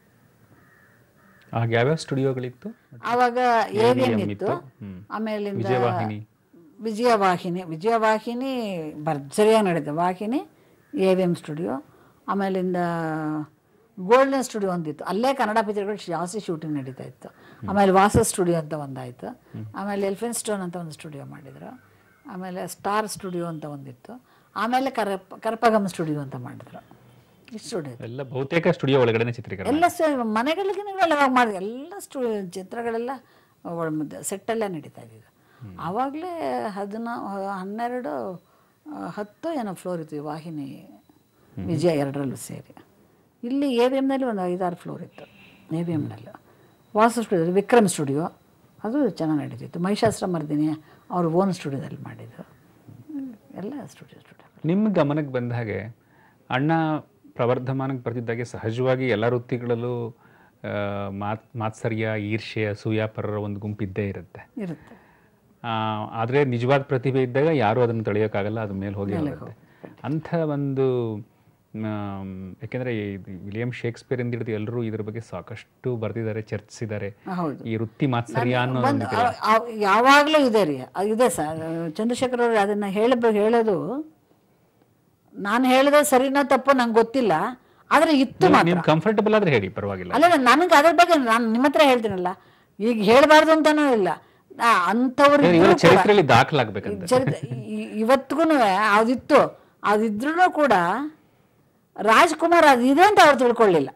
ಆಗ ಯಾವ್ಯಾವ ಸ್ಟುಡಿಯೋಗಳಿತ್ತು ಆವಾಗ ಎ ವಿ ಎಮ್ AVM ಇತ್ತು ಇತ್ತು. ಹ್ಮ್. ಆಮೇಲಿಂದ ವಿಜಯವಾಹಿನಿ. ವಿಜಯವಾಹಿನಿ ವಿಜಯವಾಹಿನಿ ಭರ್ಜರಿಯಾಗಿ ನಡೆದ Vahini A V M studio ಆಮೇಲಿಂದ ಗೋಲ್ಡನ್ ಸ್ಟುಡಿಯೋ ಒಂದಿತ್ತು ಅಲ್ಲೇ ಕನ್ನಡ ಪಿಕ್ಚರ್ಗಳು ಜಾಸ್ತಿ ಶೂಟಿಂಗ್ ನಡೀತಾ ಇತ್ತು ಆಮೇಲೆ ವಾಸ ಸ್ಟುಡಿಯೋ ಅಂತ ಒಂದಾಯಿತು ಆಮೇಲೆ ಎಲ್ಫಿನ್ ಸ್ಟೋನ್ ಅಂತ ಒಂದು ಸ್ಟುಡಿಯೋ ಮಾಡಿದರು ಆಮೇಲೆ ಸ್ಟಾರ್ ಸ್ಟುಡಿಯೋ ಅಂತ ಒಂದಿತ್ತು ಆಮೇಲೆ ಕರಪ್ ಕರಪಗಮ್ ಸ್ಟುಡಿಯೋ ಅಂತ ಮಾಡಿದ್ರು ಈ ಸ್ಟುಡಿಯೋ ಎಲ್ಲ ಬಹುತೇಕ ಸ್ಟುಡಿಯೋ ಒಳಗಡೆನೆ ಚಿತ್ರೀಕರಣ ಎಲ್ಲ ಸ ಮನೆಗಳಿಗೆ ಅವಾಗ ಮಾಡಿದ ಎಲ್ಲ ಸ್ಟು ಚಿತ್ರಗಳೆಲ್ಲ ಸೆಟ್ಟಲ್ಲೇ ನಡೀತಾ ಇದ್ದಿದ್ದು ಆವಾಗಲೇ ಹದಿನ ಹನ್ನೆರಡು ಆ, ಹತ್ತು ಏನೋ ಫ್ಲೋರ್ ಇತ್ತು ಈ ವಾಹಿನಿ ವಿಜಯ ಎರಡರಲ್ಲೂ ಸೇರಿ ಇಲ್ಲಿ ಎ ವಿ ಎಮ್ನಲ್ಲಿ ಒಂದು ಐದಾರು ಫ್ಲೋರ್ ಇತ್ತು ಎ ವಿ ಎಮ್ನಲ್ಲಿ ವಾಸು ಸ್ಟುಡಿಯೋ ವಿಕ್ರಮ್ ಸ್ಟುಡಿಯೋ ಅದು ಚೆನ್ನಾಗಿ ನಡೀತಿತ್ತು ಮಹಿಷಾಸ್ತ್ರ ಮರ್ದಿನಿ ಅವ್ರ ಓನ್ ಸ್ಟುಡಿಯೋದಲ್ಲಿ ಮಾಡಿದ್ದು ಹ್ಮ್, ಎಲ್ಲ ಸ್ಟುಡಿಯೋ ಸ್ಟುಡಿಯೋ ನಿಮ್ಮ ಗಮನಕ್ಕೆ ಬಂದ ಹಾಗೆ ಅಣ್ಣ ಪ್ರವರ್ಧಮಾನಕ್ಕೆ ಬರ್ತಿದ್ದಾಗೆ ಸಹಜವಾಗಿ ಎಲ್ಲ ವೃತ್ತಿಗಳಲ್ಲೂ ಆ, ಮಾತ್ ಮಾತ್ಸರ್ಯ ಈರ್ಷ್ಯ ಸೂಯಾಪರರ ಒಂದು ಗುಂಪು ಇದ್ದೇ ಇರುತ್ತೆ ಇರುತ್ತೆ ಆ, ಆದ್ರೆ ನಿಜವಾದ ಪ್ರತಿಭೆ ಇದ್ದಾಗ ಯಾರೂ ಅದನ್ನು ತಡೆಯೋಕ್ಕಾಗಲ್ಲ ಅದು ಮೇಲೆ ಹೋಗಿ ಹೋಗುತ್ತೆ ಅಂಥ ಒಂದು ಆಮ್, ಯಾಕೆಂದ್ರೆ ಈ ವಿಲಿಯಂ ಶೇಕ್ಸ್ಪಿಯರ್ ಇಂದ ಎಲ್ಲರೂ ಇದ್ರ ಬಗ್ಗೆ ಸಾಕಷ್ಟು ಬರ್ತಿದ್ದಾರೆ ಚರ್ಚಿಸಿದ್ದಾರೆ ಹೌದು ಈ ವೃತ್ತಿ ಮಾತ್ಸರ್ಯ ಅನ್ನೋ ಬಂದು ಯಾವಾಗಲೂ ಇದೆ ರೀ ಅದು ಇದೆ ಸರ್ ಚಂದ್ರಶೇಖರ್ ಅವರು ಅದನ್ನು ಹೇಳಬೇಕು ಹೇಳೋದು ನಾನು ಹೇಳಿದ್ರೆ ಸರಿನೋ ತಪ್ಪೋ ನಂಗೆ ಗೊತ್ತಿಲ್ಲ ಆದರೆ ಇತ್ತು ಮಾತ್ರ ನೀವು ಕಂಫರ್ಟಬಲ್ ಆದ್ರೆ ಹೇಳಿ ಪರವಾಗಿಲ್ಲ ಅಲ್ಲ ನನಗೆ ಅದ್ರ ಬಗ್ಗೆ ನಾನು ನಿಮ್ಮ ಹತ್ರ ಹೇಳ್ತೀನಲ್ಲ ಈಗ ಹೇಳಬಾರ್ದು ಅಂತನೂ ಇಲ್ಲ ಅಂಥವ್ರು ಇವರ ಇದ್ರೂ ಕೂಡ- ಚರಿತ್ರೆಯಲ್ಲಿ ದಾಖಲಾಗಬೇಕಂತ ಚರಿತ್ರೆ ಇವತ್ತಿಗೂ ಅದಿತ್ತು ಅದಿದ್ರೂ ಕೂಡ ರಾಜ್ಕುಮಾರ್ ಅದಿದೆ ಅಂತ ಅವ್ರು ತಿಳ್ಕೊಳ್ಳಿಲ್ಲ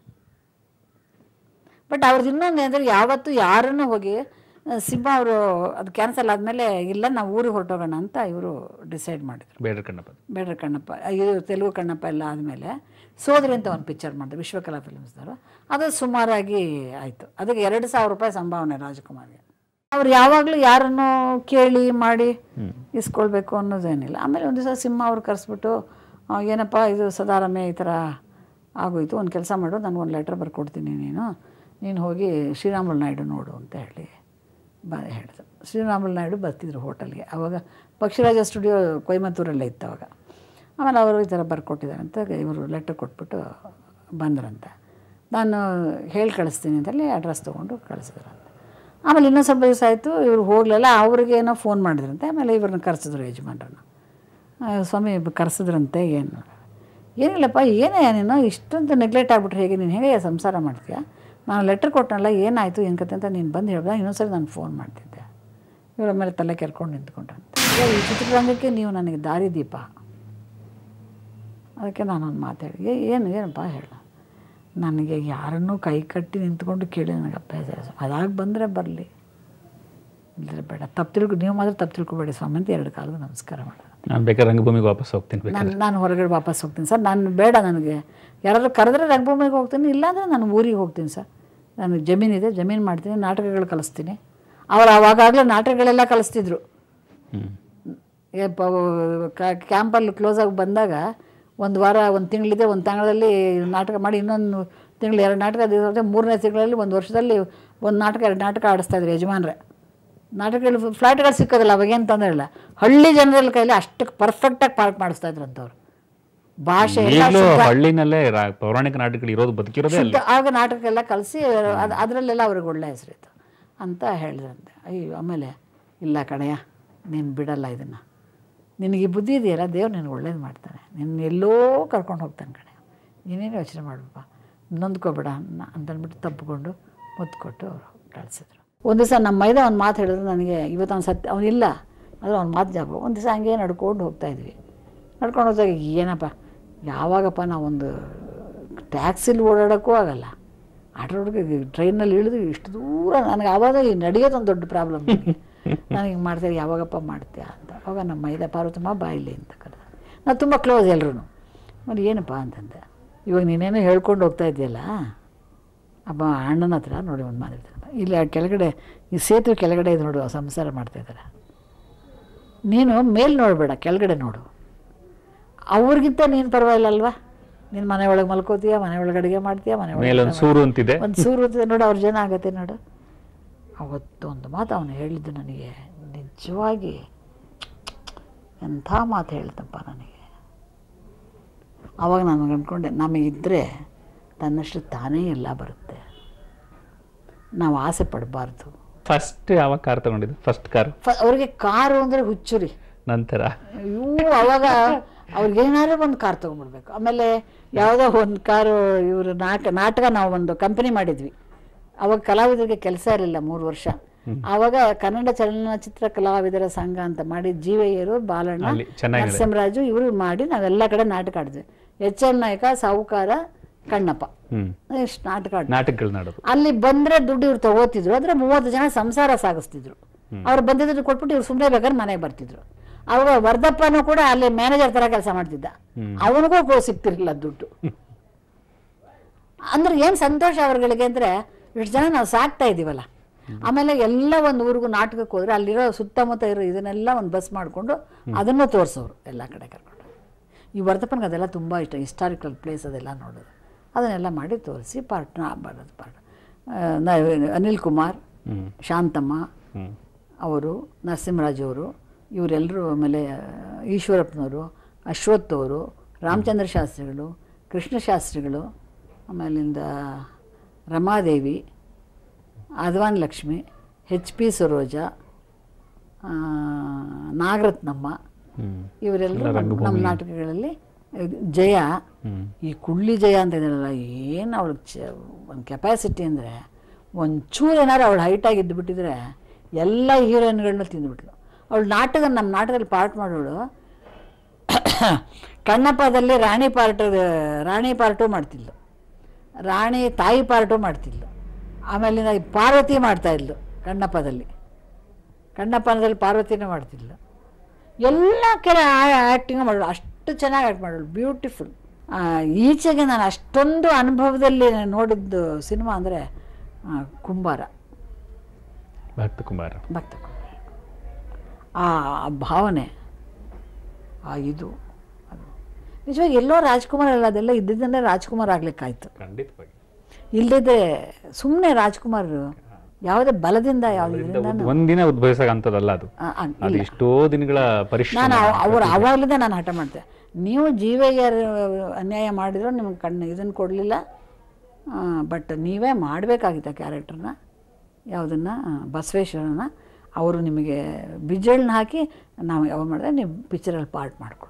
ಬಟ್ ಅವ್ರದ್ದು ಇನ್ನೊಂದು ಅಂದರೆ ಯಾವತ್ತು ಯಾರನ್ನು ಹೋಗಿ ಆ, ಸಿಂಹ ಅವರು ಅದು ಕ್ಯಾನ್ಸಲ್ ಆದಮೇಲೆ ಇಲ್ಲ ನಾವು ಊರಿಗೆ ಹೊರಟೋಗೋಣ ಅಂತ ಇವರು ಡಿಸೈಡ್ ಮಾಡಿದ್ರು ಬೇಡ್ರ ಕಣ್ಣಪ್ಪ ಬೇಡ್ರ ಕಣ್ಣಪ್ಪ ಇದು ತೆಲುಗು ಕಣ್ಣಪ್ಪ ಎಲ್ಲ ಆದಮೇಲೆ ಸೋದರಿ ಅಂತ ಒಂದು ಪಿಕ್ಚರ್ ಮಾಡಿದ್ರು ವಿಶ್ವಕಲಾ ಫಿಲ್ಮ್ಸ್ದವರು ಅದು ಸುಮಾರಾಗಿ ಆಯಿತು ಅದಕ್ಕೆ ಎರಡು ಸಾವಿರ ರೂಪಾಯಿ ಸಂಭಾವನೆ ರಾಜ್ಕುಮಾರ್ಗೆ ಅವ್ರು ಯಾವಾಗಲೂ ಯಾರನ್ನು ಕೇಳಿ ಮಾಡಿ ಇಸ್ಕೊಳ್ಬೇಕು ಅನ್ನೋದೇನಿಲ್ಲ ಆಮೇಲೆ ಒಂದು ದಿವಸ ಸಿಂಹ ಅವ್ರು ಕರೆಸ್ಬಿಟ್ಟು ಆ, ಏನಪ್ಪ ಇದು ಸದಾರಮೆ ಈ ಥರ ಆಗೋಯ್ತು ಒಂದು ಕೆಲಸ ಮಾಡು ನನಗೆ ಒಂದು ಲೆಟ್ರ್ ಬರ್ಕೊಡ್ತೀನಿ ನೀನು ನೀನು ಹೋಗಿ ಶ್ರೀರಾಮುಲು ನಾಯ್ಡು ನೋಡು ಅಂತ ಹೇಳಿ ಬ ಹೇಳಿದ್ರು ಶ್ರೀರಾಮುಲು ನಾಯ್ಡು ಬರ್ತಿದ್ರು ಹೋಟೆಲ್ಗೆ ಆವಾಗ ಪಕ್ಷಿರಾಜ ಸ್ಟುಡಿಯೋ ಕೊಯಮತ್ತೂರಲ್ಲೇ ಇತ್ತು ಅವಾಗ ಆಮೇಲೆ ಅವರು ಈ ಥರ ಬರ್ಕೊಟ್ಟಿದ್ದಾರೆ ಅಂತ ಇವರು ಲೆಟ್ರ್ ಕೊಟ್ಬಿಟ್ಟು ಬಂದ್ರಂತೆ ನಾನು ಹೇಳಿ ಕಳಿಸ್ತೀನಿ ಅಂತೇಳಿ ಅಡ್ರೆಸ್ ತೊಗೊಂಡು ಕಳಿಸಿದ್ರಂತೆ ಆಮೇಲೆ ಇನ್ನೊಂದು ಸ್ವಲ್ಪ ದಿವಸ ಆಯಿತು ಇವ್ರು ಹೋಗಲಿಲ್ಲ ಅವ್ರಿಗೆ ಏನೋ ಫೋನ್ ಮಾಡಿದ್ರಂತೆ ಆಮೇಲೆ ಇವ್ರನ್ನ ಕರೆಸಿದ್ರು ಯಜಮಾನ್ರನ್ನ ಆ, ಸ್ವಾಮಿ ಬ- ಕರೆಸಿದ್ರಂತೆ ಏನು ಏನಿಲ್ಲಪ್ಪ ಏನೇ ನೀನು ಇಷ್ಟೊಂದು ನೆಗ್ಲೆಕ್ಟ್ ಆಗ್ಬಿಟ್ರೆ ಹೇಗೆ ನೀನು ಹೇಗೆ ಸಂಸಾರ ಮಾಡ್ತೀಯ ನಾನು ಲೆಟ್ರ್ ಕೊಟ್ಟನಲ್ಲ ಏನಾಯಿತು ಏನು ಕತೆ ಅಂತ ನೀನು ಬಂದು ಹೇಳ್ದ ಇನ್ನೊಂದ್ಸರಿ ನಾನು ಫೋನ್ ಮಾಡ್ತಿದ್ದೆ ಇವರ ಮೇಲೆ ತಲೆ ಕೆರ್ಕೊಂಡು ನಿಂತ್ಕೊಂಡ್ರಂತೆ ಈಗ ಈ ಚಿತ್ರರಂಗಕ್ಕೆ ನೀವು ನನಗೆ ದಾರಿದೀಪ ಅದಕ್ಕೆ ನಾನೊಂದು ಮಾತಾಡಿ ಏ ಏನು ಏನಪ್ಪ ಹೇಳ ನನಗೆ ಯಾರನ್ನೂ ಕೈ ಕಟ್ಟಿ ನಿಂತ್ಕೊಂಡು ಕೇಳಿ ನನಗೆ ಅಭ್ಯಾಸ ಇಲ್ಲ. ಅದಾಗಿ ಬಂದರೆ ಬರಲಿ ಇಲ್ಲದ್ರೆ ಬೇಡ ತಪ್ಪು ತಿಳ್ಕೊ ನೀವು ಮಾತ್ರ ತಪ್ಪು ತಿಳ್ಕೊಬೇಡಿ ಸ್ವಾಮಿ ಅಂತ ಎರಡು ಕಾಲದ ನಮಸ್ಕಾರ ಮಾಡೋದು ನಾನು ಬೇಕಾದ್ರೆ ರಂಗಭೂಮಿಗೆ ವಾಪಸ್ ಹೋಗ್ತೀನಿ ಬೇಕಾದ್ರೆ ನಾನು ನಾನು ಹೊರಗಡೆ ವಾಪಸ್ ಹೋಗ್ತೀನಿ ಸರ್ ನಾನು ಬೇಡ ನನಗೆ ಯಾರಾದ್ರೂ ಕರೆದ್ರೆ ರಂಗಭೂಮಿಗೆ ಹೋಗ್ತೀನಿ ಇಲ್ಲಾಂದರೆ ನಾನು ಊರಿಗೆ ಹೋಗ್ತೀನಿ ಸರ್ ನನಗೆ ಜಮೀನಿದೆ ಜಮೀನು ಮಾಡ್ತೀನಿ ನಾಟಕಗಳು ಕಲಿಸ್ತೀನಿ ಅವ್ರು ಅವಾಗಲೇ ನಾಟಕಗಳೆಲ್ಲ ಕಲಿಸ್ತಿದ್ರು ಹ್ಮ್ ಏ ಪ ಕ್ಯಾಂಪಲ್ಲಿ ಕ್ಲೋಸ್ ಆಗಿ ಬಂದಾಗ ಒಂದು ವಾರ ಒಂದು ತಿಂಗಳಿದೆ ಒಂದು ತಿಂಗಳಲ್ಲಿ ನಾಟಕ ಮಾಡಿ ಇನ್ನೊಂದು ತಿಂಗಳು ಎರಡು ನಾಟಕ ದಿವಸ ಮೂರನೇ ತಿಂಗಳಲ್ಲಿ ಒಂದು ವರ್ಷದಲ್ಲಿ ಒಂದು ನಾಟಕ ಎರಡು ನಾಟಕ ಆಡಿಸ್ತಾಯಿದ್ರು ಯಜಮಾನ್ರೆ ನಾಟಕಗಳು ಫ್ಲಾಟ್ಗಳು ಸಿಕ್ಕೋದಿಲ್ಲ ಅವಾಗೇನು ತೊಂದರೆ ಇಲ್ಲ ಹಳ್ಳಿ ಜನರ ಕೈಲಿ ಅಷ್ಟಕ್ಕೆ ಪರ್ಫೆಕ್ಟಾಗಿ ಪಾರ್ಕ್ ಮಾಡಿಸ್ತಾ ಇದ್ರು ಅಂಥವ್ರು ಭಾಷೆ ಎಲ್ಲ ಈಗಲೂ ಶುದ್ಧ. ಹಳ್ಳಿನಲ್ಲೇ ರಾ- ಪೌರಾಣಿಕ ನಾಟಕಗಳು ಇರೋದು ಬದುಕಿರೋದೇ ಅಲ್ಲಿ ಶುದ್ಧ ಆಗ ನಾಟಕ ಎಲ್ಲ ಕಲಿಸಿ ಅದು ಅದರಲ್ಲೆಲ್ಲ ಅವ್ರಿಗೆ ಒಳ್ಳೆ ಹೆಸರಿತ್ತು ಅಂತ ಹೇಳಿದ್ರಂತೆ ಅಯ್ಯೋ ಆಮೇಲೆ ಇಲ್ಲ ಕಡೆಯ ನೀನು ಬಿಡಲ್ಲ ಇದನ್ನು ನಿನಗೆ ಈ ಬುದ್ಧಿ ಇದೆಯಲ್ಲ ದೇವ್ರು ನಿನಗೆ ಒಳ್ಳೇದು ಮಾಡ್ತಾನೆ ನಿನ್ನ ಎಲ್ಲೋ ಕರ್ಕೊಂಡು ಹೋಗ್ತಾನೆ ಕಡೆ ನೀನೇನು ಯೋಚನೆ ಮಾಡಪ್ಪ ನೊಂದ್ಕೋಬೇಡ ಅನ್ನ ಅಂತಂದ್ಬಿಟ್ಟು ತಪ್ಪಿಕೊಂಡು ಮುತ್ತು ಕೊಟ್ಟು ಅವರು ಕಳಿಸಿದ್ರು ಒಂದು ದಿವಸ ನಮ್ಮ ಮೈದ ಒಂದು ಮಾತು ಹೇಳಿದ್ರು ನನಗೆ ಇವತ್ತು ಅವ್ನು ಸತ್ಯ ಅವನಿಲ್ಲ ಆದರೆ ಅವ್ನ ಮಾತು ಜಾಬು ಒಂದು ದಿವಸ ಹಂಗೆ ನಡ್ಕೊಂಡು ಹೋಗ್ತಾ ಇದ್ವಿ ನಡ್ಕೊಂಡು ಹೋದಾಗ ಏನಪ್ಪ ಯಾವಾಗಪ್ಪ ನಾವೊಂದು ಟ್ಯಾಕ್ಸಿಲಿ ಓಡಾಡೋಕ್ಕೂ ಆಗಲ್ಲ ಆಟೋ ಹುಡುಗ ಟ್ರೈನಲ್ಲಿ ಇಳಿದು ಇಷ್ಟು ದೂರ ನನಗೆ ಆವಾಗ ಈ ನಡೆಯೋದು ಒಂದು ದೊಡ್ಡ ಪ್ರಾಬ್ಲಮ್ ನನಗೆ ಮಾಡ್ತಾರೆ ಯಾವಾಗಪ್ಪ ಮಾಡ್ತೀಯಾ ಅಂತ ಅವಾಗ ನಮ್ಮ ಮೈದ ಪಾರ್ವತಮ್ಮ ಬಾಯಿಲಿ ಅಂತ ಕರೆದ ನಾವು ತುಂಬ ಕ್ಲೋಸ್ ಎಲ್ರೂ మరి ಏನಪ್ಪ ಅಂತಂದೆ ಇವಾಗ ನೀನೇನೋ ಹೇಳ್ಕೊಂಡು ಹೋಗ್ತಾ ಇದೆಯಲ್ಲ ಅಬ್ಬ ಅಣ್ಣನ ಹತ್ರ ನೋಡಿ ಒಂದು ಮಾತಾಡ್ತಾರೆ ಇಲ್ಲಿ ಆ ಕೆಳಗಡೆ ಈ ಸೇತುವೆ ಕೆಳಗಡೆ ಇದು ನೋಡು ಸಂಸಾರ ಮಾಡ್ತಾಯಿದ್ದಾರೆ ನೀನು ಮೇಲೆ ನೋಡಬೇಡ ಕೆಳಗಡೆ ನೋಡು ಅವ್ರಿಗಿಂತ ನೀನು ಪರವಾಗಿಲ್ಲ ಅಲ್ವಾ ನೀನು ಮನೆ ಒಳಗೆ ಮಲ್ಕೋತೀಯ ಮನೆ ಒಳಗೆ ಅಡುಗೆ ಮಾಡ್ತೀಯ ಮನೆ ಒಳಗೆ ಮೇಲೊಂದು ಸೂರು ಅಂತಿದೆ ಒಂದು ಸೂರು ಇರ್ತದೆ ನೋಡು ಅವ್ರ ಜನ ಆಗತ್ತೆ ನೋಡು ಅವತ್ತೊಂದು ಮಾತು ಅವನು ಹೇಳಿದ್ದು ನನಗೆ ನಿಜವಾಗಿ ಎಂಥ ಮಾತು ಹೇಳ್ತಪ್ಪ ನನಗೆ ಆವಾಗ ನಾನು ಅಂದ್ಕೊಂಡೆ ನಮಗಿದ್ದರೆ ತನ್ನಷ್ಟು ತಾನೇ ಎಲ್ಲ ಬರುತ್ತೆ ನಾವು ಆಸೆ ಪಡಬಾರ್ದು ಫಸ್ಟ್ ಯಾವಾಗ ಕಾರ್ ತಗೊಂಡಿದ್ದು ಫಸ್ಟ್ ಕಾರ್ ಫ ಅವ್ರಿಗೆ ಕಾರು ಅಂದರೆ ಹುಚ್ಚುರಿ ನಂತರ ಇವು ಅವಾಗ ಅವ್ರಿಗೇನಾದ್ರು ಒಂದು ಕಾರ್ ತೊಗೊಂಡ್ಬಿಡ್ಬೇಕು ಆಮೇಲೆ ಯಾವುದೋ ಒಂದು ಕಾರು ಇವರು ನಾಟಕ ನಾಟಕ ನಾವು ಒಂದು ಕಂಪನಿ ಮಾಡಿದ್ವಿ ಅವಾಗ ಕಲಾವಿದರಿಗೆ ಕೆಲಸ ಇರಲಿಲ್ಲ ಮೂರು ವರ್ಷ ಆವಾಗ ಕನ್ನಡ ಚಲನಚಿತ್ರ ಕಲಾವಿದರ ಸಂಘ ಅಂತ ಮಾಡಿ ಜೀವಯ್ಯರು ಬಾಲಣ್ಣ ಅಲ್ಲಿ ಚೆನ್ನಾಗಿದೆ. ನರಸಿಂಹರಾಜು ಇವರು ಮಾಡಿ ನಾವೆಲ್ಲ ಕಡೆ ನಾಟಕ ಆಡಿದ್ವಿ ಎಚ್ ಎನ್ ನಾಯಕ ಸಾಹುಕಾರ ಕಣ್ಣಪ್ಪ ಹ್ಮ್ ಇಷ್ಟು ನಾಟಕ ಆಡಿದ್ವಿ ನಾಟಕಗಳು ನಾಡೋದು ಅಲ್ಲಿ ಬಂದ್ರೆ ದುಡ್ಡು ಇವ್ರು ತಗೋತಿದ್ರು ಅಂದ್ರೆ ಮೂವತ್ತು ಜನ ಸಂಸಾರ ಸಾಗಿಸ್ತಿದ್ರು ಅವ್ರು ಬಂದಿದ್ದು ಕೊಟ್ಬಿಟ್ಟು ಇವ್ರು ಸುಮ್ಮನೆ ಬೇಕಾದ್ರೆ ಮನೆಗೆ ಬರ್ತಿದ್ರು ಅವಾಗ ವರ್ಧಪ್ಪನೂ ಕೂಡ ಅಲ್ಲಿ ಮ್ಯಾನೇಜರ್ ತರ ಕೆಲಸ ಮಾಡ್ತಿದ್ದ ಅವನಿಗೂ ಕೋ ಸಿಗ್ತಿರ್ಲಿಲ್ಲ ದುಡ್ಡು ಅಂದ್ರೆ ಏನ್ ಸಂತೋಷ ಅವ್ರಗಳಿಗೆ ಅಂದ್ರೆ ಇಷ್ಟು ಜನ ನಾವು ಸಾಕ್ತಾ ಇದೀವಲ್ಲ ಆಮೇಲೆ ಎಲ್ಲ ಒಂದು ಊರಿಗೂ ನಾಟಕಕ್ಕೆ ಹೋದ್ರೆ ಅಲ್ಲಿರೋ ಸುತ್ತಮುತ್ತ ಇರೋ ಇದನ್ನೆಲ್ಲ ಒಂದು ಬಸ್ ಮಾಡಿಕೊಂಡು ಅದನ್ನು ತೋರಿಸೋರು ಎಲ್ಲ ಕಡೆ ಕರ್ಕೊಂಡು ಈ ವರ್ಧಪ್ಪನ್ಗೆ ಅದೆಲ್ಲ ತುಂಬ ಇಷ್ಟ ಹಿಸ್ಟಾರಿಕಲ್ ಪ್ಲೇಸ್ ಅದೆಲ್ಲ ನೋಡೋದು ಅದನ್ನೆಲ್ಲ ಮಾಡಿ ತೋರಿಸಿ ಪಾರ್ಟ್ನ ಬರೋದು ಪಾರ್ಟ್ ಅನಿಲ್ ಕುಮಾರ್ ಹ್ಮ್ ಶಾಂತಮ್ಮ ಹ್ಮ್ ಅವರು ನರಸಿಂಹರಾಜ್ ಅವರು ಇವರೆಲ್ಲರೂ ಆಮೇಲೆ ಈಶ್ವರಪ್ಪನವರು ಅಶ್ವಥ್ ಅವರು ರಾಮಚಂದ್ರ ಶಾಸ್ತ್ರಿಗಳು ಕೃಷ್ಣ ಶಾಸ್ತ್ರಿಗಳು ಆಮೇಲಿಂದ ರಮಾದೇವಿ ಅದ್ವಾನ್ ಲಕ್ಷ್ಮಿ ಹೆಚ್ ಪಿ ಸರೋಜ ಆ, ನಾಗರತ್ನಮ್ಮ ಹ್ಮ್ ಇವರೆಲ್ಲರೂ ನಮ್ಮ ನಮ್ಮ ನಾಟಕಗಳಲ್ಲಿ ಇದು ಜಯ ಈ ಕುಳ್ಳಿ ಜಯ ಅಂತ ಇದ್ದಾಳಲ್ಲ ಏನು ಅವಳು ಚ ಒಂದು ಕೆಪಾಸಿಟಿ ಅಂದರೆ ಒಂಚೂರು ಏನಾರು ಅವಳು ಹೈಟಾಗಿ ಇದ್ದುಬಿಟ್ಟಿದ್ರೆ ಎಲ್ಲ ಹೀರೋಯಿನ್ಗಳನ್ನ ತಿಂದುಬಿಟ್ಲು ಅವಳು ನಾಟಕ ನಮ್ಮ ನಾಟಕದಲ್ಲಿ ಪಾರ್ಟ್ ಮಾಡೋಳು ಕಣ್ಣಪ್ಪದಲ್ಲಿ ರಾಣಿ ಪಾರ್ಟ್ ರಾಣಿ ಪಾರ್ಟು ಮಾಡ್ತಿದ್ಲು ರಾಣಿ ತಾಯಿ ಪಾರ್ಟು ಮಾಡ್ತಿದ್ಲು ಆಮೇಲಿಂದ ಈ ಪಾರ್ವತಿ ಮಾಡ್ತಾಯಿದ್ಲು ಕಣ್ಣಪ್ಪದಲ್ಲಿ ಕಣ್ಣಪ್ಪನದಲ್ಲಿ ಪಾರ್ವತಿನೇ ಮಾಡ್ತಿದ್ಲು ಎಲ್ಲ ಕೆಲ ಆ್ಯಕ್ಟಿಂಗ್ ಮಾಡೋಳು ಅಷ್ಟು ಚೆನ್ನಾಗಿ ಆ್ಯಕ್ಟ್ ಮಾಡೋಳು ಬ್ಯೂಟಿಫುಲ್ ಈಚೆಗೆ ನಾನು ಅಷ್ಟೊಂದು ಅನುಭವದಲ್ಲಿ ನಾನು ನೋಡಿದ್ದು ಸಿನಿಮಾ ಅಂದರೆ ಕುಂಬಾರ ಭಕ್ತ ಕುಮಾರ ಭಕ್ತ ಕುಂಬಾರ ಆ ಭಾವನೆ ಆ ಇದು ಅದು ನಿಜವಾಗಿ ಎಲ್ಲೋ ರಾಜ್ಕುಮಾರ್ ಅಲ್ಲ ಅದೆಲ್ಲ ಇದ್ದಿದ್ದನ್ನೇ ರಾಜ್ಕುಮಾರ್ ಆಗ್ಲಿಕ್ಕಾಯ್ತು ಖಂಡಿತವಾಗಿ ಇಲ್ಲದಿದ್ದರೆ ಸುಮ್ಮನೆ ರಾಜ್ಕುಮಾರ್ ಯಾವುದೇ ಬಲದಿಂದ ಯಾವುದರಿಂದ ಒಂದಿನ ಉದ್ಭವಿಸಕ್ಕಂಥದ್ದಲ್ಲ ಅದು ಅದು ಎಷ್ಟೋ ದಿನಗಳ ಪರಿಶ್ರಮ ನಾನು ಅವ್ರು ಆವಾಗಲಿಂದ ನಾನು ಹಠ ಮಾಡ್ತೆ ನೀವು ಜೀವಯ್ಯರು ಅನ್ಯಾಯ ಮಾಡಿದ್ರು ನಿಮ್ಗೆ ಕಣ್ಣು ಇದನ್ನು ಕೊಡಲಿಲ್ಲ ಬಟ್ ನೀವೇ ಮಾಡಬೇಕಾಗಿತ್ತು ಆ ಕ್ಯಾರೆಕ್ಟರ್ನ ಯಾವುದನ್ನು ಬಸವೇಶ್ವರನ ಅವರು ನಿಮಗೆ ಬಿಜಲ್ನ ಹಾಕಿ ನಾವು ಯಾವಾಗ ಮಾಡಿದ್ರೆ ನೀವು ಪಿಕ್ಚರಲ್ಲಿ ಪಾರ್ಟ್ ಮಾಡಿಕೊಡೋದು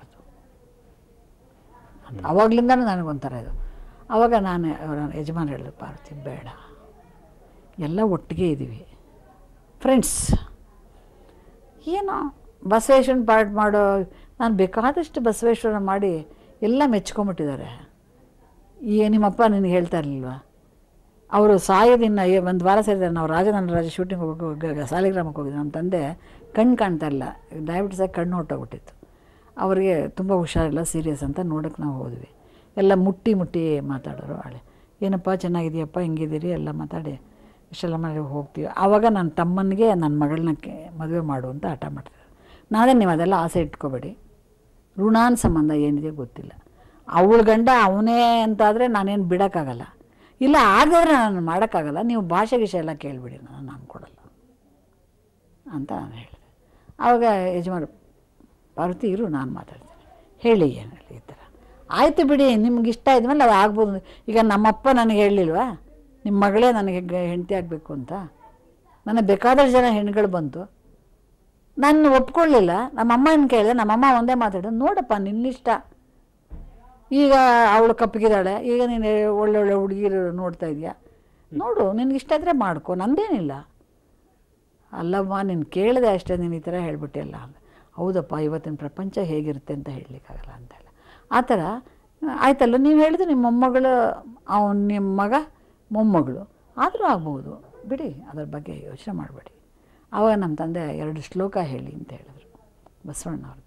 ಅಂತ ಅವಾಗಲಿಂದನೂ ನನಗೊಂಥರ ಇದು ಆವಾಗ ನಾನು ಅವರ ಯಜಮಾನ್ ಹೇಳಿದ್ರು ಪಾರ್ವತಿ ಬೇಡ ಎಲ್ಲ ಒಟ್ಟಿಗೆ ಇದ್ದೀವಿ ಫ್ರೆಂಡ್ಸ್ ಏನೋ ಬಸವೇಶ್ವರನ ಪಾರ್ಟ್ ಮಾಡೋ ನಾನು ಬೇಕಾದಷ್ಟು ಬಸವೇಶ್ವರ ಮಾಡಿ ಎಲ್ಲ ಮೆಚ್ಕೊಂಬಿಟ್ಟಿದ್ದಾರೆ ಈ ನಿಮ್ಮಪ್ಪ ನಿನಗೆ ಹೇಳ್ತಾ ಇರಲಿಲ್ವಾ ಅವರು ಸಾಯೋದಿನ್ನ ಒಂದು ವಾರ ಸೇರಿದ್ದಾರೆ ನಾವು ರಾಜನಂದ ರಾಜ ಶೂಟಿಂಗ್ ಹೋಗಿ ಸಾಲಿಗ್ರಾಮಕ್ಕೆ ಹೋಗಿದ್ದೆ ನಮ್ಮ ತಂದೆ ಕಣ್ಣು ಕಾಣ್ತಾ ಇಲ್ಲ ಡಯಾಬಿಟಿಸ್ ಆಗಿ ಕಣ್ಣು ಹೊಟ್ಟೋಗ್ಬಿಟ್ಟಿತ್ತು ಅವರಿಗೆ ತುಂಬ ಹುಷಾರಿಲ್ಲ ಸೀರಿಯಸ್ ಅಂತ ನೋಡೋಕ್ಕೆ ನಾವು ಹೋದ್ವಿ ಎಲ್ಲ ಮುಟ್ಟಿ ಮುಟ್ಟಿ ಮಾತಾಡೋರು ಹಳೆ ಏನಪ್ಪ ಚೆನ್ನಾಗಿದೆಯಪ್ಪ ಹಿಂಗಿದ್ದೀರಿ ಎಲ್ಲ ಮಾತಾಡಿ ಇಷ್ಟೆಲ್ಲ ಮಾಡಿ ಹೋಗ್ತೀವಿ ಆವಾಗ ನನ್ನ ತಮ್ಮನಿಗೆ ನನ್ನ ಮಗಳನ್ನ ಮದುವೆ ಮಾಡು ಅಂತ ಹಠ ಮಾಡ್ತಾರೆ ನಾನೇ ನೀವು ಅದೆಲ್ಲ ಆಸೆ ಇಟ್ಕೋಬೇಡಿ ಋಣಾನ್ ಸಂಬಂಧ ಏನಿದೆ ಗೊತ್ತಿಲ್ಲ ಅವಳ ಗಂಡ ಅವನೇ ಅಂತಾದರೆ ನಾನೇನು ಬಿಡೋಕ್ಕಾಗಲ್ಲ ಇಲ್ಲ ಆಗಿದ್ರೆ ನಾನು ಮಾಡೋಕ್ಕಾಗಲ್ಲ ನೀವು ಭಾಷೆ ಗಿಷೆ ಎಲ್ಲ ಕೇಳಿಬಿಡಿ ನಾನು ನಾನು ಕೊಡಲ್ಲ ಅಂತ ನಾನು ಹೇಳಿದೆ ಆವಾಗ ಯಜಮಾನ ಪಾರ್ವತಿ ಇರು ನಾನು ಮಾತಾಡ್ತೀನಿ ಹೇಳಿ ಏನು ಹೇಳಿ ಈ ಥರ ಆಯಿತು ಬಿಡಿ ನಿಮ್ಗೆ ಇಷ್ಟ ಆದ್ಮೇಲೆ ಅದು ಆಗ್ಬೋದು ಈಗ ನಮ್ಮಪ್ಪ ನನಗೆ ಹೇಳಲಿಲ್ವಾ ನಿಮ್ಮ ಮಗಳೇ ನನಗೆ ಗ- ಹೆಂಡತಿ ಆಗಬೇಕು ಅಂತ ನನಗೆ ಬೇಕಾದಷ್ಟು ಜನ ಹೆಣ್ಣುಗಳು ಬಂತು ನಾನು ಒಪ್ಕೊಳ್ಳಿಲ್ಲ ನಮ್ಮಮ್ಮನ ಕೇಳಿದೆ ನಮ್ಮಮ್ಮ ಒಂದೇ ಮಾತಾಡೋದು ನೋಡಪ್ಪ ನಿನ್ನಿಷ್ಟ ಈಗ ಅವಳು ಕಪ್ಪಗಿದ್ದಾಳೆ ಈಗ ನೀನು ಒಳ್ಳೊಳ್ಳೆ ಹುಡುಗಿರು ನೋಡ್ತಾ ಇದೆಯಾ ನೋಡು ನಿನ್ಗೆ ಇಷ್ಟ ಇದ್ರೆ ಮಾಡ್ಕೊ ನಂದೇನಿಲ್ಲ ಅಲ್ಲಮ್ಮ ನೀನು ಕೇಳಿದೆ ಅಷ್ಟೇ ನೀನು ಈ ಥರ ಹೇಳ್ಬಿಟ್ಟಿಲ್ಲ ಅಂದ ಹೌದಪ್ಪ ಇವತ್ತಿನ ಪ್ರಪಂಚ ಹೇಗಿರುತ್ತೆ ಅಂತ ಹೇಳಲಿಕ್ಕಾಗಲ್ಲ ಅಂತೆಲ್ಲ ಆ ಥರ ಆಯ್ತಲ್ಲ ನೀವು ಹೇಳಿದ್ರೆ ನಿಮ್ಮ ಮೊಮ್ಮಗಳು ಅವನು ನಿಮ್ಮ ಮಗ ಮೊಮ್ಮಗಳು ಆದರೂ ಆಗ್ಬೋದು ಬಿಡಿ ಅದ್ರ ಬಗ್ಗೆ ಯೋಚನೆ ಮಾಡಬೇಡಿ ಆವಾಗ ನಮ್ಮ ತಂದೆ ಎರಡು ಶ್ಲೋಕ ಹೇಳಿ ಅಂತ ಹೇಳಿದ್ರು ಬಸವಣ್ಣವ್ರದ್ದು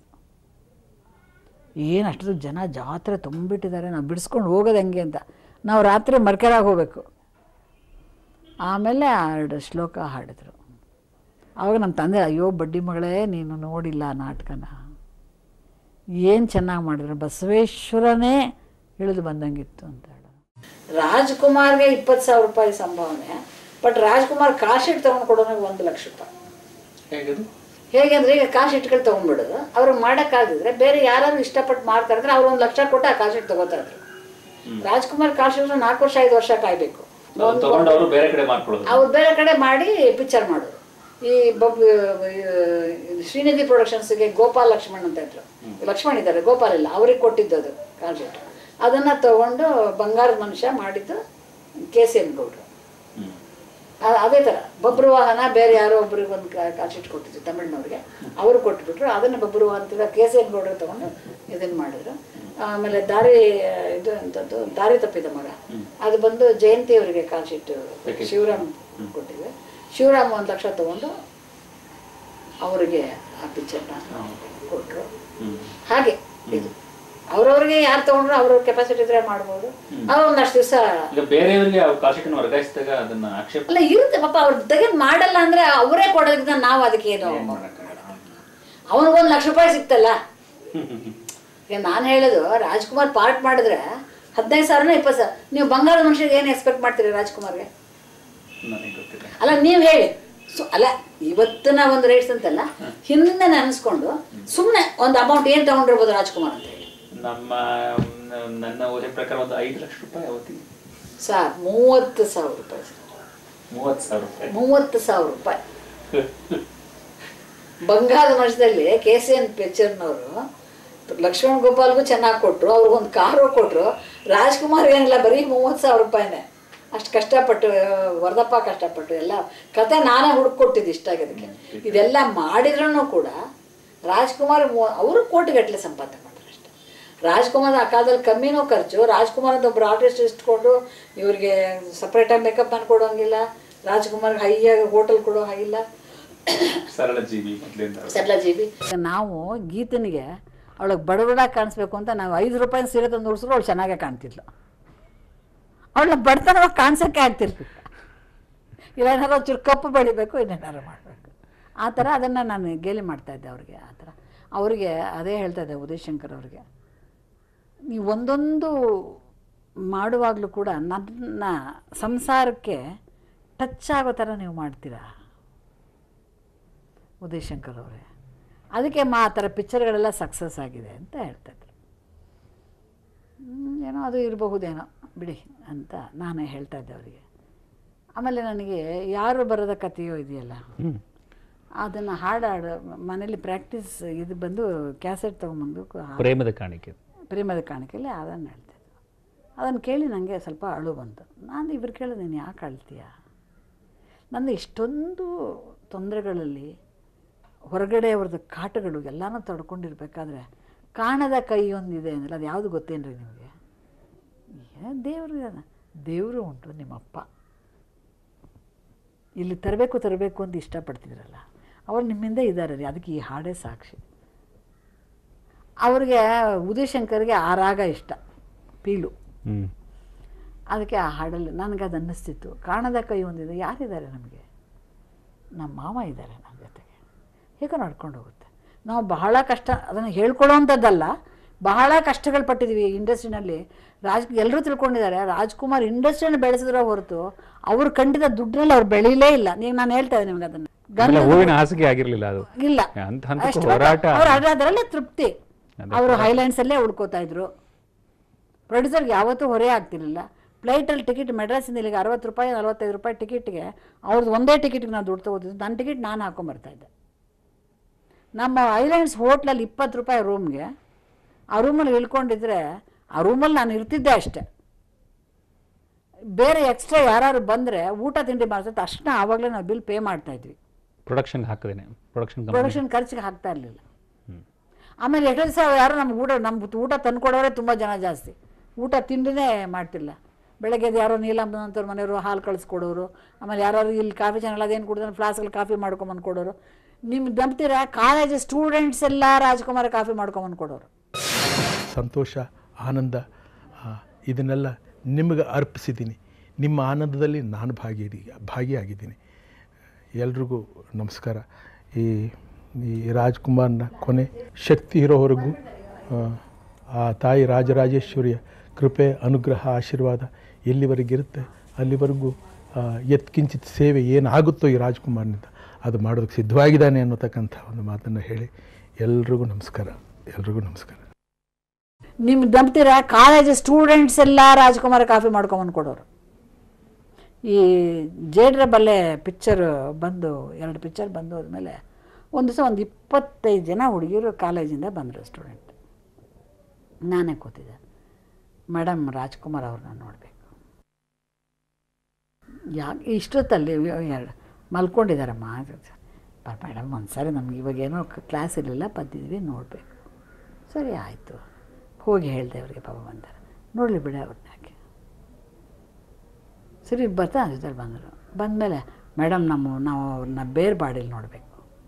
ಏನು ಅಷ್ಟು ಜನ ಜಾತ್ರೆ ತುಂಬಿಟ್ಟಿದ್ದಾರೆ ನಾವು ಬಿಡಿಸ್ಕೊಂಡು ಹೋಗೋದು ಹೆಂಗೆ ಅಂತ ನಾವು ರಾತ್ರಿ ಮರ್ಕೆರಾಗಿ ಹೋಗಬೇಕು ಆಮೇಲೆ ಆ ಎರಡು ಶ್ಲೋಕ ಹಾಡಿದ್ರು ಆವಾಗ ನಮ್ಮ ತಂದೆ ಅಯ್ಯೋ ಬಡ್ಡಿ ಮಗಳೇ ನೀನು ನೋಡಿಲ್ಲ ಆ ನಾಟಕನ ಏನು ಚೆನ್ನಾಗಿ ಮಾಡಿದ್ರು ಬಸವೇಶ್ವರನೇ ಇಳಿದು ಬಂದಂಗಿತ್ತು ಅಂತ ಹೇಳೋದು ರಾಜ್ಕುಮಾರ್ಗೆ ಇಪ್ಪತ್ತು ಸಾವಿರ ರೂಪಾಯಿ ಸಂಭಾವನೆ ಬಟ್ ರಾಜ್ಕುಮಾರ್ ಕಾರ್ ಶೀಟ್ ತೊಗೊಂಡು ಕೊಡೋನಿಗೆ ಒಂದು ಲಕ್ಷ ರೂಪಾಯಿ ಹೇಗದು ಹೇಗೆ ಅಂದ್ರೆ ಈಗ ಕಾರ್ ಶೀಟ್ಗಳು ತೊಗೊಂಡ್ಬಿಡೋದು ಅವ್ರಿಗೆ ಮಾಡೋಕ್ಕಾಗಿದ್ರೆ ಬೇರೆ ಯಾರಾದ್ರು ಇಷ್ಟಪಟ್ಟು ಮಾಡ್ತಾರೆ ಅಂದ್ರೆ ಅವ್ರು ಒಂದು ಲಕ್ಷ ಕೊಟ್ಟು ಆ ಕಾರ್ ಶೀಟ್ ತಗೋತಾ ಇದ್ರು ರಾಜ್ಕುಮಾರ್ ಕಾರ್ ಶೀಟ್ ನಾಲ್ಕು ವರ್ಷ ಐದು ವರ್ಷ ಕಾಯ್ಬೇಕು ಅವ್ರು ತಗೊಂಡು ಅವರು ಬೇರೆ ಕಡೆ ಮಾಡ್ಕೊಳ್ಳೋದು ಅವ್ರು ಬೇರೆ ಕಡೆ ಮಾಡಿ ಪಿಕ್ಚರ್ ಮಾಡೋದು ಈ ಬಬ್ ಈ ಶ್ರೀನಿಧಿ ಪ್ರೊಡಕ್ಷನ್ಸ್ಗೆ ಗೋಪಾಲ್ ಲಕ್ಷ್ಮಣ್ ಅಂತ ಇದ್ರು ಲಕ್ಷ್ಮಣ್ ಇದ್ದಾರೆ ಗೋಪಾಲ್ ಇಲ್ಲ ಅವ್ರಿಗೆ ಕೊಟ್ಟಿದ್ದು ಅದು ಕಾನ್ಸೆಪ್ಟ್ ಅದನ್ನ ತಗೊಂಡು ಬಂಗಾರದ ಮನುಷ್ಯ ಮಾಡಿದ್ದು ಕೆ ಸಿ ಎನ್ ಗೌಡ್ರು ಹ್ಮ್. ಅ- ಅದೇ ಥರ ಬಬ್ರು ವಾಹನ ಬೇರೆ ಯಾರೋ ಒಬ್ರಿಗೆ ಒಂದು ಕಾನ್ಸೆಪ್ಟ್ ಕೊಟ್ಟಿದ್ರು ತಮಿಳ್ನವ್ರಿಗೆ ಅವರು ಕೊಟ್ಬಿಟ್ರು ಅದನ್ನು ಬಬ್ರು ವಾಹನ ಕೆ ಸಿ ಎನ್ ಗೌಡ್ರು ತಗೊಂಡು ಇದನ್ನು ಮಾಡಿದ್ರು ಆಮೇಲೆ ದಾರಿ ಇದು ಎಂಥದ್ದು ದಾರಿ ತಪ್ಪಿದ ಮಗ ಅದು ಬಂದು ಜಯಂತಿ ಅವರಿಗೆ ಕಾನ್ಸೆಪ್ಟ್ ಶಿವರಾಮ್ ಕೊಟ್ಟಿದ್ವಿ ಶಿವರಾಮ್ ಒಂದು ಲಕ್ಷ ತಗೊಂಡು ಅವರಿಗೆ ಆ ಪಿಕ್ಚರ್ನ ಕೊಟ್ಟರು ಹಾಗೆ ಇದು ಅವ್ರವ್ರಿಗೆ ಯಾರು ತಗೊಂಡ್ರು ಅವ್ರವ್ರ ಕೆಪಾಸಿಟಿ ಇದ್ರೆ ಮಾಡ್ಬೋದು ಅವ್ರು ಒಂದಷ್ಟು ದಿವಸ ಈಗ ಬೇರೆಯವರಿಗೆ ಕಾಶಿಟನ್ನು ವರ್ಗಾಯಿಸಿದಾಗ ಅದನ್ನ ಆಕ್ಷೇಪ ಅಲ್ಲ ಇರುತ್ತೆ ಪಾಪ ಅವ್ರು ತೆಗೆದು ಮಾಡಲ್ಲ ಅಂದ್ರೆ ಅವರೇ ಕೊಡೋದಕ್ಕಿಂತ ನಾವು ಅದಕ್ಕೆ ಏನು ಅವನಿಗೊಂದು ಲಕ್ಷ ರೂಪಾಯಿ ಸಿಕ್ತಲ್ಲ ಈಗ ನಾನು ಹೇಳೋದು ರಾಜ್ಕುಮಾರ್ ಪಾರ್ಟ್ ಮಾಡಿದ್ರೆ ಹದಿನೈದು ಸಾವಿರನ ಇಪ್ಪತ್ತು ಸಾವಿರ ನೀವು ಬಂಗಾರದ ಮನುಷ್ಯರಿಗೆ ಏನು ಎಕ್ಸ್ಪೆಕ್ಟ್ ಮಾಡ್ತೀರಿ ರಾಜ್ಕುಮಾರ್ಗೆ ನನಗೆ ಗೊತ್ತಿಲ್ಲ ಅಲ್ಲ ನೀವು ಹೇಳಿ ಸೊ ಅಲ್ಲ ಇವತ್ತಿನ ಒಂದು ರೇಟ್ಸ್ ಅಂತಲ್ಲ ಹಿಂದೆ ನೆನೆಸ್ಕೊಂಡು ಸುಮ್ಮನೆ ಒಂದು ಅಮೌಂಟ್ ಏನು ತಗೊಂಡಿರ್ಬೋದು ರಾಜ್ಕುಮಾರ್ ಅಂತ ಹೇಳಿ ನಮ್ಮ ನ- ನನ್ನ ಊರಿನ ಪ್ರಕಾರ ಒಂದು ಐದು ಲಕ್ಷ ರೂಪಾಯಿ ಅವತ್ತಿಗೆ ಸರ್ ಮೂವತ್ತು ಸಾವಿರ ರೂಪಾಯಿ ಸರ್ ಮೂವತ್ತು ಸಾವಿರ ರೂಪಾಯಿ ಮೂವತ್ತು ಸಾವಿರ ರೂಪಾಯಿ ಬಂಗಾರದ ವರ್ಷದಲ್ಲಿ ಕೆ ಸಿ ಎನ್ ಪಿಕ್ಚರ್ನವರು ಲಕ್ಷ್ಮಣ್ ಗೋಪಾಲ್ಗೂ ಚೆನ್ನಾಗಿ ಕೊಟ್ಟರು ಅವ್ರಿಗೊಂದು ಕಾರು ಕೊಟ್ಟರು ರಾಜ್ಕುಮಾರ್ ಏನಿಲ್ಲ ಬರೀ ಮೂವತ್ತು ಸಾವಿರ ರೂಪಾಯಿನೇ ಅಷ್ಟು ಕಷ್ಟಪಟ್ಟು ವರದಪ್ಪ ಕಷ್ಟಪಟ್ಟು ಎಲ್ಲ ಕತೆ ನಾನೇ ಹುಡುಕೊಟ್ಟಿದ್ದು ಇಷ್ಟ ಆಗಿದ್ದಕ್ಕೆ ಇದೆಲ್ಲ ಮಾಡಿದ್ರೂ ಕೂಡ ರಾಜ್ಕುಮಾರ್ ಮೂ- ಅವರು ಕೋಟಿಗಟ್ಟಲೆ ಸಂಪಾದನೆ ಮಾಡ್ತಾರೆ ಅಷ್ಟೇ ರಾಜ್ಕುಮಾರ್ ಆ ಕಾಲದಲ್ಲಿ ಕಮ್ಮಿನೂ ಖರ್ಚು ರಾಜ್ಕುಮಾರ್ ಅಂತ ಒಬ್ರು ಆರ್ಟಿಸ್ಟ್ ಇಟ್ಕೊಂಡು ಇವ್ರಿಗೆ ಸಪ್ರೇಟಾಗಿ ಮೇಕಪ್ ಮಾಡ್ಕೊಡೋಂಗಿಲ್ಲ ರಾಜ್ಕುಮಾರ್ಗೆ ಹೈಯಾಗಿ ಹೋಟೆಲ್ ಕೊಡೋ ಹಾಗಿಲ್ಲ ಸರಳ ಜೀವಿ ಮೊದಲಿಂದ ಸರಳ ಜೀವಿ ನಾವು ಗೀತನಿಗೆ ಅವಳಿಗೆ ಬಡಬಡ ಕಾಣಿಸ್ಬೇಕು ಅಂತ ನಾವು ಐದು ರೂಪಾಯಿ ಸೀರೆ ತಂದು ಉಡ್ಸಿದ್ರು ಅವಳು ಚೆನ್ನಾಗೇ ಕಾಣ್ತಿದ್ಲು ಅವಳನ್ನ ಬಡತನವಾಗಿ ಕಾಣಿಸೋಕ್ಕೆ ಆಗ್ತಿರ್ಲಿಲ್ಲ ಇಲ್ಲ ಏನಾರು ಒಂಚೂರು ಕಪ್ಪು ಬೆಳಿಬೇಕು ಇನ್ನೇನಾರು ಮಾಡಬೇಕು ಆ ಥರ ಅದನ್ನು ನಾನು ಗೇಲಿ ಮಾಡ್ತಾಯಿದ್ದೆ ಅವ್ರಿಗೆ ಆ ಥರ ಅವರಿಗೆ ಅದೇ ಹೇಳ್ತಾ ಇದ್ದೆ ಉದಯ್ ಶಂಕರ್ ಅವ್ರಿಗೆ ನೀವು ಒಂದೊಂದು ಮಾಡುವಾಗಲೂ ಕೂಡ ನನ್ನ ಸಂಸಾರಕ್ಕೆ ಟಚ್ ಆಗೋ ಥರ ನೀವು ಮಾಡ್ತೀರಾ ಉದಯ್ ಶಂಕರ್ ಅವರೇ ಅದಕ್ಕೆ ಮಾ ಆ ಥರ ಪಿಕ್ಚರ್ಗಳೆಲ್ಲ ಸಕ್ಸಸ್ ಆಗಿದೆ ಅಂತ ಹೇಳ್ತಾಯಿದ್ರು ಹ್ಮ್, ಏನೋ ಅದು ಇರಬಹುದೇನೋ ಬಿಡಿ ಅಂತ ನಾನೇ ಹೇಳ್ತಾ ಇದ್ದೆ ಅವರಿಗೆ ಆಮೇಲೆ ನನಗೆ ಯಾರು ಬರದ ಕಥೆಯೋ ಇದೆಯಲ್ಲ ಅದನ್ನು ಹಾಡಾಡು ಮನೇಲಿ ಪ್ರಾಕ್ಟೀಸ್ ಇದು ಬಂದು ಕ್ಯಾಸೆಟ್ ತೊಗೊಂಬಂದು ಪ್ರೇಮದ ಕಾಣಿಕೆ ಪ್ರೇಮದ ಕಾಣಿಕೆಯಲ್ಲಿ ಅದನ್ನು ಹೇಳ್ತಿದ್ದೆ ಅದನ್ನು ಕೇಳಿ ನನಗೆ ಸ್ವಲ್ಪ ಅಳು ಬಂತು ನಾನು ಇವ್ರು ಕೇಳಿದೆ ನೀನು ಯಾಕೆ ಅಳ್ತೀಯ ನನ್ನ ಇಷ್ಟೊಂದು ತೊಂದರೆಗಳಲ್ಲಿ ಹೊರಗಡೆ ಅವ್ರದ್ದು ಕಾಟಗಳು ಎಲ್ಲನೂ ತಡ್ಕೊಂಡಿರ್ಬೇಕಾದ್ರೆ ಕಾಣದ ಕೈ ಒಂದಿದೆ ಅಂದ್ರೆ ಅದು ಯಾವುದು ಗೊತ್ತೇನ್ರಿ ನಿಮಗೆ ಏ ದೇವರು ಇದಾನೆ. ದೇವರು ಉಂಟು ನಿಮ್ಮಪ್ಪ ಇಲ್ಲಿ ತರಬೇಕು ತರಬೇಕು ಅಂತ ಇಷ್ಟಪಡ್ತಿದ್ರಲ್ಲ ಅವ್ರು ನಿಮ್ಮಿಂದ ಇದ್ದಾರೆ ರೀ ಅದಕ್ಕೆ ಈ ಹಾಡೇ ಸಾಕ್ಷಿ ಅವ್ರಿಗೆ ಉದಯ್ ಶಂಕರ್ಗೆ ಆ ರಾಗ ಇಷ್ಟ ಪೀಲು ಹ್ಞೂ ಅದಕ್ಕೆ ಆ ಹಾಡಲ್ಲಿ ನನಗೆ ಅದು ಅನ್ನಿಸ್ತಿತ್ತು ಕಾಣದ ಕೈ ಒಂದಿದೆ ಯಾರಿದ್ದಾರೆ ನಮಗೆ ನಮ್ಮ ಮಾವ ಇದ್ದಾರೆ ನಮ್ಮ ಜೊತೆಗೆ ಹೇಗೋ ನಡ್ಕೊಂಡು ಹೋಗುತ್ತೆ ನಾವು ಬಹಳ ಕಷ್ಟ ಅದನ್ನು ಹೇಳ್ಕೊಳ್ಳೋವಂಥದ್ದಲ್ಲ ಬಹಳ ಕಷ್ಟಗಳು ಪಟ್ಟಿದ್ದೀವಿ ಇಂಡಸ್ಟ್ರಿನಲ್ಲಿ ರಾಜ್ ಎಲ್ಲರೂ ತಿಳ್ಕೊಂಡಿದ್ದಾರೆ ರಾಜ್ಕುಮಾರ್ ಇಂಡಸ್ಟ್ರಿಯನ್ನು ಬೆಳೆಸಿದ್ರೆ ಹೊರತು ಅವ್ರು ಖಂಡಿತ ದುಡ್ಡಲ್ಲಿ ಅವ್ರು ಬೆಳೀಲೇ ಇಲ್ಲ ನೀವು ನಾನು ಹೇಳ್ತಾ ಇದ್ದೀನಿ ನಿಮ್ಗೆ ಅದನ್ನು ಆಮೇಲೆ ಹೂವಿನ ಹಾಸಿಗೆ ಆಗಿರಲಿಲ್ಲ ಅದು ಇಲ್ಲ ಅಂತ ಹಂತಕ್ಕೂ ಅಷ್ಟು ಹೋರಾಟ ಅವ್ರು ಅದರಲ್ಲೇ ತೃಪ್ತಿ ಅವರು ಹೈಲ್ಯಾಂಡ್ಸಲ್ಲೇ ಉಳ್ಕೋತಾ ಇದ್ರು ಪ್ರೊಡ್ಯೂಸರ್ಗೆ ಯಾವತ್ತೂ ಹೊರೆ ಆಗ್ತಿರ್ಲಿಲ್ಲ ಫ್ಲೈಟಲ್ಲಿ ಟಿಕೆಟ್ ಮೆಡ್ರಾಸಿಂದ ಇಲ್ಲಿಗೆ ಅರವತ್ತು ರೂಪಾಯಿ ನಲ್ವತ್ತೈದು ರೂಪಾಯಿ ಟಿಕೆಟ್ಗೆ ಅವ್ರದ್ದು ಒಂದೇ ಟಿಕೆಟ್ಗೆ ನಾವು ದುಡ್ಡು ತೊಗೋತಿದ್ದು ನನ್ನ ಟಿಕೆಟ್ ನಾನು ಹಾಕೊಂಬರ್ತಾ ಇದ್ದೆ ನಮ್ಮ ಐಲ್ಯಾಂಡ್ಸ್ ಹೋಟ್ಲಲ್ಲಿ ಇಪ್ಪತ್ತು ರೂಪಾಯಿ ರೂಮ್ಗೆ ಆ ರೂಮಲ್ಲಿ ಇಳ್ಕೊಂಡಿದ್ರೆ ಆ ರೂಮಲ್ಲಿ ನಾನು ಇರ್ತಿದ್ದೆ ಅಷ್ಟೆ ಬೇರೆ ಎಕ್ಸ್ಟ್ರಾ ಯಾರು ಬಂದರೆ ಊಟ ತಿಂಡಿ ಮಾಡಿದ್ರೆ ತಕ್ಷಣ ಆವಾಗಲೇ ನಾವು ಬಿಲ್ ಪೇ ಮಾಡ್ತಾಯಿದ್ವಿ ಪ್ರೊಡಕ್ಷನ್ಗೆ ಹಾಕಿದ್ದೇನೆ ಪ್ರೊಡಕ್ಷನ್ ಪ್ರೊಡಕ್ಷನ್ ಖರ್ಚಿಗೆ ಹಾಕ್ತಾ ಇರಲಿಲ್ಲ ಆಮೇಲೆ ಎಷ್ಟೋ ದಿವಸ ಯಾರು ನಮ್ಗೆ ಊಟ ನಮ್ಗೆ ಊಟ ತಂದ್ಕೊಡೋರೆ ತುಂಬ ಜನ ಜಾಸ್ತಿ ಊಟ ತಿಂಡಿನೇ ಮಾಡ್ತಿಲ್ಲ ಬೆಳಗ್ಗೆ ಎದ್ದು ಯಾರೋ ನೀಲಂಬ ಅಂತವ್ರ ಮನೆಯವರು ಹಾಲು ಕಳಿಸ್ಕೊಡೋರು ಆಮೇಲೆ ಯಾರು ಇಲ್ಲಿ ಕಾಫಿ ಚಾನಲ್ ಅದೇನು ಕುಡಿದ್ರೆ ಫ್ಲಾಸ್ಕಲ್ಲಿ ಕಾಫಿ ಮಾಡ್ಕೊಂಬಂದು ಕೊಡೋರು ನಿಮ್ಗೆ ನಂಬ್ತೀರಾ ಕಾಲೇಜ್ ಸ್ಟೂಡೆಂಟ್ಸ್ ಎಲ್ಲ ರಾಜ್ಕುಮಾರ್ ಕಾಫಿ ಮಾಡ್ಕೊಂಬಂದು ಕೊಡೋರು ಸಂತೋಷ ಆನಂದ ಆ, ಇದನ್ನೆಲ್ಲ ನಿಮಗೆ ಅರ್ಪಿಸಿದ್ದೀನಿ ನಿಮ್ಮ ಆನಂದದಲ್ಲಿ ನಾನು ಭಾಗಿ ಭಾಗಿಯಾಗಿದ್ದೀನಿ ಎಲ್ರಿಗೂ ನಮಸ್ಕಾರ ಈ ಈ ರಾಜ್ಕುಮಾರ್ನ ಕೊನೆ ಶಕ್ತಿ ಇರೋವರೆಗೂ ಆ, ಆ ತಾಯಿ ರಾಜರಾಜೇಶ್ವರಿಯ ಕೃಪೆ ಅನುಗ್ರಹ ಆಶೀರ್ವಾದ ಎಲ್ಲಿವರೆಗಿರುತ್ತೆ ಅಲ್ಲಿವರೆಗೂ ಆ, ಯತ್ಕಿಂಚಿತ್ ಸೇವೆ ಏನಾಗುತ್ತೋ ಈ ರಾಜ್ಕುಮಾರ್ನಿಂದ ಅದು ಮಾಡೋದಕ್ಕೆ ಸಿದ್ಧವಾಗಿದ್ದಾನೆ ಅನ್ನೋತಕ್ಕಂಥ ಒಂದು ಮಾತನ್ನು ಹೇಳಿ ಎಲ್ರಿಗೂ ನಮಸ್ಕಾರ ಎಲ್ರಿಗೂ ನಮಸ್ಕಾರ ನಿಮ್ಗೆ ನಂಬ್ತೀರಾ ಕಾಲೇಜ್ ಸ್ಟೂಡೆಂಟ್ಸ್ ಎಲ್ಲ ರಾಜ್ಕುಮಾರ್ ಕಾಫಿ ಮಾಡ್ಕೊಂಬಂದು ಕೊಡೋರು ಈ ಜೇಡ್ರ ಬಲ್ಲೆ ಪಿಕ್ಚರ್ ಬಂದು ಎರಡು ಪಿಕ್ಚರ್ ಬಂದು ಹೋದ್ಮೇಲೆ ಒಂದು ದಿವಸ ಒಂದು ಇಪ್ಪತ್ತೈದು ಜನ ಹುಡುಗಿರು ಕಾಲೇಜಿಂದ ಬಂದರು ಸ್ಟೂಡೆಂಟ್ ನಾನೇ ಕೂತಿದ್ದೆ ಮೇಡಮ್ ರಾಜ್ಕುಮಾರ್ ಅವ್ರನ್ನ ನೋಡಬೇಕು ಯಾಕೆ ಇಷ್ಟೊತ್ತಲ್ಲಿ ಎರಡು ಮಲ್ಕೊಂಡಿದ್ದಾರಮ್ಮ ಮೇಡಮ್ ಒಂದು ಸಾರಿ ನಮ್ಗೆ ಇವಾಗ ಏನೋ ಕ್ಲಾಸ್ ಇರಲಿಲ್ಲ ಬಂದಿದ್ವಿ ನೋಡಬೇಕು ಸರಿ ಆಯಿತು ಹೋಗಿ ಹೇಳಿದೆ ಅವ್ರಿಗೆ ಪಾಪ ಬಂದಾರೆ ನೋಡಲಿ ಬಿಡ ಅವ್ರನ್ನ ಯಾಕೆ ಸರಿ ಬರ್ತಾ ಜೊತೆ ಬಂದರು ಬಂದಮೇಲೆ ಮೇಡಮ್ ನಮ್ಮ ನಾವು ಅವ್ರನ್ನ ಬೇರೆ ಬಾಡಿಲಿ ನೋಡಬೇಕು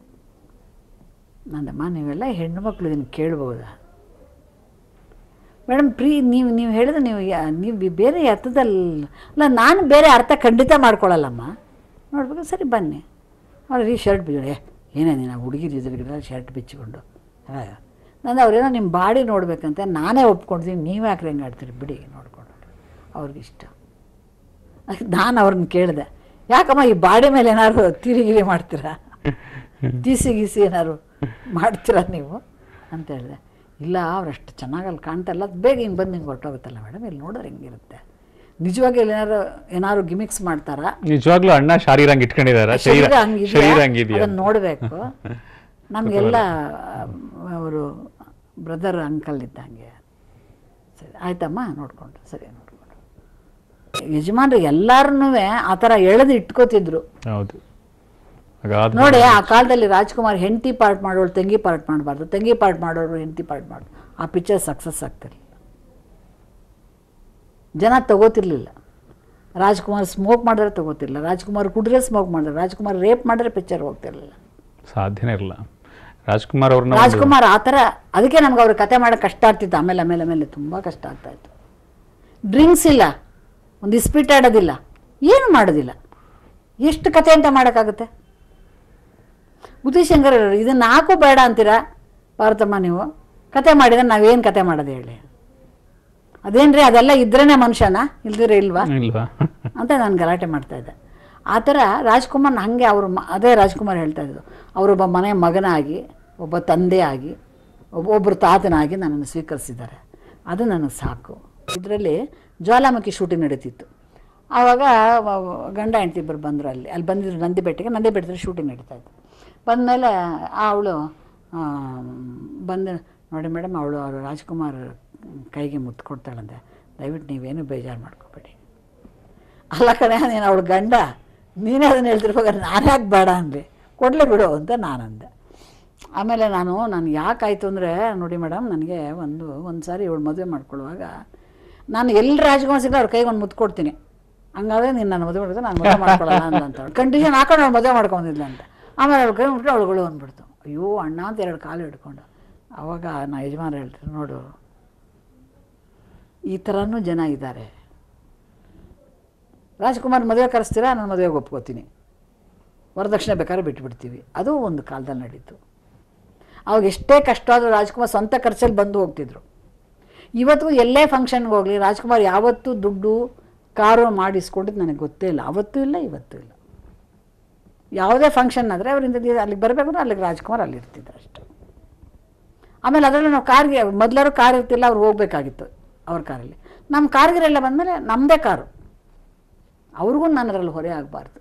ನಂದಮ್ಮ ನೀವೆಲ್ಲ ಹೆಣ್ಣು ಮಕ್ಳು ಇದನ್ನು ಕೇಳ್ಬೋದಾ ಮೇಡಮ್ ಪ್ರೀ ನೀವು ನೀವು ಹೇಳಿದ್ರೆ ನೀವು ಯಾ- ನೀವು ಬಿ- ಬೇರೆ ಅರ್ಥದಲ್ಲಿ ಅಲ್ಲ ನಾನು ಬೇರೆ ಅರ್ಥ ಖಂಡಿತ ಮಾಡ್ಕೊಳ್ಳಲ್ಲಮ್ಮ ನೋಡ್ಬೇಕು ಸರಿ ಬನ್ನಿ ಅವ್ರಿಗೆ ಶರ್ಟ್ ಬಿಚ್ಚಿ ಏನೇ ನೀನು ಹುಡುಗಿರು ಇದ್ರಿಗೆ ಶರ್ಟ್ ಬಿಚ್ಚಿಕೊಂಡು ನಾನು ಅವ್ರೇನೋ ನಿಮ್ಮ ಬಾಡಿ ನೋಡ್ಬೇಕಂತ ನಾನೇ ಒಪ್ಕೊಂಡಿದ್ದೀನಿ ನೀವು ಯಾಕೆ ಹೆಂಗೆ ಆಡ್ತೀರಿ ಬಿಡಿ ನೋಡ್ಕೊಂಡು ಅವ್ರಿಗೆ ಇಷ್ಟ ಅದಕ್ಕೆ ನಾನು ಅವ್ರನ್ನ ಕೇಳಿದೆ ಯಾಕಮ್ಮ ಈ ಬಾಡಿ ಮೇಲೆ ಏನಾದ್ರು ತಿರಿಗಿರಿ ಮಾಡ್ತೀರಾ ತೀಸಿ ಗೀಸಿ ಏನಾದ್ರು ಮಾಡ್ತೀರಾ ನೀವು ಅಂತ ಹೇಳಿದೆ ಇಲ್ಲ ಅವ್ರಷ್ಟು ಚೆನ್ನಾಗಿ ಅಲ್ಲಿ ಕಾಣ್ತಾ ಇಲ್ಲ ಬೇಗ ಹಿಂಗೆ ಬಂದು ಹಿಂಗೆ ಹೊರಟೋಗುತ್ತಲ್ಲ ಮೇಡಮ್ ಇಲ್ಲಿ ನೋಡಿದ್ರೆ ಹೆಂಗಿರುತ್ತೆ ನಿಜವಾಗಿ ಇಲ್ಲಿ ಏನಾರು ಏನಾದ್ರು ಗಿಮಿಕ್ಸ್ ಮಾಡ್ತಾರಾ ನಿಜವಾಗ್ಲೂ ಅಣ್ಣ ಶಾರೀರಂಗ್ ಇಟ್ಕೊಂಡಿದಾರ ಶರೀರ ಶರೀರ ಹಂಗಿದ್ಯಾ? ಶರೀರ ಹಂಗಿದ್ಯಾ ಅದನ್ನ ನೋಡಬೇಕು ನಮಗೆಲ್ಲ ಅವರು ಬ್ರದರ್ ಅಂಕಲ್ ಇದ್ದಂಗೆ ಸರಿ ಆಯ್ತಮ್ಮ ನೋಡ್ಕೊಂಡು ಸರಿ ನೋಡ್ಕೊಂಡು ಯಜಮಾನ್ರು ಎಲ್ಲಾರನ್ನೂ ಆ ಥರ ಎಳೆದು ಇಟ್ಕೋತಿದ್ರು ಹೌದು ಹಾಗಾದ್ರೆ ನೋಡಿ ಆ ಕಾಲದಲ್ಲಿ ರಾಜ್ಕುಮಾರ್ ಹೆಂಡತಿ ಪಾರ್ಟ್ ಮಾಡೋಳು ತಂಗಿ ಪಾರ್ಟ್ ಮಾಡಬಾರ್ದು ತಂಗಿ ಪಾರ್ಟ್ ಮಾಡೋರು ಹೆಂಡತಿ ಪಾರ್ಟ್ ಮಾಡು ಆ ಪಿಕ್ಚರ್ ಸಕ್ಸಸ್ ಆಗ್ತಿರ್ಲಿಲ್ಲ ಜನ ತಗೋತಿರ್ಲಿಲ್ಲ ರಾಜ್ಕುಮಾರ್ ಸ್ಮೋಕ್ ಮಾಡಿದ್ರೆ ತಗೋತಿರ್ಲಿಲ್ಲ ರಾಜ್ಕುಮಾರ್ ಕುಡಿದ್ರೆ ಸ್ಮೋಕ್ ಮಾಡಿದ್ರೆ ರಾಜ್ಕುಮಾರ್ ರೇಪ್ ಮಾಡಿದ್ರೆ ಪಿಕ್ಚರ್ ಹೋಗ್ತಿರ್ಲಿಲ್ಲ ಸಾಧ್ಯನೇ ಇರಲ್ಲ ರಾಜ್ಕುಮಾರ್ ಅವ್ರನ್ನ ಒಂದು- ರಾಜ್ಕುಮಾರ್ ಆ ಥರ ಅದಕ್ಕೆ ನಮ್ಗೆ ಅವ್ರ ಕತೆ ಮಾಡೋಕೆ ಕಷ್ಟ ಆಗ್ತಿತ್ತು ಆಮೇಲೆ ಆಮೇಲೆ ಆಮೇಲೆ ತುಂಬ ಕಷ್ಟ ಆಗ್ತಾ ಇತ್ತು ಡ್ರಿಂಕ್ಸ್ ಇಲ್ಲ ಒಂದು ಇಸ್ಪಿಟ್ ಆಡೋದಿಲ್ಲ ಏನು ಮಾಡೋದಿಲ್ಲ ಎಷ್ಟು ಕತೆ ಅಂತ ಮಾಡೋಕ್ಕಾಗುತ್ತೆ ಬುದ್ಧಿಶಂಕರ್ ಹೇಳೋರು ಇದನ್ನ ನಾಲ್ಕು ಬೇಡ ಅಂತೀರಾ ಭಾರತಮ್ಮ ನೀವು ಕತೆ ಮಾಡಿದ್ರೆ ನಾವೇನು ಕತೆ ಮಾಡೋದು ಹೇಳಿ ಅದೇನ್ರಿ ಅದೆಲ್ಲ ಇದ್ರೇನೆ ಮನುಷ್ಯನ ಇಲ್ದಿರ ಇಲ್ವಾ ಇಲ್ವಾ ಅಂತ ನಾನು ಗಲಾಟೆ ಮಾಡ್ತಾ ಇದ್ದೆ ಆ ಥರ ರಾಜ್ಕುಮಾರ್ ಹಾಗೆ ಅವರು ಮ ಅದೇ ರಾಜ್ಕುಮಾರ್ ಹೇಳ್ತಾ ಇದ್ದು ಅವರೊಬ್ಬ ಮನೆ ಮಗನಾಗಿ ಒಬ್ಬ ತಂದೆ ಆಗಿ ಒಬ್ಬ ಒಬ್ಬರು ತಾತನಾಗಿ ನನ್ನನ್ನು ಸ್ವೀಕರಿಸಿದ್ದಾರೆ ಅದು ನನಗೆ ಸಾಕು ಇದರಲ್ಲಿ ಜ್ವಾಲಾಮುಖಿ ಶೂಟಿಂಗ್ ನಡೀತಿತ್ತು ಆವಾಗ ವ- ವ- ಗಂಡ ಹೆಂಡತಿ ಇಬ್ಬರು ಬಂದರು ಅಲ್ಲಿ ಅಲ್ಲಿ ಬಂದಿದ್ರು ನಂದಿ ಬೆಟ್ಟಕ್ಕೆ ನಂದಿ ಬೆಟ್ಟದಲ್ಲಿ ಶೂಟಿಂಗ್ ನಡೀತಾ ಇತ್ತು ಬಂದಮೇಲೆ ಅವಳು ಬಂದು ನೋಡಿ ಮೇಡಮ್ ಅವಳು ಅವರು ರಾಜ್ಕುಮಾರ್ ಕೈಗೆ ಮುತ್ತು ಕೊಡ್ತಾಳಂತೆ ದಯವಿಟ್ಟು ನೀವೇನು ಬೇಜಾರು ಮಾಡ್ಕೋಬೇಡಿ ಅಲ್ಲ ಕಣೆ ನೀನು ಅವಳು ಗಂಡ ನೀನೇ ಅದನ್ನು ಹೇಳ್ತಿರ್ಬೇಕಾದ್ರೆ ನಾನು ಯಾಕೆ ಬೇಡ ಅಂದೆ ಕೊಡಲೇ ಬಿಡು ಅಂತ ನಾನು ಅಂದೆ ಆಮೇಲೆ ನಾನು ನಾನು ಯಾಕಾಯಿತು ಅಂದರೆ ನೋಡಿ ಮೇಡಮ್ ನನಗೆ ಒಂದು ಒಂದು ಸಾರಿ ಇವಳು ಮದುವೆ ಮಾಡ್ಕೊಳ್ಳುವಾಗ ನಾನು ಎಲ್ಲಿ ರಾಜಕುಮಾರ್ ಸಿಗಲ್ಲ ಅವ್ರ ಕೈಗೆ ಒಂದು ಮುತ್ತು ಕೊಡ್ತೀನಿ ಹಂಗಾದ್ರೆ ನೀನು ನನ್ನ ಮದುವೆ ಮಾಡಿದ್ರೆ ನಾನು ಮದುವೆ ಮಾಡ್ಕೊಳ್ಳಲ್ಲ ಅಂತ ಅಂತ ಕಂಡೀಷನ್ ಹಾಕೊಂಡು ಅವ್ಳು ಮದುವೆ ಮಾಡ್ಕೊಂಡಿದ್ಲ ಅಂತ ಆಮೇಲೆ ಅವಳು ಕೈ ಮುಟ್ಬಿಟ್ಟು ಅವಳುಗಳು ಅಂದ್ಬಿಡ್ತು ಅಯ್ಯೋ ಅಣ್ಣ ಅಂತ ಎರಡು ಕಾಲು ಹಿಡ್ಕೊಂಡು ಅವಾಗ ನಾ ಯಜಮಾನ ಹೇಳ್ತೀನಿ ನೋಡು ಈ ಥರನೂ ಜನ ಇದ್ದಾರೆ ರಾಜ್ಕುಮಾರ್ ಮದುವೆ ಕರೆಸ್ತೀರಾ ನಾನು ಮದುವೆಗೆ ಒಪ್ಕೋತೀನಿ ವರದಕ್ಷಿಣೆ ಬೇಕಾದ್ರೆ ಬಿಟ್ಬಿಡ್ತೀವಿ ಅದು ಒಂದು ಕಾಲದಲ್ಲಿ ನಡೀತು ಅವಾಗ ಎಷ್ಟೇ ಕಷ್ಟ ಆದರೂ ರಾಜ್ಕುಮಾರ್ ಸ್ವಂತ ಖರ್ಚಲ್ಲಿ ಬಂದು ಹೋಗ್ತಿದ್ರು ಇವತ್ತು ಎಲ್ಲೇ ಫಂಕ್ಷನ್ಗೆ ಹೋಗಲಿ ರಾಜ್ಕುಮಾರ್ ಯಾವತ್ತೂ ದುಡ್ಡು ಕಾರು ಮಾಡಿಸ್ಕೊಂಡಿದ್ದು ನನಗೆ ಗೊತ್ತೇ ಇಲ್ಲ ಅವತ್ತೂ ಇಲ್ಲ ಇವತ್ತೂ ಇಲ್ಲ ಯಾವುದೇ ಫಂಕ್ಷನ್ ಆದರೆ ಅವರಿಂದ ಅಲ್ಲಿಗೆ ಬರಬೇಕು ಅಂದ್ರೆ ಅಲ್ಲಿಗೆ ರಾಜ್ಕುಮಾರ್ ಅಲ್ಲಿ ಇರ್ತಿದ್ರು ಅಷ್ಟೇ ಆಮೇಲೆ ಅದರಲ್ಲಿ ನಾವು ಕಾರ್ಗೆ ಮೊದಲಾರು ಕಾರ್ ಇರ್ತಿಲ್ಲ ಅವ್ರು ಹೋಗ್ಬೇಕಾಗಿತ್ತು ಅವ್ರ ಕಾರಲ್ಲಿ ನಮ್ಮ ಕಾರ್ಗಿರೆಲ್ಲ ಬಂದಮೇಲೆ ನಮ್ಮದೇ ಕಾರು ಅವ್ರಿಗೂ ನಾನು ಅದರಲ್ಲಿ ಹೊರೆ ಆಗಬಾರ್ದು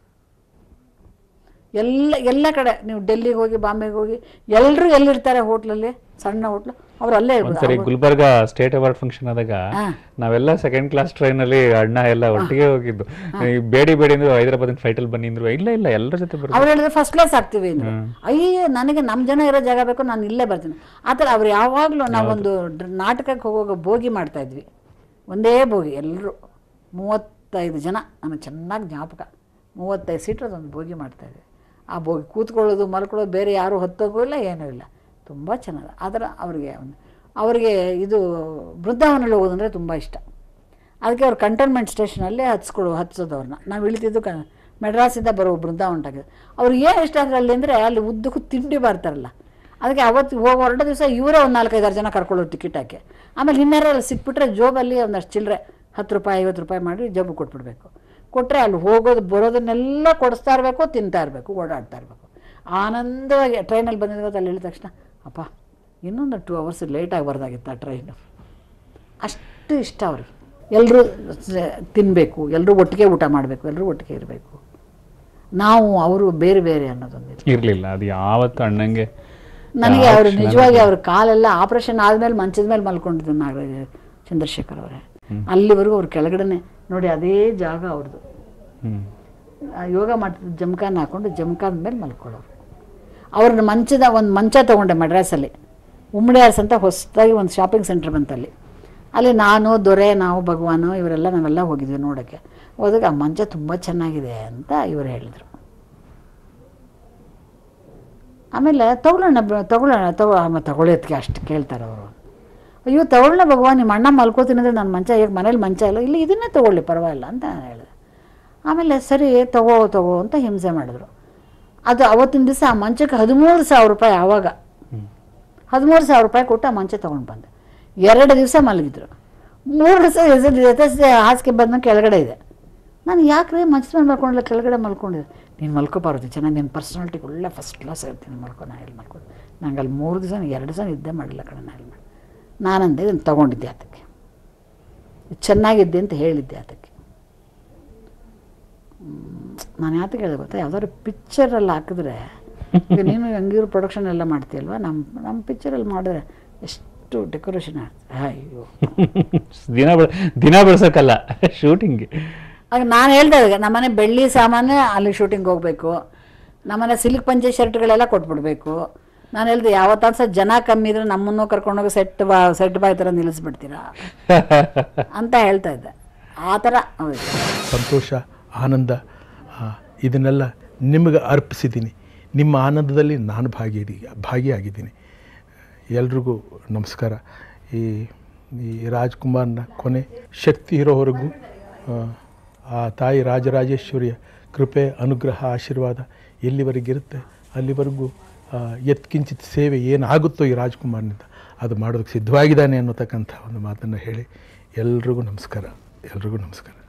ಎಲ್ಲ ಎಲ್ಲ ಕಡೆ ನೀವು ಡೆಲ್ಲಿಗೆ ಹೋಗಿ ಬಾಂಬೆಗೆ ಹೋಗಿ ಎಲ್ಲರೂ ಎಲ್ಲಿರ್ತಾರೆ ಹೋಟ್ಲಲ್ಲಿ ಸಣ್ಣ ಹೋಟ್ಲು ಅವ್ರು ಅಲ್ಲೇ ಇರ್ಬೋದು ಒಂದ್ಸರಿ ಗುಲ್ಬರ್ಗ ಸ್ಟೇಟ್ ಅವಾರ್ಡ್ ಫಂಕ್ಷನ್ ಆದಾಗ ಹಾ. ನಾವೆಲ್ಲ ಸೆಕೆಂಡ್ ಕ್ಲಾಸ್ ಟ್ರೈನ್ ಅಲ್ಲಿ ಅಣ್ಣ ಎಲ್ಲ ಒಟ್ಟಿಗೆ ಹೋಗಿದ್ದು ಈ ಬೇಡಿ ಬೇಡಿ ಅಂದ್ರೆ ಹೈದರಾಬಾದ್ ಫ್ಲೈಟ್ ಅಲ್ಲಿ ಬನ್ನಿ ಅಂದ್ರು ಇಲ್ಲ ಇಲ್ಲ ಎಲ್ಲರ ಜೊತೆ ಬರ್ಬೇಕು ಅವ್ರು ಹೇಳಿದ್ರೆ ಫಸ್ಟ್ ಕ್ಲಾಸ್ ಆಗ್ತೀವಿ ಅಂದ್ರು ಅಯ್ಯೋ ನನಗೆ ನಮ್ಮ ಜನ ಇರೋ ಜಾಗ ಬೇಕು ನಾನು ಇಲ್ಲೇ ಬರ್ತೀನಿ ಆ ಥರ ಅವ್ರು ಯಾವಾಗಲೂ ನಾವೊಂದು ಡ್ರ- ನಾಟಕಕ್ಕೆ ಹೋಗುವಾಗ ಬೋಗಿ ಮಾಡ್ತಾ ಇದ್ವಿ ಒಂದೇ ಬೋಗಿ ಎಲ್ಲರೂ ಮೂವತ್ತೈದು ಜನ ನನಗೆ ಚೆನ್ನಾಗಿ ಜ್ಞಾಪಕ ಮೂವತ್ತೈದು ಸೀಟ್ರದ್ದು ಒಂದು ಬೋಗಿ ಮಾಡ್ತಾಯಿದ್ವಿ ಆ ಬೋಗಿ ಕೂತ್ಕೊಳ್ಳೋದು ಮಲ್ಕೊಳ್ಳೋದು ಬೇರೆ ಯಾರೂ ಹೊತ್ತೋಗೂ ಇಲ್ಲ ಏನೂ ಇಲ್ಲ ತುಂಬ ಚೆನ್ನಾಗಿ ಆದರೆ ಅವ್ರಿಗೆ ಒಂದು ಅವರಿಗೆ ಇದು ಬೃಂದಾವನಲ್ಲಿ ಹೋಗೋದಂದರೆ ತುಂಬ ಇಷ್ಟ ಅದಕ್ಕೆ ಅವ್ರು ಕಂಟೋನ್ಮೆಂಟ್ ಸ್ಟೇಷನಲ್ಲಿ ಹತ್ಸ್ಕೊಡು ಹತ್ಸೋದು ಅವ್ರನ್ನ ನಾವು ಇಳಿತಿದ್ದು ಕ ಮೆಡ್ರಾಸಿಂದ ಬರೋ ಬೃಂದಾವನಟಾಗೆ ಅವ್ರಿಗೆ ಏನು ಇಷ್ಟ ಅಂದ್ರೆ ಅಲ್ಲಿ ಅಂದರೆ ಅಲ್ಲಿ ಉದ್ದಕ್ಕೂ ತಿಂಡಿ ಬರ್ತಾರಲ್ಲ ಅದಕ್ಕೆ ಅವತ್ತು ಹೋಗಿ ಹೊರಟ ದಿವಸ ಇವರೇ ಒಂದು ನಾಲ್ಕೈದಾರು ಜನ ಕರ್ಕೊಳ್ಳೋರು ಟಿಕೆಟ್ ಹಾಕಿ ಆಮೇಲೆ ಇನ್ಯಾರಲ್ಲಿ ಸಿಕ್ಬಿಟ್ರೆ ಜೋಬಲ್ಲಿ ಒಂದಷ್ಟು ಚಿಲ್ಲರೆ ಹತ್ತು ರೂಪಾಯಿ ಐವತ್ತು ರೂಪಾಯಿ ಮಾಡಿ ಜೋಬು ಕೊಟ್ಬಿಡ್ಬೇಕು ಕೊಟ್ಟರೆ ಅಲ್ಲಿ ಹೋಗೋದು ಬರೋದನ್ನೆಲ್ಲ ಕೊಡಿಸ್ತಾ ಇರಬೇಕು ತಿಂತಾ ಇರಬೇಕು ಓಡಾಡ್ತಾ ಇರಬೇಕು ಆನಂದವಾಗಿ ಟ್ರೈನಲ್ಲಿ ಬಂದಿದ್ದು ಅಲ್ಲಿ ಹೇಳಿದ ತಕ್ಷಣ ಅಪ್ಪ ಇನ್ನೊಂದು ಟೂ ಅವರ್ಸ್ ಲೇಟಾಗಿ ಬರ್ದಾಗಿತ್ತು ಆ ಟ್ರೈನು ಅಷ್ಟು ಇಷ್ಟ ಅವ್ರಿಗೆ ಎಲ್ಲರೂ ತಿನ್ನಬೇಕು ಎಲ್ಲರೂ ಒಟ್ಟಿಗೆ ಊಟ ಮಾಡಬೇಕು ಎಲ್ಲರೂ ಒಟ್ಟಿಗೆ ಇರಬೇಕು ನಾವು ಅವರು ಬೇರೆ ಬೇರೆ ಅನ್ನೋದೊಂದಿದೆ ಇರಲಿಲ್ಲ ಅದು ಯಾವತ್ತು ಅಣ್ಣಂಗೆ ನನಗೆ ಅವರು ನಿಜವಾಗಿ ಅವ್ರ ಕಾಲೆಲ್ಲ ಆಪ್ರೇಷನ್ ಆದಮೇಲೆ ಮಂಚದ ಮೇಲೆ ಮಲ್ಕೊಂಡಿದ್ದು ನಾಗರಾಜ ಚಂದ್ರಶೇಖರ್ ಅವರೇ ಅಲ್ಲಿವರೆಗೂ ಅವ್ರ ಕೆಳಗಡೆನೆ ನೋಡಿ ಅದೇ ಜಾಗ ಅವ್ರದ್ದು ಹ್ಮ್ ಆ ಯೋಗ ಮಾಡ್ತಿದ್ದ ಜಮ್ಖಾನ್ ಹಾಕೊಂಡು ಜಮ್ಖಾನ್ ಮೇಲೆ ಮಲ್ಕೊಳ್ಳೋರು ಅವ್ರನ್ನ ಮಂಚದ ಒಂದು ಮಂಚ ತೊಗೊಂಡೆ ಮಡ್ರಾಸಲ್ಲಿ ಉಮ್ಮಡಿ ಹಾರ್ಸ್ ಅಂತ ಹೊಸದಾಗಿ ಒಂದು ಶಾಪಿಂಗ್ ಸೆಂಟರ್ ಬಂತಲ್ಲಿ ಅಲ್ಲಿ ನಾನು ದೊರೆ ನಾವು ಭಗವಾನು ಇವರೆಲ್ಲ ನಾವೆಲ್ಲ ಹೋಗಿದ್ವಿ ನೋಡೋಕ್ಕೆ ಹೋದಾಗ ಆ ಮಂಚ ತುಂಬ ಚೆನ್ನಾಗಿದೆ ಅಂತ ಇವರು ಹೇಳಿದರು ಆಮೇಲೆ ತಗೊಳ್ಳೋಣ ಬ- ತಗೊಳ್ಳೋಣ ತಗೋ ಆಮೇಲೆ ತಗೊಳ್ಳೋದಕ್ಕೆ ಅಷ್ಟು ಕೇಳ್ತಾರೆ ಅವರು ಅಯ್ಯೋ ತಗೊಳ್ಳೋಣ ಭಗವಾನ್ ನಿಮ್ಮ ಅಣ್ಣ ಮಲ್ಕೋತೀನಿ ಅಂದರೆ ನನ್ನ ಮಂಚ ಈಗ ಮನೇಲಿ ಮಂಚ ಇಲ್ಲ ಇಲ್ಲಿ ಇದನ್ನೇ ತಗೊಳ್ಳಿ ಪರವಾಗಿಲ್ಲ ಅಂತ ನಾನು ಹೇಳಿದೆ ಆಮೇಲೆ ಸರಿ ತಗೋ ತಗೋ ಅಂತ ಹಿಂಸೆ ಮಾಡಿದ್ರು ಅದು ಅವತ್ತಿನ ದಿವಸ ಆ ಮಂಚಕ್ಕೆ ಹದಿಮೂರು ಸಾವಿರ ರೂಪಾಯಿ ಆವಾಗ ಹದಿಮೂರು ಸಾವಿರ ರೂಪಾಯಿ ಕೊಟ್ಟು ಆ ಮಂಚ ತೊಗೊಂಡು ಬಂದೆ ಎರಡು ದಿವಸ ಮಲಗಿದ್ರು ಮೂರು ದಿವಸ ಹೆಸರು ಜೊತೆ ಹಾಸಿಗೆ ಬಂದ ಕೆಳಗಡೆ ಇದೆ ನಾನು ಯಾಕ್ರೆ ಮಂಚದ ಮೇಲೆ ಮಲ್ಕೊಂಡಿಲ್ಲ ಕೆಳಗಡೆ ಮಲ್ಕೊಂಡಿದ್ದೆ ನೀನು ಮಲ್ಕೋಬಾರ್ದು ಚೆನ್ನಾಗಿ ನಿನ್ನ ಪರ್ಸ್ನಾಲಿಟಿ ಒಳ್ಳೆ ಫಸ್ಟ್ ಕ್ಲಾಸ್ ಇರ್ತೀನಿ ಮಲ್ಕೊ ನಾ ಹೇಳಿ ಮಲ್ಕೊಂಡು ನಂಗೆ ಅಲ್ಲಿ ಮೂರು ದಿವಸ ಎರಡು ದಿವಸ ನಿದ್ದೆ ಮಾಡಿಲ್ಲ ಕಡೆ ನಾ ಹೇಳಿ ಮಾಡಿ ನಾನಂದೆ ಇದನ್ನು ತೊಗೊಂಡಿದ್ದೆ ಅದಕ್ಕೆ ಚೆನ್ನಾಗಿದ್ದೆ ಅಂತ ಹೇಳಿದ್ದೆ ಅದಕ್ಕೆ ನಾನು ಯಾತಕ್ಕೆ ಹೇಳಿದೆ ಗೊತ್ತಾ ಯಾವ್ದಾದ್ರು ಪಿಕ್ಚರಲ್ಲಿ ಹಾಕಿದ್ರೆ ಈಗ ನೀನು ಹೆಂಗಿರೋ ಪ್ರೊಡಕ್ಷನ್ ಎಲ್ಲ ಮಾಡ್ತೀಯಲ್ವ ನಮ್ಮ ನಮ್ಮ ಪಿಕ್ಚರಲ್ಲಿ ಮಾಡಿದ್ರೆ ಎಷ್ಟು ಡೆಕೋರೇಷನ್ ಆಗ್ತದೆ ಅಯ್ಯೋ ದಿನ ಬೆಳ ದಿನ ಬೆಳ್ಸಕ್ಕಲ್ಲ ಶೂಟಿಂಗ್ಗೆ ಆಗ ನಾನು ಹೇಳ್ದೆ ಅದಕ್ಕೆ ನಮ್ಮನೆ ಬೆಳ್ಳಿ ಸಾಮಾನು ಅಲ್ಲಿ ಶೂಟಿಂಗ್ ಹೋಗಬೇಕು ನಮ್ಮನೆ ಸಿಲ್ಕ್ ಪಂಚೆ ಶರ್ಟ್ಗಳೆಲ್ಲ ಕೊಟ್ಬಿಡ್ಬೇಕು ನಾನು ಹೇಳ್ದೆ ಯಾವತ್ತಾದ್ರೂ ಸಹ ಜನ ಕಮ್ಮಿ ಇದ್ರೆ ನಮ್ಮನ್ನು ಕರ್ಕೊಂಡೋಗಿ ಸೆಟ್ ಬಾ ಸೆಟ್ ಬಾಯ್ ಥರ ನಿಲ್ಲಿಸ್ಬಿಡ್ತೀರಾ ಅಂತ ಹೇಳ್ತಾ ಇದ್ದೆ ಆ ಥರ ಹೋಯ್ತು ಸಂತೋಷ ಆನಂದ ಆ, ಇದನ್ನೆಲ್ಲ ನಿಮಗೆ ಅರ್ಪಿಸಿದ್ದೀನಿ ನಿಮ್ಮ ಆನಂದದಲ್ಲಿ ನಾನು ಭಾಗಿ ಭಾಗಿಯಾಗಿದ್ದೀನಿ ಎಲ್ರಿಗೂ ನಮಸ್ಕಾರ ಈ ಈ ರಾಜ್ಕುಮಾರ್ನ ಕೊನೆ ಶಕ್ತಿ ಇರೋವರೆಗೂ ಆ, ಆ ತಾಯಿ ರಾಜರಾಜೇಶ್ವರಿಯ ಕೃಪೆ ಅನುಗ್ರಹ ಆಶೀರ್ವಾದ ಎಲ್ಲಿವರೆಗಿರುತ್ತೆ ಅಲ್ಲಿವರೆಗೂ ಆ, ಯತ್ಕಿಂಚಿತ್ ಸೇವೆ ಏನಾಗುತ್ತೋ ಈ ರಾಜ್ಕುಮಾರ್ನಿಂದ ಅದು ಮಾಡೋದಕ್ಕೆ ಸಿದ್ಧವಾಗಿದ್ದಾನೆ ಅನ್ನೋತಕ್ಕಂಥ ಒಂದು ಮಾತನ್ನು ಹೇಳಿ ಎಲ್ರಿಗೂ ನಮಸ್ಕಾರ ಎಲ್ರಿಗೂ ನಮಸ್ಕಾರ